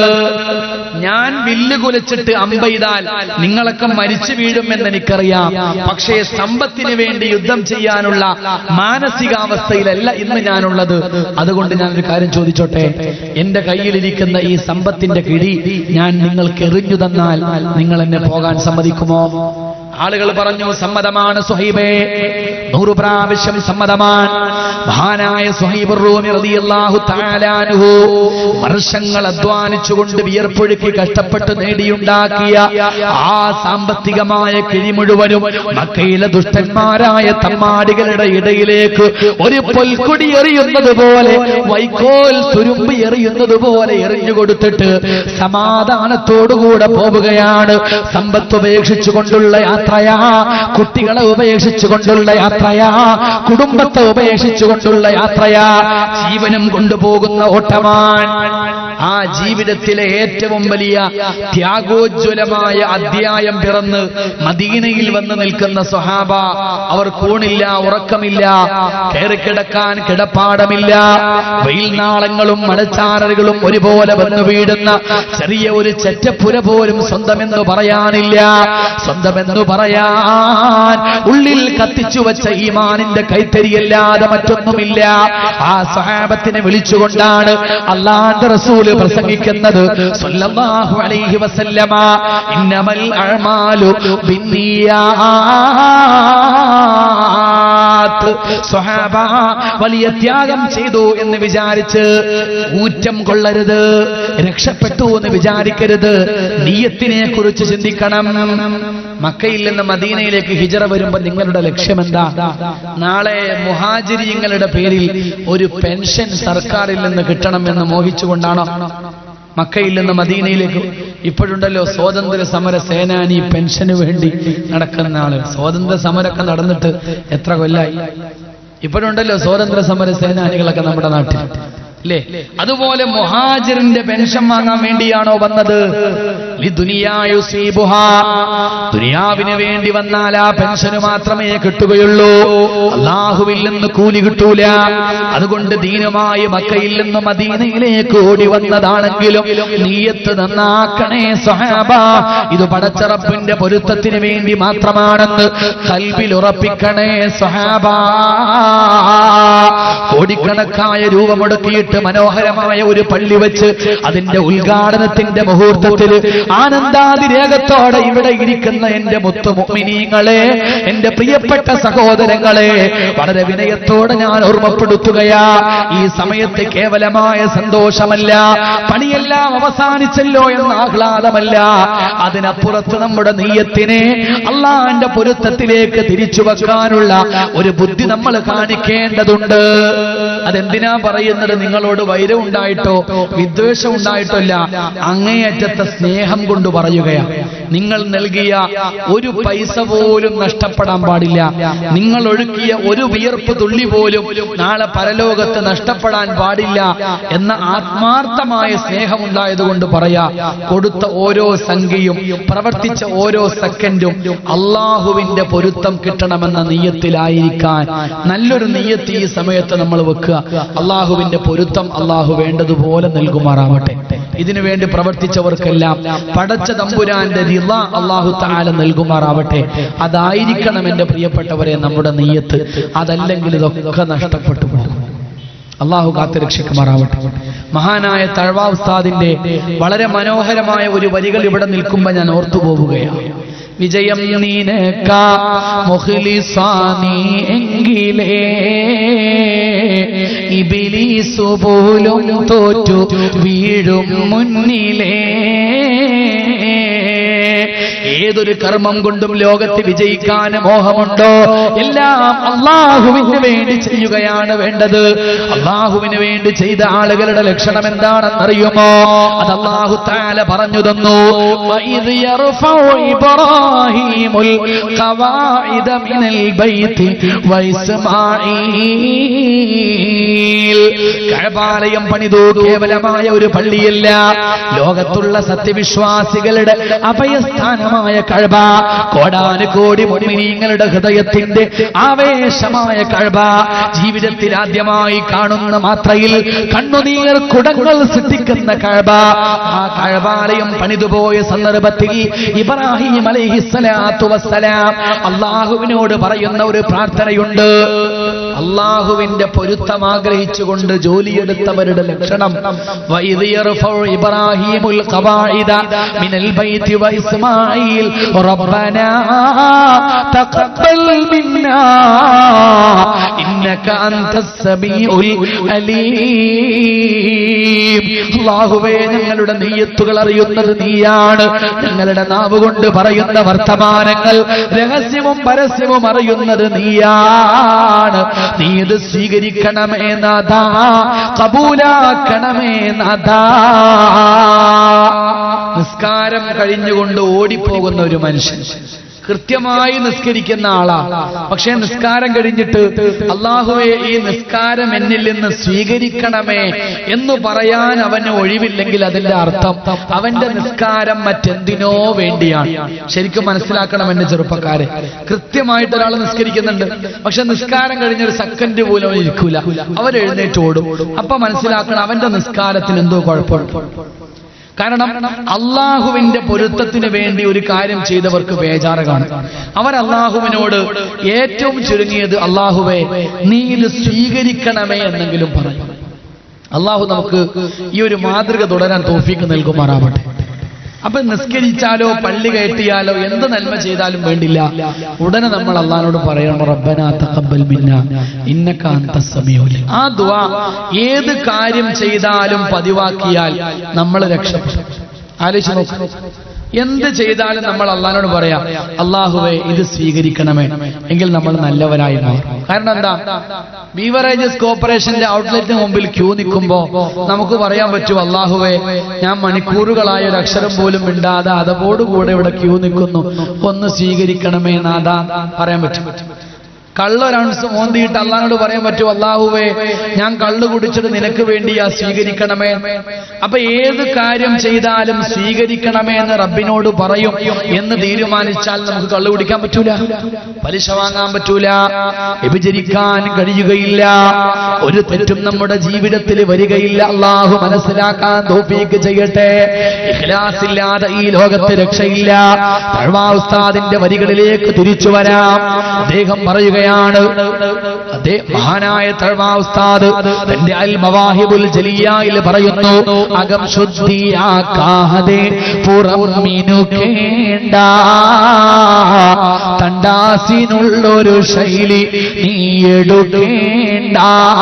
ഞാൻ വില്ല് കുലച്ചിട്ട് അമ്പെയ്താൽ നിങ്ങളൊക്കെ മരിച്ചു വീഴുമെന്ന് എനിക്കറിയാം പക്ഷേ സമ്പത്തിന് വേണ്ടി യുദ്ധം ചെയ്യാനുള്ള മാനസികാവസ്ഥയിലല്ല ഇന്ന് ഞാനുള്ളത് അതുകൊണ്ട് ഞാൻ ഒരു കാര്യം ചോദിച്ചോട്ടെ എന്റെ കയ്യിലിരിക്കുന്ന ഈ സമ്പത്തിന്റെ കിഴി ഞാൻ നിങ്ങൾക്ക് എറിഞ്ഞു തന്നാൽ നിങ്ങൾ എന്നെ പോകാൻ സമ്മതിക്കുമോ ആളുകൾ പറഞ്ഞു സമ്മതമാണ് സുഹൈബേ നൂറ് പ്രാവശ്യം സമ്മതമാണ് മഹാനായ സുഹൈബ് റൂമി റളിയല്ലാഹു തആല അൻഹു വർഷങ്ങൾ അധ്വാനിച്ചുകൊണ്ട് വിയർപ്പൊഴുക്കി കഷ്ടപ്പെട്ട് നേടിയുണ്ടാക്കിയ ആ സാമ്പത്തികമായ കിഴി മുഴുവനും മക്കയിലെ ദുഷ്ടന്മാരായ തമ്മാടികളുടെ ഇടയിലേക്ക് ഒരു പൊൽക്കൊടി എറിയുന്നത് പോലെ വൈക്കോൽ തുരുമ്പ് എറിയുന്നത് പോലെ എറിഞ്ഞു കൊടുത്തിട്ട് സമാധാനത്തോടുകൂടെ പോവുകയാണ് സമ്പത്ത് ഉപേക്ഷിച്ചുകൊണ്ടുള്ള യാത്രയാ കുട്ടികളെ ഉപേക്ഷിച്ചുകൊണ്ടുള്ള യാത്രയാ കുടുംബത്തെ ഉപേക്ഷിച്ചുകൊണ്ടുള്ള യാത്രയാ ജീവനും കൊണ്ടുപോകുന്ന ഓട്ടമാണ് ആ ജീവിതത്തിലെ ഏറ്റവും വലിയ ത്യാഗോജ്വലമായ അധ്യായം പിറന്ന് മദീനയിൽ വന്ന് നിൽക്കുന്ന സ്വഹാബ അവർ കൂണില്ല ഉറക്കമില്ല കയറിക്കിടക്കാൻ കിടപ്പാടമില്ല വെയിൽ നാളങ്ങളും മഴച്ചാറലുകളും ഒരുപോലെ വന്നു വീടുന്ന ചെറിയ ഒരു ചെറ്റപ്പുര പോലും സ്വന്തമെന്ന് പറയാനില്ല സ്വന്തമെന്ന് പറയാൻ ഉള്ളിൽ കത്തിച്ചു വെച്ച ഈമാനിന്റെ കൈത്തരിയല്ലാതെ മറ്റൊന്നുമില്ല ആ സഹാബത്തിനെ വിളിച്ചുകൊണ്ടാണ് അള്ളാന്റെ റസൂല് പ്രസംഗിക്കുന്നത് സ്വല്ലല്ലാഹു അലൈഹി വസല്ലമ ഇന്നമൽ അഅമാലു ബിന്നിയാത്ത് സ്വഹാബ വലിയ ത്യാഗം ചെയ്തു എന്ന് വിചാരിച്ച് ഊറ്റം കൊള്ളരുത് രക്ഷപ്പെട്ടു എന്ന് വിചാരിക്കരുത് നീയത്തിനെ കുറിച്ച് ചിന്തിക്കണം മക്കയിൽ നിന്ന് മദീനയിലേക്ക് ഹിജറ വരുമ്പോൾ നിങ്ങളുടെ ലക്ഷ്യമെന്താ നാളെ മുഹാജിരിങ്ങളുടെ പേരിൽ ഒരു പെൻഷൻ സർക്കാരിൽ നിന്ന് കിട്ടണമെന്ന് മോഹിച്ചുകൊണ്ടാണോ മക്കയിൽ നിന്ന് മദീനയിലേക്ക് ഇപ്പോഴുണ്ടല്ലോ സ്വാതന്ത്ര്യ സമര സേനാനി പെൻഷന് വേണ്ടി നടക്കുന്ന ആള് സ്വാതന്ത്ര്യ സമരമൊക്കെ നടന്നിട്ട് എത്ര കൊല്ലായി ഇപ്പോഴുണ്ടല്ലോ സ്വാതന്ത്ര്യ സമര സേനാനികളൊക്കെ നമ്മുടെ നാട്ടിൽ അല്ലേ അതുപോലെ മുഹാജിറിന്റെ പെൻഷൻ വാങ്ങാൻ വേണ്ടിയാണോ വന്നത് ലിദുനിയായുസീബുഹാ. ദുനിയാവിന് വേണ്ടി വന്നാൽ ആ പെൻഷന് മാത്രമേ കിട്ടുകയുള്ളൂ അള്ളാഹുവിൽ നിന്ന് കൂലി കിട്ടൂല അതുകൊണ്ട് ദീനുമായി മക്കയിൽ നിന്ന് മദീനയിലേക്ക് ഓടി വന്നതാണെങ്കിലും നീയത്ത് നന്നാക്കണേ സഹാബ ഇത് പടച്ചറപ്പിന്റെ പൊരുത്തത്തിന് വേണ്ടി മാത്രമാണെന്ന് കൽവിൽ ഉറപ്പിക്കണേ സഹാബ കോടിക്കണക്കായ രൂപ മുടക്കിയിട്ട് മനോഹരമായ ഒരു പള്ളി വെച്ച് അതിന്റെ ഉദ്ഘാടനത്തിന്റെ മുഹൂർത്തത്തിൽ ആനന്ദാതിരേകത്തോടെ ഇവിടെ ഇരിക്കുന്ന എന്റെ മുത്തു മുഅ്മിനീങ്ങളെ എന്റെ പ്രിയപ്പെട്ട സഹോദരങ്ങളെ വളരെ വിനയത്തോടെ ഞാൻ ഓർമ്മപ്പെടുത്തുകയാ ഈ സമയത്ത് കേവലമായ സന്തോഷമല്ല പണിയെല്ലാം അവസാനിച്ചല്ലോ എന്ന ആഹ്ലാദമല്ല അതിനപ്പുറത്ത് നമ്മുടെ നെയ്യത്തിനെ അള്ളാന്റെ പൊരുത്തത്തിലേക്ക് തിരിച്ചു വെക്കാനുള്ള ഒരു ബുദ്ധി നമ്മൾ കാണിക്കേണ്ടതുണ്ട് അതെന്തിനാ പറയുന്നത് നിങ്ങളോട് വൈരം ഉണ്ടായിട്ടോ വിദ്വേഷം ഉണ്ടായിട്ടോ അല്ല അങ്ങേയറ്റത്തെ സ്നേഹം കൊണ്ട് പറയുകയാ നിങ്ങൾ നൽകിയ ഒരു പൈസ പോലും നഷ്ടപ്പെടാൻ പാടില്ല നിങ്ങൾ ഒഴുക്കിയ ഒരു വിയർപ്പ് തുള്ളി പോലും നാളെ പരലോകത്ത് നഷ്ടപ്പെടാൻ പാടില്ല എന്ന ആത്മാർത്ഥമായ സ്നേഹം ഉണ്ടായതുകൊണ്ട് പറയാ കൊടുത്ത ഓരോ സംഖ്യയും പ്രവർത്തിച്ച ഓരോ സെക്കൻഡും അള്ളാഹുവിന്റെ പൊരുത്തം കിട്ടണമെന്ന നീയത്തിലായിരിക്കാൻ നല്ലൊരു നീയത്ത് ഈ സമയത്ത് നമ്മൾ വെക്കുക അള്ളാഹുവിന്റെ പൊരുത്തം അള്ളാഹു വേണ്ടതുപോലെ നൽകുമാറാവട്ടെ ഇതിനു വേണ്ടി പ്രവർത്തിച്ചവർക്കെല്ലാം പടച്ച തമ്പുരാന്റെ റിള അള്ളാഹു താല നൽകുമാറാവട്ടെ അതായിരിക്കണം എന്റെ പ്രിയപ്പെട്ടവരെ നമ്മുടെ നീയത്ത് അതല്ലെങ്കിൽ ഇതൊക്കെ നഷ്ടപ്പെട്ടു പോകും അള്ളാഹു കാത്ത് രക്ഷിക്കുമാറാവട്ടെ മഹാനായ തഴവാ ഉസ്താദിന്റെ വളരെ മനോഹരമായ ഒരു വരികൾ ഇവിടെ നിൽക്കുമ്പോൾ ഞാൻ ഓർത്തു പോവുകയാണ് വിജയം നീനക്ക മുഖ്ലിസാനി എങ്കിലേ ഇബിലീസു പോലും തോറ്റു വീഴും മുന്നിലേ ഏതൊരു കർമ്മം കൊണ്ടും ലോകത്ത് വിജയിക്കാൻ മോഹമുണ്ടോ എല്ലാം അള്ളാഹുവിന് വേണ്ടി ചെയ്യുകയാണ് വേണ്ടത് അള്ളാഹുവിന് വേണ്ടി ചെയ്ത ആളുകളുടെ ലക്ഷണം എന്താണെന്നറിയുമോ അത് അള്ളാഹു താല പറഞ്ഞു തന്നു وَإِذْ يَرْفَعُ إِبْرَاهِيمُ الْقَوَاعِدَ مِنَ الْبَيْتِ وَإِسْمَاعِيلُ കഴബാലയം പണിതു കേവലമായ ഒരു പള്ളിയല്ല ലോകത്തുള്ള സത്യവിശ്വാസികളുടെ അഭയസ്ഥാനമായ കഴബ കോടാനുകോടി മുൻമിനീങ്ങളുടെ ഹൃദയത്തിന്റെ ആവേശമായ കഴബ ജീവിതത്തിൽ ആദ്യമായി കാണുന്ന മാത്രയിൽ കണ്ണുനീർ കുടങ്ങൾ സൃഷ്ടിക്കുന്ന കഴബ ആ കഴബാലയം പണിതുപോയ സന്ദർഭത്തിൽ ഇബ്രാഹിം അലൈഹിസ്സലാത്തു വസ്സലാം അള്ളാഹുവിനോട് പറയുന്ന ഒരു പ്രാർത്ഥനയുണ്ട് അള്ളാഹുവിന്റെ പൊരുത്തം ആഗ്രഹിച്ചുകൊണ്ട് ജോലിയെടുത്തവരുടെ ലക്ഷണം വൈദ് യർഫഉ ഇബ്രാഹിമുൽ ഖവാഇദ മിനൽ ബൈത്തി വഇസ്മാഈൽ റബ്ബനാ തഖബ്ബൽ മിന്നാ ഇന്നക അൻതസ് സമീഉൽ അലീം അല്ലാഹുവേ ഞങ്ങളുടെ നീയത്തുകൾ അറിയുന്നത് നീയാണ് ഞങ്ങളുടെ നാവ് കൊണ്ട് പറയുന്ന വർത്തമാനങ്ങൾ രഹസ്യവും പരസ്യവും അറിയുന്നത് നീയാണ് നീ ഇത് സ്വീകരിക്കണമേ നാഥാ കബൂലാക്കണമേ നാഥാ നിസ്കാരം കഴിഞ്ഞുകൊണ്ട് ഓടിപ്പോകുന്ന ഒരു മനുഷ്യൻ കൃത്യമായി നിസ്കരിക്കുന്ന ആളാ പക്ഷേ നിസ്കാരം കഴിഞ്ഞിട്ട് അള്ളാഹുവെ ഈ നിസ്കാരം എന്നിൽ നിന്ന് സ്വീകരിക്കണമേ എന്ന് പറയാൻ അവന് ഒഴിവില്ലെങ്കിൽ അതിന്റെ അർത്ഥം അവന്റെ നിസ്കാരം മറ്റെന്തിനോ വേണ്ടിയാണ് ശരിക്കും മനസ്സിലാക്കണം എന്റെ ചെറുപ്പക്കാരെ കൃത്യമായിട്ട് ഒരാൾ നിസ്കരിക്കുന്നുണ്ട് പക്ഷെ നിസ്കാരം കഴിഞ്ഞ ഒരു സെക്കൻഡ് പോലും അവൻ ഇരിക്കൂല അവൻ എഴുന്നേറ്റ് ഓടും അപ്പൊ മനസ്സിലാക്കണം അവന്റെ നിസ്കാരത്തിന് എന്തോ കുഴപ്പമുണ്ട് കാരണം അള്ളാഹുവിന്റെ പൊരുത്തത്തിന് വേണ്ടി ഒരു കാര്യം ചെയ്തവർക്ക് ബേജാറ് കാണും അവർ അള്ളാഹുവിനോട് ഏറ്റവും ചുരുങ്ങിയത് അള്ളാഹുവെ നീ ഇത് സ്വീകരിക്കണമേ എന്നെങ്കിലും പറയും അള്ളാഹു നമുക്ക് ഈ ഒരു മാതൃക തുടരാൻ തോഫീക്ക് നൽകുമാറാവട്ടെ അപ്പൊ നിസ്കരിച്ചാലോ പള്ളി കയറ്റിയാലോ എന്ത് നന്മ ചെയ്താലും വേണ്ടില്ല ഉടനെ നമ്മൾ അള്ളഹാനോട് പറയണം റബ്ബന തഖബ്ബൽ മിന്ന ഇന്നക അൻതസ് സമീഉൽ ആ ദുആ ഏത് കാര്യം ചെയ്താലും പതിവാക്കിയാൽ നമ്മൾ രക്ഷപ്പെടും ആലോചിച്ച് നോക്ക് എന്ത് ചെയ്താലും നമ്മൾ അള്ളഹാനോട് പറയാം അള്ളാഹുവെ ഇത് സ്വീകരിക്കണമേ എങ്കിൽ നമ്മൾ നല്ലവരായി മാറും കാരണം എന്താ ബീവറേജസ് കോർപ്പറേഷന്റെ ഔട്ട്ലെറ്റിന് മുമ്പിൽ ക്യൂ നിൽക്കുമ്പോ നമുക്ക് പറയാൻ പറ്റും അള്ളാഹുവെ ഞാൻ മണിക്കൂറുകളായ ഒരു അക്ഷരം പോലും മിണ്ടാതെ അതോടുകൂടെ ഇവിടെ ക്യൂ നിൽക്കുന്നു ഒന്ന് സ്വീകരിക്കണമേ നാദാ പറയാൻ പറ്റും കള്ളൊരൗൺസ് മോന്തിയിട്ട് അള്ളഹാനോട് പറയാൻ പറ്റും അള്ളാഹുവേ ഞാൻ കള്ളു കുടിച്ചത് നിനക്ക് വേണ്ടിയാ സ്വീകരിക്കണമേ അപ്പൊ ഏത് കാര്യം ചെയ്താലും സ്വീകരിക്കണമേ എന്ന് റബ്ബിനോട് പറയും എന്ന് തീരുമാനിച്ചാൽ നമുക്ക് കള്ളു കുടിക്കാൻ പറ്റൂല പലിശ വാങ്ങാൻ പറ്റൂല വ്യഭിചരിക്കാൻ കഴിയുകയില്ല ഒരു തെറ്റും നമ്മുടെ ജീവിതത്തിൽ വരികയില്ല അള്ളാഹു മനസ്സിലാക്കാൻ തോഫീക്ക് ചെയ്യട്ടെ ഇഖ്ലാസ് ഇല്ലാതെ ഈ ലോകത്ത് രക്ഷയില്ല തഴവാ ഉസ്താദിന്റെ വരികളിലേക്ക് തിരിച്ചു വരാം അദ്ദേഹം പറയുകയാണ് അതേ മഹാനായ തഴവാ ഉസ്താദ് തന്റെ അൽ മവാഹിബുൽ ജലിയായിൽ പറയുന്നു അകം ശുദ്ധിയാക്കാതെ പുറമിനു കേണ്ട തണ്ടാസിനുള്ളൊരു ശൈലി നീ എടുക്കേണ്ട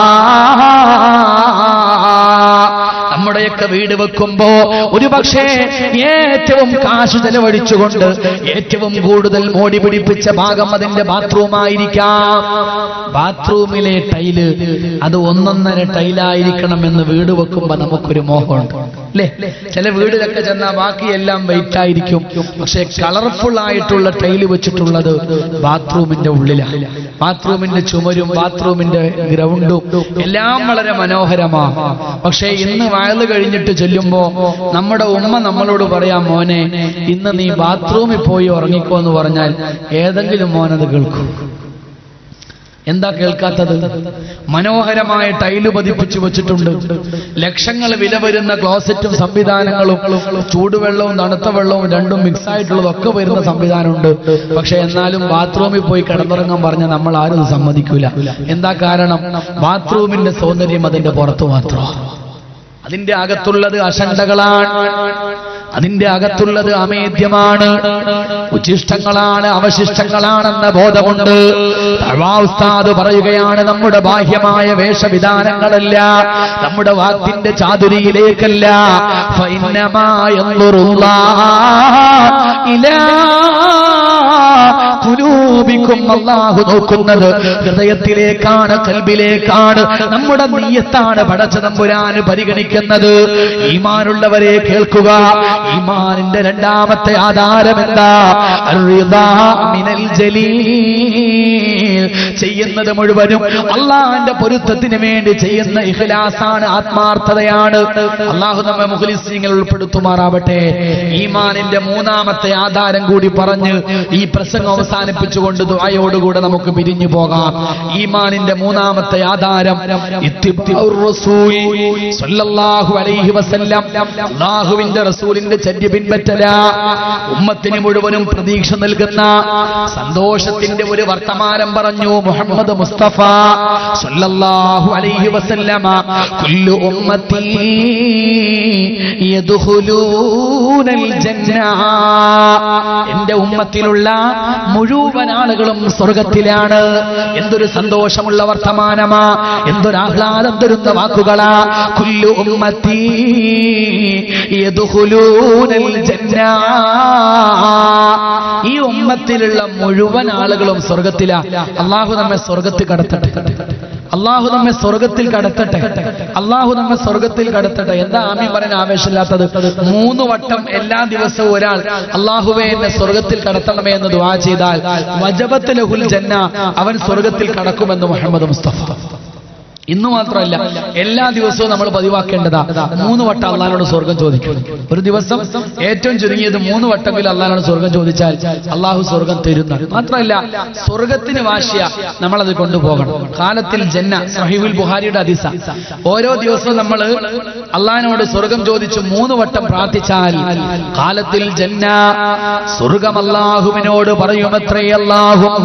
നമ്മുടെയൊക്കെ വീട് വെക്കുമ്പോ ഒരു പക്ഷേ ഏറ്റവും കാശ് ചെലവഴിച്ചുകൊണ്ട് ഏറ്റവും കൂടുതൽ മോടി പിടിപ്പിച്ച ഭാഗം അതിന്റെ ബാത്റൂം ആയിരിക്കാം ബാത്റൂമിലെ ടൈല് അത് ഒന്നൊന്നര ടൈലായിരിക്കണം എന്ന് വീട് വെക്കുമ്പോ നമുക്കൊരു മോഹമുണ്ട് അല്ലേ ചില വീടിലൊക്കെ ചെന്നാൽ ബാക്കിയെല്ലാം വെയിറ്റ് ആയിരിക്കും പക്ഷെ കളർഫുൾ ആയിട്ടുള്ള ടൈല് വെച്ചിട്ടുള്ളത് ബാത്റൂമിന്റെ ഉള്ളിലാണ് ബാത്റൂമിന്റെ ചുമരും ബാത്റൂമിന്റെ ഗ്രൗണ്ടും എല്ലാം വളരെ മനോഹരമാണ് പക്ഷേ ഇന്ന് വയല് കഴിഞ്ഞിട്ട് ചെല്ലുമ്പോ നമ്മുടെ ഉമ്മ നമ്മളോട് പറയാം മോനെ ഇന്ന് നീ ബാത്റൂമിൽ പോയി ഉറങ്ങിക്കോ എന്ന് പറഞ്ഞാൽ ഏതെങ്കിലും മോനത് കേൾക്കും എന്താ കേൾക്കാത്തത് മനോഹരമായ ടൈല് പതിപ്പിച്ചു വെച്ചിട്ടുണ്ട് ലക്ഷങ്ങൾ വില വരുന്ന ക്ലോസറ്റും സംവിധാനങ്ങളും ചൂടുവെള്ളവും തണുത്ത വെള്ളവും രണ്ടും മിക്സ് ആയിട്ടുള്ളതൊക്കെ വരുന്ന സംവിധാനമുണ്ട് പക്ഷെ എന്നാലും ബാത്റൂമിൽ പോയി കിടന്നുറങ്ങാൻ പറഞ്ഞ നമ്മൾ ആരും സമ്മതിക്കൂല എന്താ കാരണം ബാത്റൂമിന്റെ സൗന്ദര്യം അതിന്റെ പുറത്തു മാത്രമാണ് അതിന്റെ അകത്തുള്ളത് അശണ്ടകളാണ് അതിന്റെ അകത്തുള്ളത് അമേദ്യമാണ് ഉച്ചിഷ്ടങ്ങളാണ് അവശിഷ്ടങ്ങളാണെന്ന ബോധമുണ്ട് ഉസ്താദ് പറയുകയാണ് നമ്മുടെ ബാഹ്യമായ വേഷവിധാനങ്ങളല്ല നമ്മുടെ വാക്കിന്റെ ചാതുരിയിലേക്കല്ല ഫൈനമായ കുലൂബിക്കും അള്ളാഹു നോക്കുന്നത് ഹൃദയത്തിലേക്കാണ് കൽബിലേക്കാണ് നമ്മുടെ നീയത്താണ് പടച്ച തമ്പുരാന് പരിഗണിക്കുന്നത് ഈമാനുള്ളവരെ കേൾക്കുക ഈമാനിന്റെ രണ്ടാമത്തെ ആധാരം എന്താ അർറിദാ മിനൽ ജലീൽ ചെയ്യുന്നത് മുഴുവനും അള്ളാഹിന്റെ പൊരുത്തത്തിന് വേണ്ടി ചെയ്യുന്ന ഇഖ്ലാസാണ് ആത്മാർത്ഥതയാണ് അള്ളാഹു നമ്മെ മുഖലിസ്യങ്ങൾ ഉൾപ്പെടുത്തുമാറാവട്ടെ ഈമാനിന്റെ മൂന്നാമത്തെ ആധാരം കൂടി പറഞ്ഞ് ഈ പ്രസംഗം അവസാനിപ്പിച്ചുകൊണ്ട് ദുആയോടുകൂടെ നമുക്ക് പിരിഞ്ഞു പോകാം ഈമാനിന്റെ മൂന്നാമത്തെ ആധാരം ഇത്തിബ്തിഉർ റസൂൽ സ്വല്ലല്ലാഹു അലൈഹി വസല്ലം അല്ലാഹുവിന്റെ റസൂലിന്റെ ചര്യ പിൻപറ്റല ഉമ്മത്തിന് മുഴുവനും പ്രതീക്ഷ നൽകുന്ന സന്തോഷത്തിന്റെ ഒരു വർത്തമാനം പറഞ്ഞു മുഹമ്മദ് മുസ്തഫ സ്വല്ലല്ലാഹു അലൈഹി വസല്ലമ കുല്ലു ഉമ്മത്തി യദ്ഖുലൂനൽ ജന്ന എന്റെ ഉമ്മത്തിലുള്ള മുഴുവൻ ആളുകളും സ്വർഗത്തിലാണ് എന്തൊരു സന്തോഷമുള്ള വർത്തമാനമാ എന്തൊരു ആഹ്ലാദം തരുന്ന വാക്കുകളാ കുല്ലു ഉമ്മത്തി യദ്ഖുലൂനൽ ജന്ന ഈ ഉമ്മത്തിലുള്ള മുഴുവൻ ആളുകളും സ്വർഗത്തിലാ അള്ളാഹു നമ്മെ സ്വർഗത്തിൽ കടത്തട്ടെ അള്ളാഹു നമ്മെ സ്വർഗത്തിൽ കടത്തട്ടെ അള്ളാഹു നമ്മെ സ്വർഗത്തിൽ കടത്തട്ടെ എന്താ ആമി പറയാൻ ആവേശമില്ലാത്തത് മൂന്ന് വട്ടം എല്ലാ ദിവസവും ഒരാൾ അള്ളാഹുവെ എന്നെ സ്വർഗത്തിൽ കടത്തണമേ എന്ന് ദുആ ചെയ്താൽ വജബത്ത് ലഹുൽ ജന്ന അവൻ സ്വർഗത്തിൽ കടക്കുമെന്ന് മുഹമ്മദ് മുസ്തഫ ഇന്ന് മാത്രമല്ല എല്ലാ ദിവസവും നമ്മൾ പതിവാക്കേണ്ടതാ മൂന്ന് വട്ടം അള്ളഹാനോട് സ്വർഗം ചോദിക്കും ഒരു ദിവസം ഏറ്റവും ചുരുങ്ങിയത് മൂന്ന് വട്ടമെങ്കിലും അള്ളഹാനോട് സ്വർഗം ചോദിച്ചാൽ അള്ളാഹു സ്വർഗം തരുന്ന മാത്രമല്ല സ്വർഗത്തിന് വാശിയ നമ്മളത് കൊണ്ടുപോകണം കാലത്തിൽ ജന്ന സഹീബുൽ ബുഹാരിയുടെ അതിസ ഓരോ ദിവസവും നമ്മൾ അള്ളഹാനോട് സ്വർഗം ചോദിച്ച് മൂന്ന് വട്ടം പ്രാർത്ഥിച്ചാൽ കാലത്തിൽ ജന്ന സ്വർഗം അള്ളാഹുവിനോട് പറയുമത്രേ അള്ളാഹുമ്മ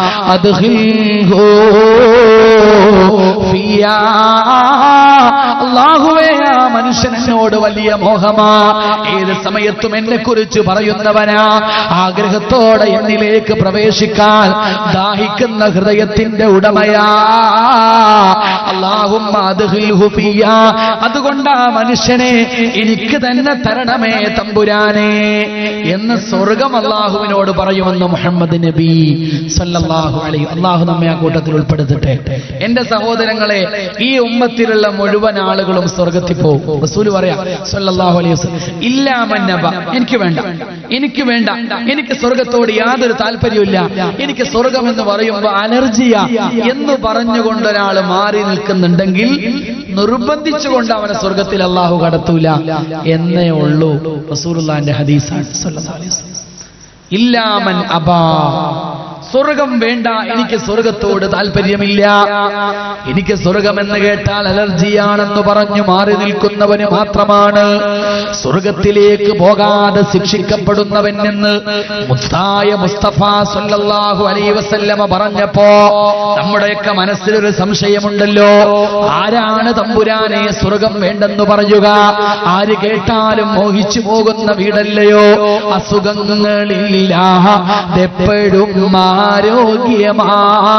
അദ്ഖിൽഹു ഫിയാ. അള്ളാഹുവേ ആ മനുഷ്യൻ എന്നോട് വലിയ മോഹമാ ഏത് സമയത്തും എന്നെ കുറിച്ച് പറയുന്നവനാ ആഗ്രഹത്തോടെ എന്നിലേക്ക് പ്രവേശിക്കാൻ ദാഹിക്കുന്ന ഹൃദയത്തിന്റെ ഉടമയാ അള്ളാഹുമ്മ അദ്ഖിൽഹു ഫിയാ. അതുകൊണ്ട് ആ മനുഷ്യനെ എനിക്ക് തന്നെ തരണമേ തമ്പുരാനെ എന്ന് സ്വർഗം അള്ളാഹുവിനോട് പറയുമെന്ന് മുഹമ്മദ് നബി സല്ലല്ലാഹു അലൈഹി അള്ളാഹു നമ്മെ ആ കൂട്ടത്തിൽ ഉൾപ്പെടുത്തട്ടെ എന്റെ സഹോദരങ്ങളെ ഈ ഉമ്മത്തിലുള്ള മുഴുവൻ ആളുകളും സ്വർഗത്തിൽ പോകും റസൂല് പറയാ സല്ലല്ലാഹു അലൈഹി വസല്ലം ഇല്ലാമന്നബ എനിക്ക് വേണ്ട എനിക്ക് വേണ്ട എനിക്ക് സ്വർഗത്തോട് യാതൊരു താല്പര്യമില്ല എനിക്ക് സ്വർഗം എന്ന് പറയുമ്പോൾ അലർജിയാ എന്ന് പറഞ്ഞുകൊണ്ട് ഒരാൾ മാറി നിൽക്കുന്നുണ്ടെങ്കിൽ നിർബന്ധിച്ചുകൊണ്ട് അവനെ സ്വർഗത്തിൽ അള്ളാഹു കടത്തൂല എന്നേ ഉള്ളൂ റസൂലുള്ളാന്റെ ഹദീസാണ് സല്ലല്ലാഹു അലൈഹി വസല്ലം ഇല്ലാമൻ അബാ സ്വർഗം വേണ്ട എനിക്ക് സ്വർഗത്തോട് താല്പര്യമില്ല എനിക്ക് സ്വർഗം എന്ന് കേട്ടാൽ അലർജിയാണെന്ന് പറഞ്ഞു മാറി നിൽക്കുന്നവന് മാത്രമാണ് സ്വർഗത്തിലേക്ക് പോകാതെ ശിക്ഷിക്കപ്പെടുന്നവൻ എന്ന് മുത്തായ മുസ്തഫ സല്ലല്ലാഹു അലൈഹി വസല്ലമ പറഞ്ഞപ്പോ നമ്മുടെയൊക്കെ മനസ്സിലൊരു സംശയമുണ്ടല്ലോ ആരാണ് തമ്പുരാനെ സ്വർഗം വേണ്ടെന്ന് പറയുക ആര് കേട്ടാലും മോഹിച്ചു പോകുന്ന വീടല്ലയോ അസുഖങ്ങളില്ല എപ്പോഴും ആരോഗ്യമാ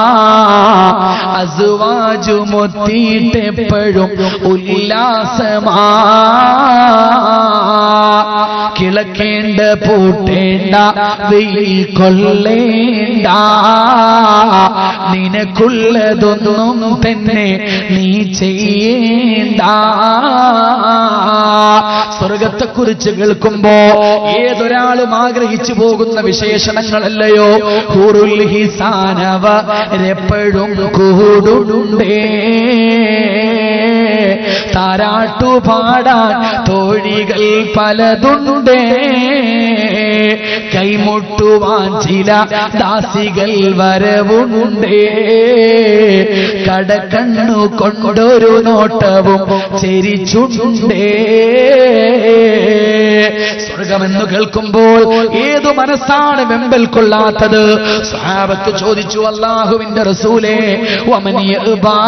അസുവാജുമൊത്തിയിട്ടെപ്പോഴും ഉല്ലാസമാ കിളക്കേണ്ട പൂട്ടേണ്ട വെയിൽ കൊള്ളേണ്ട നിനക്കുള്ളതൊന്നും തന്നെ നീ ചെയ്യേണ്ട സ്വർഗത്തെക്കുറിച്ച് കേൾക്കുമ്പോ ഏതൊരാളും ആഗ്രഹിച്ചു പോകുന്ന വിശേഷണങ്ങളല്ലയോ ഹുറുൽ ഹിസാനവ എപ്പോഴും കൂടുണ്ടേ താരാട്ടു പാടാൻ തോഴികൾ പലതുണ്ടേ കൈമുട്ടുവാൻ ചില ദാസികൾ വരവുണ്ടേ കടക്കണ്ണു കൊണ്ടൊരു നോട്ടവും ചെരിച്ചുണ്ടേ സ്വർഗമെന്ന് കേൾക്കുമ്പോൾ ഏതു മനസ്സാണ് വെമ്പൽ കൊള്ളാത്തത് സ്വഹാബത്ത് ചോദിച്ചു അള്ളാഹുവിന്റെ റസൂലേ വമനിയബാ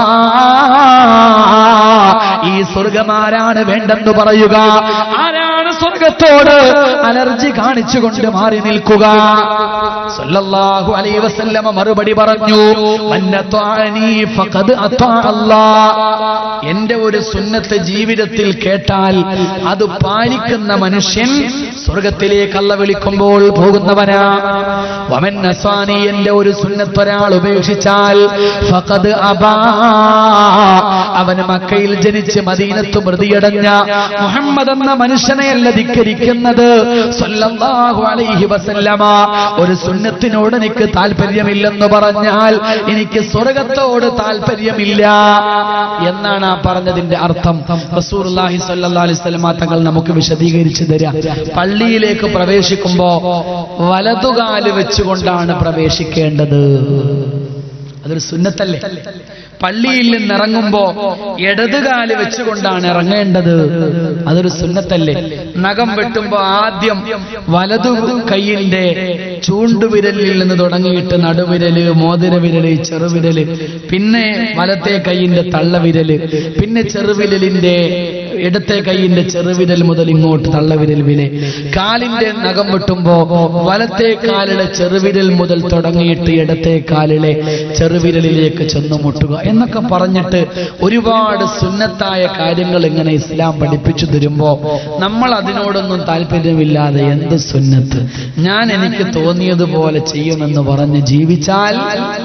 ഈ സ്വർഗമാരാണ് വേണ്ടെന്ന് പറയുക ആരാണ് സ്വർഗത്തോട് അലർജി കാണിച്ചുകൊണ്ട് മാറി നിൽക്കുക സല്ലല്ലാഹു അലൈഹി വസല്ലമ മറുപടി പറഞ്ഞു മന്നത്വാനി ഫഖദ് അത്വാ അല്ലാഹ് എന്റെ ഒരു സുന്നത്ത് ജീവിതത്തിൽ കേട്ടാൽ അത് പാലിക്കുന്ന മനുഷ്യൻ സ്വർഗത്തിലേക്ക് അല്ല വിളിക്കുമ്പോൾ പോകുന്നവനാ വമൻ നസ്വാനി എന്റെ ഒരു സുന്നത്ത് ഒരാൾ ഉപേക്ഷിച്ചാൽ ഫഖദ് അബാ അവന് മക്കയിൽ ജനിച്ച് മദീനത്ത് മൃതിയടഞ്ഞ മുഹമ്മദ് എന്ന മനുഷ്യനെയല്ല ധിക്കരിക്കുന്നത് സ്വല്ലല്ലാഹു അലൈഹി വസല്ലമ ഒരു സുന്നത്തിനോട് എനിക്ക് താല്പര്യമില്ലെന്ന് പറഞ്ഞാൽ എനിക്ക് സ്വർഗത്തോട് താല്പര്യമില്ല എന്നാണ് ആ പറഞ്ഞതിന്റെ അർത്ഥം റസൂലുള്ളാഹി സ്വല്ലല്ലാഹു അലൈഹി വസല്ലമ തങ്ങൾ നമുക്ക് വിശദീകരിച്ചു തരാം പള്ളിയിലേക്ക് പ്രവേശിക്കുമ്പോ വലതുകാല് വെച്ചുകൊണ്ടാണ് പ്രവേശിക്കേണ്ടത് അതൊരു സുന്നത്തല്ലേ പള്ളിയിൽ നിന്ന് ഇറങ്ങുമ്പോ ഇടതുകാല് വെച്ചുകൊണ്ടാണ് ഇറങ്ങേണ്ടത് അതൊരു സുന്നത്തല്ലേ നഖം വെട്ടുമ്പോ ആദ്യം വലതു കൈയിന്റെ ചൂണ്ടുവിരലിൽ നിന്ന് തുടങ്ങിയിട്ട് നടുവിരല് മോതിരവിരല് ചെറുവിരല് പിന്നെ വലത്തെ കൈയിന്റെ തള്ളവിരല് പിന്നെ ചെറുവിരലിന്റെ ഇടത്തെ കൈയിന്റെ ചെറുവിരൽ മുതൽ ഇങ്ങോട്ട് തള്ളവിരൽ വില കാലിന്റെ നഖം വെട്ടുമ്പോ വലത്തെ കാലിലെ ചെറുവിരൽ മുതൽ തുടങ്ങിയിട്ട് ഇടത്തെ കാലിലെ ചെറുവിരലിലേക്ക് ചെന്ന് മുട്ടുക എന്നൊക്കെ പറഞ്ഞിട്ട് ഒരുപാട് സുന്നത്തായ കാര്യങ്ങൾ ഇങ്ങനെ ഇസ്ലാം പഠിപ്പിച്ചു തരുമ്പോ നമ്മൾ അതിനോടൊന്നും താല്പര്യമില്ലാതെ എന്ത് സുന്നത്ത് ഞാൻ എനിക്ക് തോന്നിയതുപോലെ ചെയ്യുമെന്ന് പറഞ്ഞ് ജീവിച്ചാൽ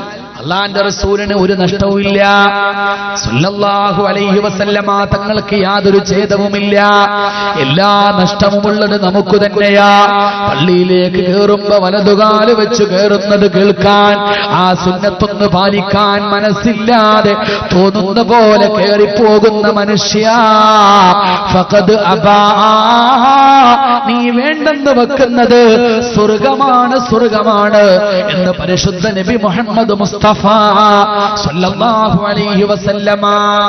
അള്ളാന്റെ റസൂലിന് ഒരു നഷ്ടവുമില്ല സല്ലല്ലാഹു അലൈഹി വസല്ലമ തങ്ങൾക്ക് യാതൊരു ഛേദവുമില്ല എല്ലാ നഷ്ടവുമുള്ളത് നമുക്ക് തന്നെയാ പള്ളിയിലേക്ക് കയറുമ്പോ വലതുകാല് വെച്ച് കയറുന്നത് കേൾക്കാൻ ആ സുന്നത്തൊന്ന് പാലിക്കാൻ മനസ്സില്ലാതെ തോന്നുന്ന പോലെ കയറിപ്പോകുന്ന മനുഷ്യ ഫഖദ് അബാ നീ വേണ്ടെന്ന് വെക്കുന്നത് സ്വർഗമാണ് സ്വർഗമാണ് എന്ന് പരിശുദ്ധ നബി മുഹമ്മദ് മുസ്തഫ സല്ലല്ലാഹു അലൈഹി വസല്ലമ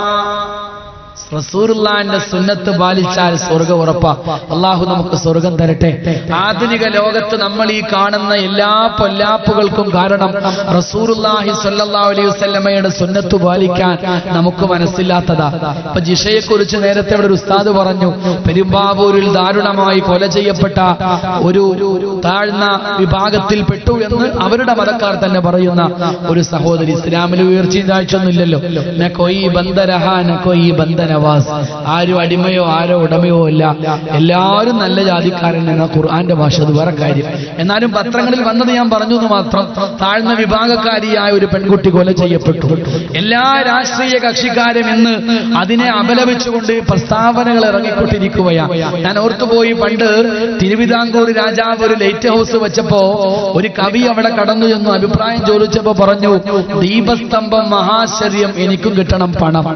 റസൂറുല്ലാന്റെ സുന്നത്ത് പാലിച്ചാൽ സ്വർഗം ഉറപ്പാ അള്ളാഹു നമുക്ക് സ്വർഗം തരട്ടെ ആധുനിക ലോകത്ത് നമ്മൾ ഈ കാണുന്ന എല്ലാ പൊല്ലാപ്പുകൾക്കും കാരണം റസൂറുല്ലാഹി സല്ലല്ലാഹു അലൈഹി വസല്ലമയുടെ സുന്നത്ത് പാലിക്കാൻ നമുക്ക് മനസ്സില്ലാത്തതാ ഇപ്പൊ ജിഷയെ കുറിച്ച് നേരത്തെ ഇവിടെ ഒരു ഉസ്താദ് പറഞ്ഞു പെരുമ്പാവൂരിൽ ദാരുണമായി കൊല ചെയ്യപ്പെട്ട ഒരു താഴ്ന്ന വിഭാഗത്തിൽ പെട്ടു എന്ന് അവരുടെ മതക്കാർ തന്നെ പറയുന്ന ഒരു സഹോദരി ഇസ്ലാമിൽ ഉയർച്ചയും താഴ്ചയൊന്നുമില്ലല്ലോ നക്കൊയ് ബന്ധരഹ നക്കൊയ് ബന്ധനവാസ് ആരും അടിമയോ ആരോ ഉടമയോ അല്ല എല്ലാവരും നല്ല ജാതിക്കാരൻ എന്ന ഖുർആന്റെ ഭാഷ അത് വേറെ കാര്യം എന്നാലും പത്രങ്ങളിൽ വന്നത് ഞാൻ പറഞ്ഞു എന്ന് മാത്രം താഴ്ന്ന വിഭാഗക്കാരിയായ ഒരു പെൺകുട്ടി കൊല ചെയ്യപ്പെട്ടു എല്ലാ രാഷ്ട്രീയ കക്ഷിക്കാരും ഇന്ന് അതിനെ അപലപിച്ചുകൊണ്ട് പ്രസ്താവനകൾ ഇറങ്ങിക്കൊണ്ടിരിക്കുകയാണ് ഞാൻ ഓർത്തുപോയി പണ്ട് തിരുവിതാംകൂർ രാജാവ് ഒരു ലൈറ്റ് ഹൗസ് വെച്ചപ്പോ ഒരു കവി അവിടെ കടന്നു ചെന്നു അഭിപ്രായം ചോദിച്ചപ്പോ പറഞ്ഞു ദീപസ്തംഭം മഹാശ്ചര്യം എനിക്കും കിട്ടണം പണം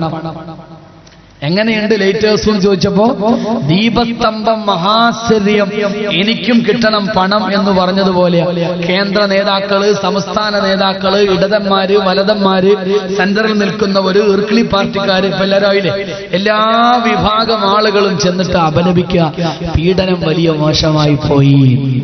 എങ്ങനെയുണ്ട് ലൈറ്റ് ഹൗസ് എന്ന് ചോദിച്ചപ്പോ ദീപസ്തംഭം മഹാശ്ചര്യം എനിക്കും കിട്ടണം പണം എന്ന് പറഞ്ഞതുപോലെ കേന്ദ്ര നേതാക്കള് സംസ്ഥാന നേതാക്കള് ഇടതന്മാര് വലതന്മാര് സെന്ററിൽ നിൽക്കുന്നവര് ഇർക്കിളി പാർട്ടിക്കാര് ഇപ്പൊ എല്ലാവരും ആയില്ലേ എല്ലാ വിഭാഗം ആളുകളും ചെന്നിട്ട് അപലപിക്കുക പീഡനം വലിയ മോശമായി പോയി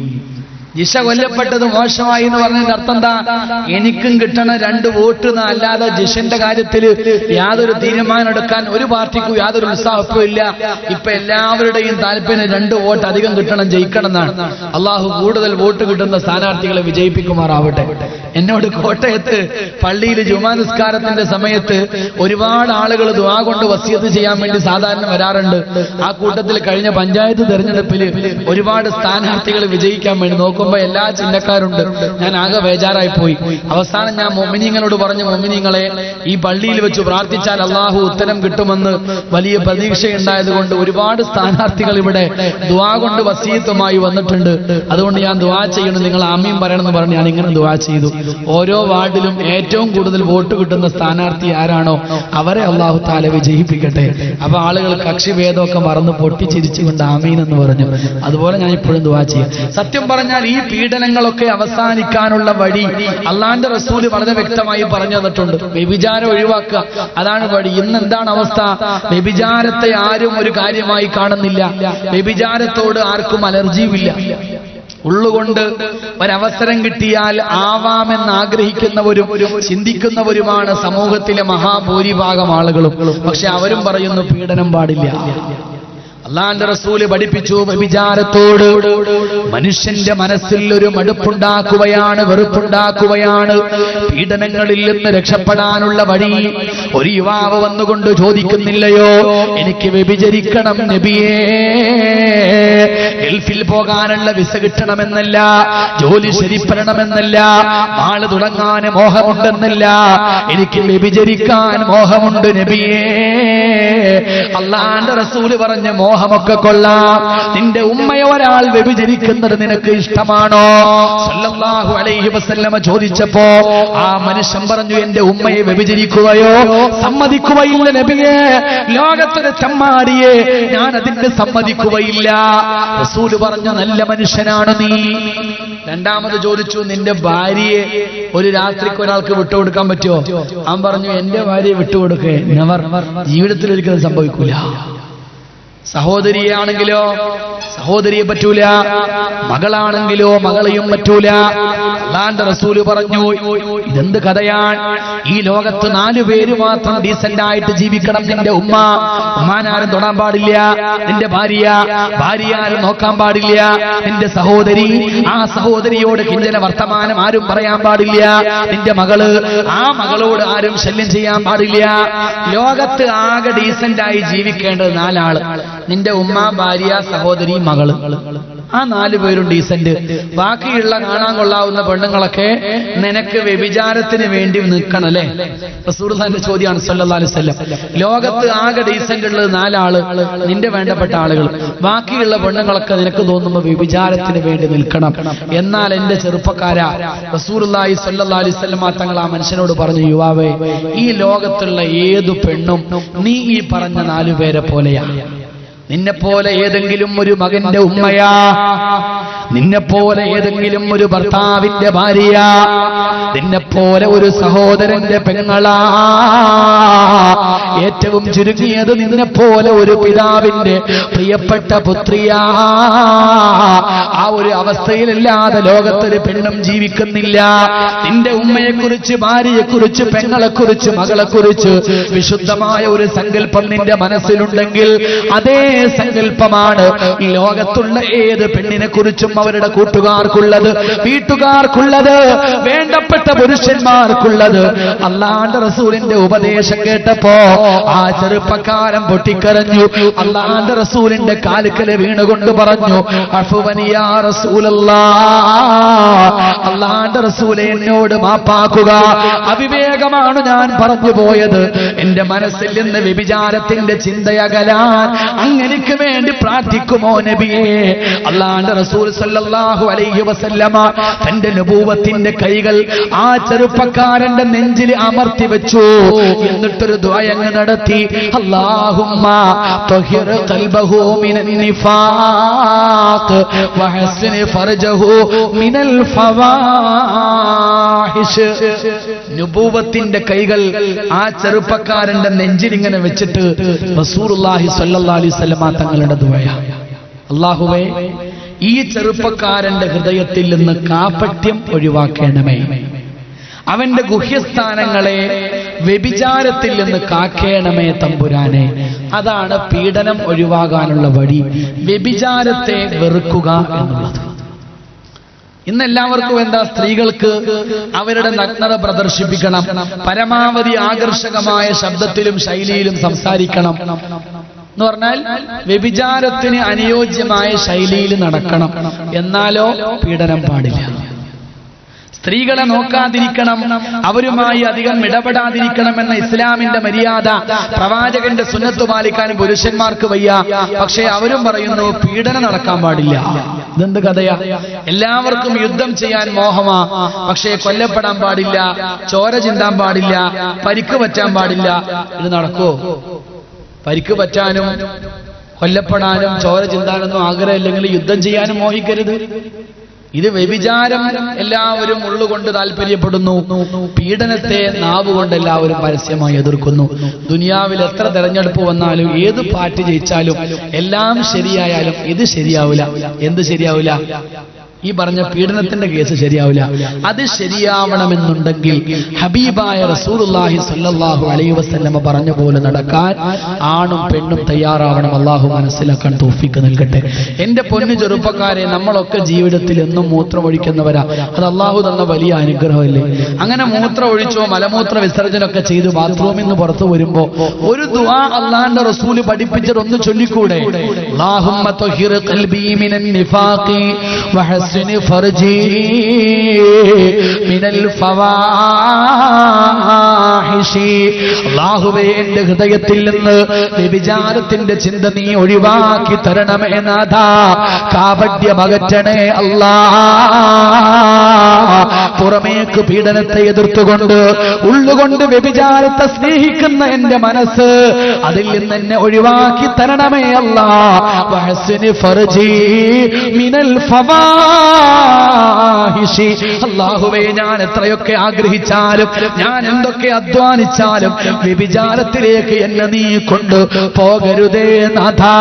ജിഷ കൊല്ലപ്പെട്ടത് മോശമായി എന്ന് പറഞ്ഞതിന്റെ അർത്ഥം എന്താ എനിക്കും കിട്ടണ രണ്ട് വോട്ട് ന്ന് അല്ലാതെ ജിഷന്റെ കാര്യത്തിൽ യാതൊരു തീരുമാനം എടുക്കാൻ ഒരു പാർട്ടിക്കും യാതൊരു ഉത്സാഹവും ഇല്ല ഇപ്പൊ എല്ലാവരുടെയും താല്പര്യം രണ്ട് വോട്ട് അധികം കിട്ടണം ജയിക്കണം എന്നാണ് അള്ളാഹു കൂടുതൽ വോട്ട് കിട്ടുന്ന സ്ഥാനാർത്ഥികളെ വിജയിപ്പിക്കുമാറാവട്ടെ എന്നോട് കോട്ടയത്ത് പള്ളിയിൽ ജുമാ നിസ്കാരത്തിന്റെ സമയത്ത് ഒരുപാട് ആളുകൾ ദുആ കൊണ്ട് വസിയത്ത് ചെയ്യാൻ വേണ്ടി സാധാരണ വരാറുണ്ട് ആ കൂട്ടത്തിൽ കഴിഞ്ഞ പഞ്ചായത്ത് തെരഞ്ഞെടുപ്പിൽ ഒരുപാട് സ്ഥാനാർത്ഥികൾ വിജയിക്കാൻ വേണ്ടി നോക്കുമ്പോൾ എല്ലാ ചിഹ്നക്കാരുണ്ട് ഞാൻ ആകെ ബേജാറായി പോയി അവസാനം ഞാൻ മൊമിനിങ്ങളോട് പറഞ്ഞു മൊമിനിങ്ങളെ ഈ പള്ളിയിൽ വെച്ച് പ്രാർത്ഥിച്ചാൽ അള്ളാഹു ഉത്തരം കിട്ടുമെന്ന് വലിയ പ്രതീക്ഷയുണ്ടായത് കൊണ്ട് ഒരുപാട് സ്ഥാനാർത്ഥികൾ ഇവിടെ ദുആ കൊണ്ട് വസീയത്തുമായി വന്നിട്ടുണ്ട് അതുകൊണ്ട് ഞാൻ ദുആ ചെയ്യണം നിങ്ങൾ ആമീൻ പറയണമെന്ന് പറഞ്ഞ് ഞാൻ ഇങ്ങനെ ദുആ ചെയ്തു ഓരോ വാർഡിലും ഏറ്റവും കൂടുതൽ വോട്ട് കിട്ടുന്ന സ്ഥാനാർത്ഥി ആരാണോ അവരെ അള്ളാഹു താല വിജയിപ്പിക്കട്ടെ അപ്പൊ ആളുകൾ കക്ഷി ഭേദമൊക്കെ മറന്ന് പൊട്ടിച്ചിരിച്ചുകൊണ്ട് ആമീൻ എന്ന് പറഞ്ഞു അതുപോലെ ഞാൻ ഇപ്പോഴും ദുആ ചെയ്യാം സത്യം പറഞ്ഞാൽ ഈ പീഡനങ്ങളൊക്കെ അവസാനിക്കാനുള്ള വഴി അള്ളാന്റെ റസൂല് വളരെ വ്യക്തമായി പറഞ്ഞു തന്നിട്ടുണ്ട് വ്യഭിചാരം ഒഴിവാക്കുക അതാണ് വഴി ഇന്ന് എന്താണ് അവസ്ഥ വ്യഭിചാരത്തെ ആരും ഒരു കാര്യമായി കാണുന്നില്ല വ്യഭിചാരത്തോട് ആർക്കും അലർജിയുമില്ല ഉള്ളുകൊണ്ട് ഒരവസരം കിട്ടിയാൽ ആവാമെന്ന് ആഗ്രഹിക്കുന്നവരും ചിന്തിക്കുന്നവരുമാണ് സമൂഹത്തിലെ മഹാഭൂരിഭാഗം ആളുകളും പക്ഷെ അവരും പറയുന്നു പീഡനം പാടില്ല അള്ളാന്റെ റസൂല് പഠിപ്പിച്ചു വ്യഭിചാരത്തോട് മനുഷ്യന്റെ മനസ്സിൽ ഒരു മടുപ്പുണ്ടാക്കുകയാണ് വെറുപ്പുണ്ടാക്കുകയാണ് പീഡനങ്ങളിൽ നിന്ന് രക്ഷപ്പെടാനുള്ള വഴി ഒരു യുവാവ് വന്നുകൊണ്ട് ചോദിക്കുന്നില്ലയോ എനിക്ക് വ്യഭിചരിക്കണം നബിയേ ഗൾഫിൽ പോകാനുള്ള വിസ കിട്ടണമെന്നല്ല ജോലി ശരിപ്പെടണമെന്നല്ല ആള് തുടങ്ങാൻ മോഹമുണ്ടെന്നല്ല എനിക്ക് വ്യഭിചരിക്കാൻ മോഹമുണ്ട് നബിയേ അള്ളാന്റെ റസൂല് പറഞ്ഞ മോഹമൊക്കെ കൊള്ളാം നിന്റെ ഉമ്മയെ ഒരാൾ വ്യഭിചരിക്കുന്നത് നിനക്ക് ഇഷ്ടമാണോ സല്ലല്ലാഹു അലൈഹി വസല്ലമ ചോദിച്ചപ്പോ ആ മനുഷ്യൻ പറഞ്ഞു എന്റെ ഉമ്മയെ വ്യഭിചരിക്കുകയോ സമ്മതിക്കുകയില്ല നബിയെ ലോകത്തൊരു ചമ്മാടിയെ ഞാൻ അതിന് സമ്മതിക്കുകയില്ല റസൂല് പറഞ്ഞ നല്ല മനുഷ്യനാണ് നീ രണ്ടാമത് ചോദിച്ചു നിന്റെ ഭാര്യയെ ഒരു രാത്രിക്ക് ഒരാൾക്ക് വിട്ടുകൊടുക്കാൻ പറ്റുമോ അവൻ പറഞ്ഞു എന്റെ ഭാര്യയെ വിട്ടുകൊടുക്കേ നെവർ ജീവിതത്തിൽ ഒരിക്കലും സംഭവിക്കൂല സഹോദരിയാണെങ്കിലോ സഹോദരിയെ പറ്റൂല മകളാണെങ്കിലോ മകളെയും പറ്റൂല അള്ളാന്റെ റസൂല് പറഞ്ഞു ഇതെന്ത് കഥയാണ് ഈ ലോകത്ത് നാലു പേര് മാത്രം ഡീസന്റ് ആയിട്ട് ജീവിക്കണം നിന്റെ ഉമ്മ ഉമ്മാനാരും തൊടാൻ പാടില്ല നിന്റെ ഭാര്യ ഭാര്യ ആരും നോക്കാൻ പാടില്ല നിന്റെ സഹോദരി ആ സഹോദരിയോട് കിഞ്ചന വർത്തമാനം ആരും പറയാൻ പാടില്ല നിന്റെ മകള് ആ മകളോട് ആരും ശല്യം ചെയ്യാൻ പാടില്ല ലോകത്ത് ആകെ ഡീസന്റ് ആയി ജീവിക്കേണ്ടത് നാലാള് നിന്റെ ഉമ്മ ഭാര്യ സഹോദരി മകള് ആ നാല് പേരും ഡീസന്റ് ബാക്കിയുള്ള കാണാൻ കൊള്ളാവുന്ന പെണ്ണുങ്ങളൊക്കെ നിനക്ക് വ്യഭിചാരത്തിന് വേണ്ടി നിൽക്കണം അല്ലേ റസൂർഖാന്റെ ചോദ്യമാണ് സല്ലല്ലാഹു അലൈഹി വസല്ലം ലോകത്ത് ആകെ ഡീസന്റ് ഉള്ളത് നാലാള് നിന്റെ വേണ്ടപ്പെട്ട ആളുകൾ ബാക്കിയുള്ള പെണ്ണുങ്ങളൊക്കെ നിനക്ക് തോന്നുമ്പോൾ വ്യഭിചാരത്തിന് വേണ്ടി നിൽക്കണം എന്നാൽ എന്റെ ചെറുപ്പക്കാരാ റസൂലുള്ളാഹി സല്ലല്ലാഹു അലൈഹി വസല്ലം തങ്ങൾ ആ മനുഷ്യനോട് പറഞ്ഞു യുവാവേ ഈ ലോകത്തുള്ള ഏതു പെണ്ണും നീ ഈ പറഞ്ഞ നാലു പേരെ പോലെയാ നിന്നെ പോലെ ഏതെങ്കിലും ഒരു മകന്റെ ഉമ്മയാ നിന്നെ പോലെ ഏതെങ്കിലും ഒരു ഭർത്താവിന്റെ ഭാര്യ നിന്നെ പോലെ ഒരു സഹോദരന്റെ പെങ്ങളാ ഏറ്റവും ചുരുങ്ങിയത് നിന്നെ പോലെ ഒരു പിതാവിന്റെ പ്രിയപ്പെട്ട പുത്രിയാ ആ ഒരു അവസ്ഥയിലല്ലാതെ ലോകത്തൊരു പെണ്ണും ജീവിക്കുന്നില്ല നിന്റെ ഉമ്മയെക്കുറിച്ച് ഭാര്യയെക്കുറിച്ച് പെങ്ങളെക്കുറിച്ച് മകളെക്കുറിച്ച് വിശുദ്ധമായ ഒരു സങ്കല്പം നിന്റെ മനസ്സിലുണ്ടെങ്കിൽ അതേ സങ്കല്പമാണ് ലോകത്തുള്ള ഏത് പെണ്ണിനെ കുറിച്ചും അവരുടെ കൂട്ടുകാർക്കുള്ളത് വീട്ടുകാർക്കുള്ളത് വേണ്ടപ്പെട്ട പുരുഷന്മാർക്കുള്ളത് അള്ളാന്റെ റസൂലിന്റെ ഉപദേശം കേട്ടപ്പോ ആ ചെറുപ്പക്കാരൻ പൊട്ടിക്കരഞ്ഞു അള്ളാന്റെ റസൂലിന്റെ കാലുക്കല് വീണുകൊണ്ട് പറഞ്ഞു അഫുവനിയാ റസൂലല്ലാ അള്ളാന്റെ റസൂലെ എന്നോട് മാപ്പാക്കുക അവിവേകമാണ് ഞാൻ പറഞ്ഞു പോയത് എന്റെ മനസ്സിൽ നിന്ന് വ്യഭിചാരത്തിന്റെ ചിന്തയകലാൻ അങ്ങനെക്ക് വേണ്ടി പ്രാർത്ഥിക്കുമോ നബിയെ അള്ളാന്റെ റസൂൽ സല്ലല്ലാഹു അലൈഹി വസല്ലമ തന്റെ നബൂവത്തിന്റെ കൈകൾ ആ ചെറുപ്പക്കാരന്റെ നെഞ്ചിൽ അമർത്തി വെച്ചു എന്നിട്ടൊരു ദ്വയങ്ങ് നടത്തി അല്ലാഹുമ്മ ത്വഹിർ ഖൽബഹു മിനൻ നിഫാഖ് വഹസ്നി ഫർജഹു മിനൽ ഫവാഹിഷ് നുബൂവത്തിന്റെ കൈകൾ ആ ചെറുപ്പക്കാരന്റെ നെഞ്ചിൽ ഇങ്ങനെ വെച്ചിട്ട് റസൂലുള്ളാഹി സ്വല്ലല്ലാഹി അലൈഹി വസല്ലമ തങ്ങളുടെ ദുആ അല്ലാഹുവേ ഈ ചെറുപ്പക്കാരന്റെ ഹൃദയത്തിൽ നിന്ന് കാപട്യം ഒഴിവാക്കണമേ അവന്റെ ഗുഹ്യസ്ഥാനങ്ങളെ വ്യഭിചാരത്തിൽ നിന്ന് കാക്കേണമേ തമ്പുരാനെ അതാണ് പീഡനം ഒഴിവാകാനുള്ള വഴി വ്യഭിചാരത്തെ വെറുക്കുക എന്നുള്ളത് ഇന്ന് എല്ലാവർക്കും എന്താ സ്ത്രീകൾക്ക് അവരുടെ നഗ്നത പ്രദർശിപ്പിക്കണം പരമാവധി ആകർഷകമായ ശബ്ദത്തിലും ശൈലിയിലും സംസാരിക്കണം എന്ന് പറഞ്ഞാൽ വ്യഭിചാരത്തിന് അനുയോജ്യമായ ശൈലിയിൽ നടക്കണം എന്നാലോ പീഡനം പാടില്ല സ്ത്രീകളെ നോക്കാതിരിക്കണം അവരുമായി അധികം ഇടപെടാതിരിക്കണം എന്ന ഇസ്ലാമിന്റെ മര്യാദ പ്രവാചകന്റെ സുന്നത്ത് പാലിക്കാൻ പുരുഷന്മാർക്ക് വയ്യ പക്ഷേ അവരും പറയുന്നു പീഡനം നടക്കാൻ പാടില്ല ഇതെന്ത് കഥയാ എല്ലാവർക്കും യുദ്ധം ചെയ്യാൻ മോഹമാ പക്ഷേ കൊല്ലപ്പെടാൻ പാടില്ല ചോര ചിന്താൻ പാടില്ല പരിക്ക് പറ്റാൻ പാടില്ല ഇത് നടക്കോ പരിക്ക് പറ്റാനും കൊല്ലപ്പെടാനും ചോര ചിന്താനൊന്നും ആഗ്രഹമില്ലെങ്കിൽ യുദ്ധം ചെയ്യാനും മോഹിക്കരുത് ഇത് വ്യഭിചാരം എല്ലാവരും ഉള്ളുകൊണ്ട് താല്പര്യപ്പെടുന്നു പീഡനത്തെ നാവ് കൊണ്ട് എല്ലാവരും പരസ്യമായി എതിർക്കുന്നു ദുനിയാവിൽ എത്ര തെരഞ്ഞെടുപ്പ് വന്നാലും ഏത് പാർട്ടി ജയിച്ചാലും എല്ലാം ശരിയായാലും ഇത് ശരിയാവില്ല എന്ത് ശരിയാവില്ല ഈ പറഞ്ഞ പീഡനത്തിന്റെ കേസ് ശരിയാവില്ല അത് ശരിയാവണമെന്നുണ്ടെങ്കിൽ ഹബീബായ റസൂലുള്ളാഹി സ്വല്ലല്ലാഹു അലൈഹി വസല്ലമ പറഞ്ഞ പോലെ നടക്കാൻ ആണും പെണ്ണും തയ്യാറാവണം അള്ളാഹു മനസ്സിലാക്കാൻ തോഫിക്ക് നൽകട്ടെ എന്റെ പൊന്നു ചെറുപ്പക്കാരെ നമ്മളൊക്കെ ജീവിതത്തിൽ എന്നും മൂത്രമൊഴിക്കുന്നവരാ അത് അള്ളാഹു തന്ന വലിയ അനുഗ്രഹമല്ലേ അങ്ങനെ മൂത്രം ഒഴിച്ചോ മലമൂത്ര വിസർജനമൊക്കെ ചെയ്ത് ബാത്റൂമിൽ നിന്ന് പുറത്തു വരുമ്പോ ഒരു ദുആ അള്ളാന്റെ റസൂല് പഠിപ്പിച്ചത് ഒന്ന് ചൊല്ലിക്കൂടെ അല്ലാഹുമ്മ ത്വഹിർ ഖൽബി മിനൻ നിഫാഖി വഹസ്നി ഫർജി മിനൽ ഫവാഹിഷി അല്ലാഹുവേ എന്റെ ഹൃദയത്തിൽ നിന്ന് വ്യഭിചാരത്തിന്റെ ചിന്ത നീ ഒഴിവാക്കി തരണമേ നാഥ കാപട്യം അകറ്റണേ അല്ലാ പുറമേക്ക് പീഡനത്തെ എതിർത്തുകൊണ്ട് ഉള്ളുകൊണ്ട് വ്യഭിചാരത്തെ സ്നേഹിക്കുന്ന എന്റെ മനസ്സ് അതിൽ നിന്ന് എന്നെ ഒഴിവാക്കി തരണമേ അല്ല വഹസിന് ഫർജി മിനൽ ഫവാഹിഷി അല്ലാഹുവേ ഞാൻ എത്രയൊക്കെ ആഗ്രഹിച്ചാലും ഞാൻ എന്തൊക്കെ അധ്വാനിച്ചാലും വ്യഭിചാരത്തിലേക്ക് എന്നെ നീ കൊണ്ട് പോകരുതേ നാഥാ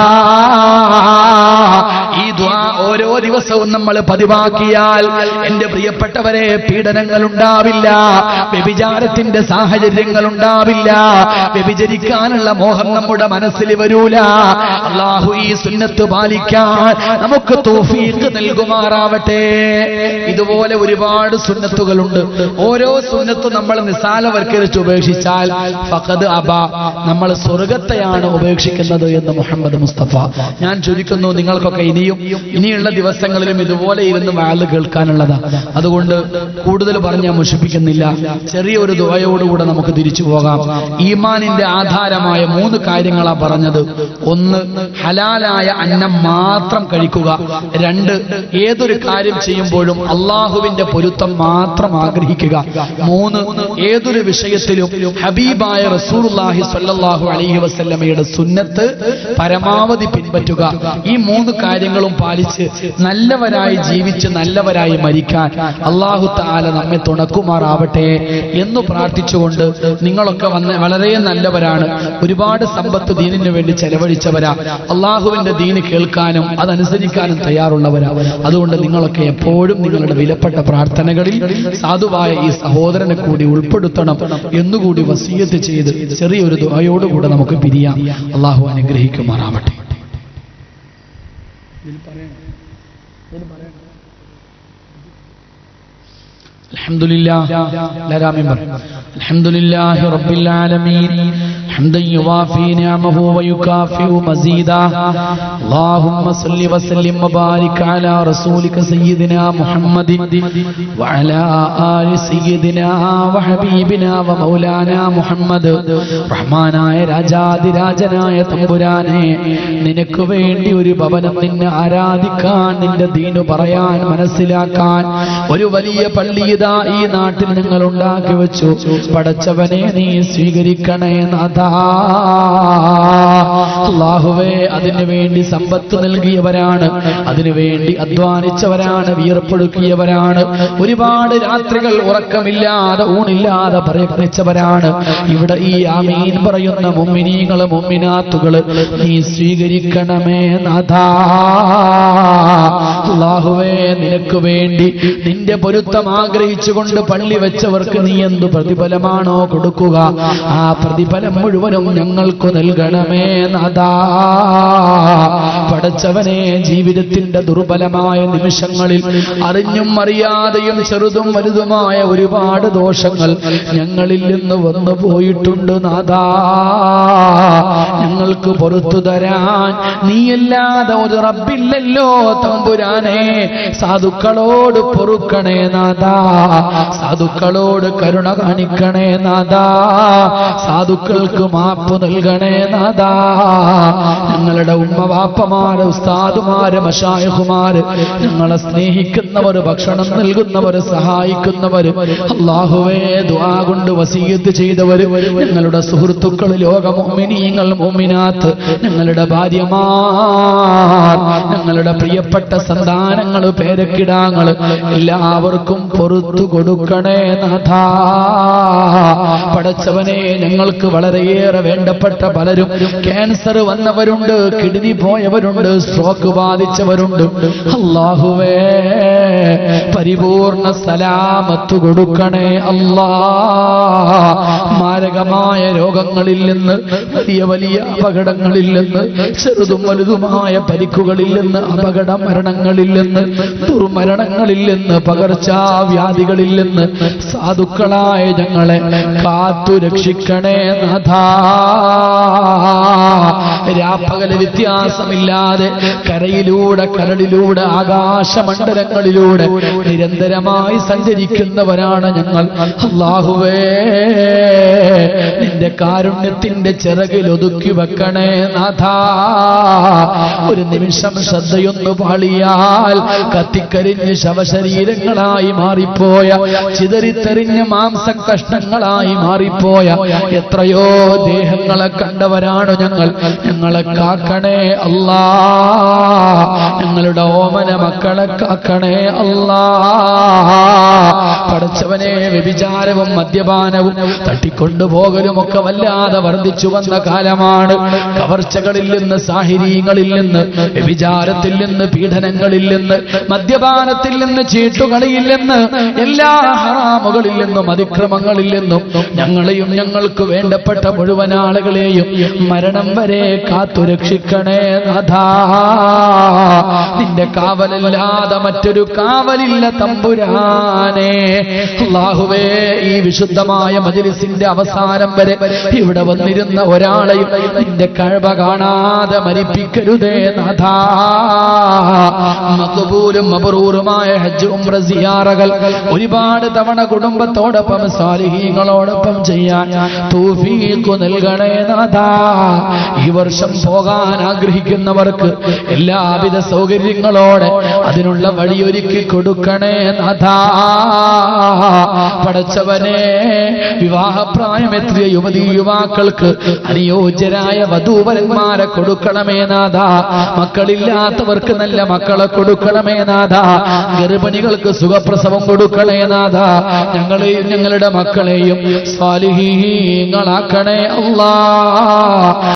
ഈ ദ്വാ ഓരോ ദിവസവും നമ്മൾ പതിവാക്കിയാൽ എന്റെ പ്രിയപ്പെട്ടവരെ പീഡനങ്ങൾ ഉണ്ടാവില്ല വ്യഭിചാരത്തിന്റെ സാഹചര്യങ്ങൾ ഉണ്ടാവില്ല വ്യഭിചരിക്കാനുള്ള മോഹം നമ്മുടെ മനസ്സിൽ വരൂല അള്ളാഹു ഈ സുന്നത്ത് പാലിക്കാൻ നമുക്ക് തോഫീക്ക് നൽകുമാറാ നൽകുമാറാവട്ടെ ഇതുപോലെ ഒരുപാട് സുന്നത്തുകളുണ്ട് ഓരോ സുന്നത്തും നമ്മൾ നിസാലവൽക്കരിച്ച് ഉപേക്ഷിച്ചാൽ ഫഖദ് അബ നമ്മൾ സ്വർഗത്തെയാണ് ഉപേക്ഷിക്കുന്നത് എന്ന് മുഹമ്മദ് മുസ്തഫ ഞാൻ ചുരുക്കുന്നു നിങ്ങൾക്കൊക്കെ ഇനിയും ഇനിയുള്ള ദിവസങ്ങളിലും ഇതുപോലെ ഇരുന്ന് വാല് കേൾക്കാനുള്ളതാ അതുകൊണ്ട് കൂടുതൽ പറഞ്ഞ് ഞാൻ മുഷിപ്പിക്കുന്നില്ല ചെറിയൊരു ദുവയോടുകൂടെ നമുക്ക് തിരിച്ചു പോകാം ഈമാനിന്റെ ആധാരമായ മൂന്ന് കാര്യങ്ങളാ പറഞ്ഞത് ഒന്ന് ഹലാലായ അന്നം മാത്രം കഴിക്കുക രണ്ട് ഏതൊരു കാര്യം ചെയ്യുമ്പോഴും അള്ളാഹുവിന്റെ പൊരുത്തം മാത്രം ആഗ്രഹിക്കുക മൂന്ന് ഏതൊരു വിഷയത്തിലും ഹബീബായ റസൂലുള്ളാഹി സ്വല്ലല്ലാഹു അലൈഹി വസല്ലമയുടെ സുന്നത്ത് പരമാവധി പിൻപറ്റുക ഈ മൂന്ന് കാര്യങ്ങളും പാലിച്ച് നല്ലവരായി ജീവിച്ച് നല്ലവരായി മരിക്കാൻ അള്ളാഹു താല നമ്മെ തുണക്കുമാറാവട്ടെ എന്ന് പ്രാർത്ഥിച്ചുകൊണ്ട് നിങ്ങളൊക്കെ വന്ന് വളരെ നല്ലവരാണ് ഒരുപാട് സമ്പത്ത് ദീനിന് വേണ്ടി ചെലവഴിച്ചവരാ അള്ളാഹുവിന്റെ ദീന് കേൾക്കാനും അതനുസരിക്കാനും തയ്യാറുള്ളവരാ അതുകൊണ്ട് നിങ്ങളൊക്കെ എപ്പോഴും നിങ്ങളുടെ വിലപ്പെട്ട പ്രാർത്ഥനകളിൽ സാധുവായ ഈ സഹോദരനെ കൂടി ഉൾപ്പെടുത്തണം എന്നുകൂടി വസീയത്ത് ചെയ്ത് ചെറിയൊരു ദുആയോടുകൂടെ നമുക്ക് പിരിയാം അള്ളാഹു അനുഗ്രഹിക്കുമാറാവട്ടെ الحمد لله لا لا منبر الحمد لله رب العالمين حمدا يوافي نعمه ويكافئ مزيدا اللهم صل وسلم وبارك على رسولك سيدنا محمد وعلى آل سيدنا وحبيبنا ومولانا محمد റഹ്മാനായ രാജാതിരാജനായ തമ്പുരാനെ നിനക്ക് വേണ്ടി ഒരു ഭവനം നിന്നെ ആരാധിക്കാൻ നിന്റെ ദീനു പറയാൻ മനസ്സിലാക്കാൻ ഒരു വലിയ പള്ളി ഇതാ ഈ നാട്ടിൽ ഞങ്ങൾ ഉണ്ടാക്കി വെച്ചു പടച്ചവനെ നീ സ്വീകരിക്കണേ നാഥാ അള്ളാഹുവേ അതിനു വേണ്ടി സമ്പത്ത് നൽകിയവരാണ് അതിനു വേണ്ടി അധ്വാനിച്ചവരാണ് വിയർപ്പൊടുക്കിയവരാണ് ഒരുപാട് രാത്രികൾ ഉറക്കമില്ലാതെ ഊണില്ലാതെ പ്രയത്നിച്ചവരാണ് ഇവിടെ ഈ ആമീൻ പറയുന്ന മുമ്മിനീകള് മുമ്മിനാത്തുകള് നീ സ്വീകരിക്കണമേ നാഥാ അള്ളാഹുവേ നിനക്ക് വേണ്ടി നിന്റെ പൊരുത്തം ആഗ്രഹിച്ചുകൊണ്ട് പള്ളി വെച്ചവർക്ക് നീ എന്തു പ്രതിഫലമാണോ കൊടുക്കുക ആ പ്രതിഫലം മുഴുവനും ഞങ്ങൾക്ക് നൽകണമേ നാഥാ പടച്ചവനെ ജീവിതത്തിന്റെ ദുർബലമായ നിമിഷങ്ങളിൽ അറിഞ്ഞും അറിയാതെയും ചെറുതും വലുതുമായ ഒരുപാട് ദോഷങ്ങൾ ഞങ്ങളിൽ നിന്ന് വന്നു പോയിട്ടുണ്ട് നാഥാ ഞങ്ങൾക്ക് പൊറത്തു തരാൻ നീയല്ലാതെ ഒരു റബ്ബില്ലല്ലോ തമ്പുരാനെ സാധുക്കളോട് പൊറുക്കണേ നാഥാ സാധുക്കളോട് കരുണ കാണിക്കണേ നാഥാ സാധുക്കൾക്ക് മാപ്പ് നൽകണേ നാഥാ ഞങ്ങളുടെ ഉമ്മ വാപ്പമാര് ഉസ്താദുമാര് മഷായഹുമാര് ഞങ്ങളെ സ്നേഹിക്കുന്നവർ ഭക്ഷണം നൽകുന്നവർ സഹായിക്കുന്നവർ അള്ളാഹുവേ ദുആ കൊണ്ട് വസീയത്ത് ചെയ്തവര് ഞങ്ങളുടെ സുഹൃത്തുക്കൾ ലോക മോമിനീങ്ങൾ മോമിനാത്ത് ഞങ്ങളുടെ ഭാര്യമാർ ഞങ്ങളുടെ പ്രിയപ്പെട്ട സന്താനങ്ങൾ പേരക്കിടാങ്ങൾ എല്ലാവർക്കും പൊറത്തു കൊടുക്കണേ നാഥാ പടച്ചവനെ ഞങ്ങൾക്ക് വളരെയേറെ വേണ്ടപ്പെട്ട പലരും ക്യാൻസർ വന്നവരുണ്ട് കിഡ്നി പോയവരുണ്ട് സ്ട്രോക്ക് ബാധിച്ചവരുണ്ട് അള്ളാഹുവേ പരിപൂർണ സലാമത്ത് കൊടുക്കണേ അല്ലാ മാരകമായ രോഗങ്ങളിൽ നിന്ന് വലിയ വലിയ അപകടങ്ങളിൽ നിന്ന് ചെറുതും വലുതുമായ പരിക്കുകളിൽ നിന്ന് അപകട മരണങ്ങളിൽ നിന്ന് ദുർമരണങ്ങളിൽ നിന്ന് പകർച്ചാവ്യാധികളിൽ നിന്ന് സാധുക്കളായ ഞങ്ങളെ കാത്തു രക്ഷിക്കണേ നാഥാ രാപ്പകല് വ്യത്യാസമില്ലാതെ കരയിലൂടെ കരടിലൂടെ ആകാശമണ്ഡലങ്ങളിലൂടെ നിരന്തരമായി സഞ്ചരിക്കുന്നവരാണ് ഞങ്ങൾ അള്ളാഹുവേ നിന്റെ കാരുണ്യത്തിന്റെ ചിറകിൽ ഒതുക്കി വെക്കണേ നാഥാ ഒരു നിമിഷം ശ്രദ്ധയൊന്നു പാളിയാൽ കത്തിക്കരിഞ്ഞ് ശവശരീരങ്ങളായി മാറിപ്പോയ ചിതറിത്തെറിഞ്ഞ മാംസ കഷ്ണങ്ങളായി മാറിപ്പോയ എത്രയോ ദേഹങ്ങളെ കണ്ടവരാണ് ഞങ്ങൾ ഞങ്ങളെ കാക്കണേ അല്ലാ ഞങ്ങളുടെ ഓമന മക്കളെ കാക്കണേ അല്ലാ പടച്ചവനെ വ്യഭിചാരവും മദ്യപാനവും തട്ടിക്കൊണ്ടുപോകലും ഒക്കെ വല്ലാതെ വർദ്ധിച്ചു വന്ന കാലമാണ് കവർച്ചകളിൽ നിന്ന് സാഹിര്യങ്ങളിൽ നിന്ന് വ്യഭിചാരത്തിൽ നിന്ന് പീഡനങ്ങളിൽ നിന്ന് മദ്യപാനത്തിൽ നിന്ന് ചീട്ടുകളിൽ നിന്ന് എല്ലാ ഹറാമുകളിൽ നിന്നും അതിക്രമങ്ങളിൽ നിന്നും ഞങ്ങളെയും ഞങ്ങൾക്ക് വേണ്ടപ്പെട്ട മുഴുവൻ ആളുകളെയും മരണം വരെ കാത്തുരക്ഷിക്കണേ നാഥാ നിന്റെ കാവലല്ലാതെ മറ്റൊരു കാവലില്ല തമ്പുരാനെ അള്ളാഹുവേ ഈ വിശുദ്ധമായ മജ്ലിസിന്റെ അവസാനം വരെ ഇവിടെ വന്നിരുന്ന ഒരാളെയും നിന്റെ കഴിവ കാണാതെ മരിപ്പിക്കരുതേ നാഥാ മക്ബൂലും മബറൂറുമായ ഹജ്ജ് ഉംറ സിയാറകൾ ഒരുപാട് തവണ കുടുംബത്തോടൊപ്പം സാലിഹീങ്ങളോടൊപ്പം ചെയ്യാൻ തൗഫീഖ് നൽകണേ നാഥാ ഈ വർഷം പോകാൻ ആഗ്രഹിക്കുന്നവർക്ക് എല്ലാവിധ സൗകര്യങ്ങളോടെ അതിനുള്ള വഴിയൊരുക്കി കൊടുക്കണേ നാഥാ പടച്ചവനെ വിവാഹപ്രായമെത്തിയ യുവതി യുവാക്കൾക്ക് അനുയോജ്യരായ വധൂവരന്മാരെ കൊടുക്കണമേ നാഥ മക്കളില്ലാത്തവർക്ക് നല്ല മക്കളെ കൊടുക്കണമേ നാഥ ഗർഭിണികൾക്ക് സുഖപ്രസവം കൊടുക്കണേ നാഥ ഞങ്ങളെയും ഞങ്ങളുടെ മക്കളെയും സ്വാലിഹീങ്ങളാക്കണേ അല്ലാ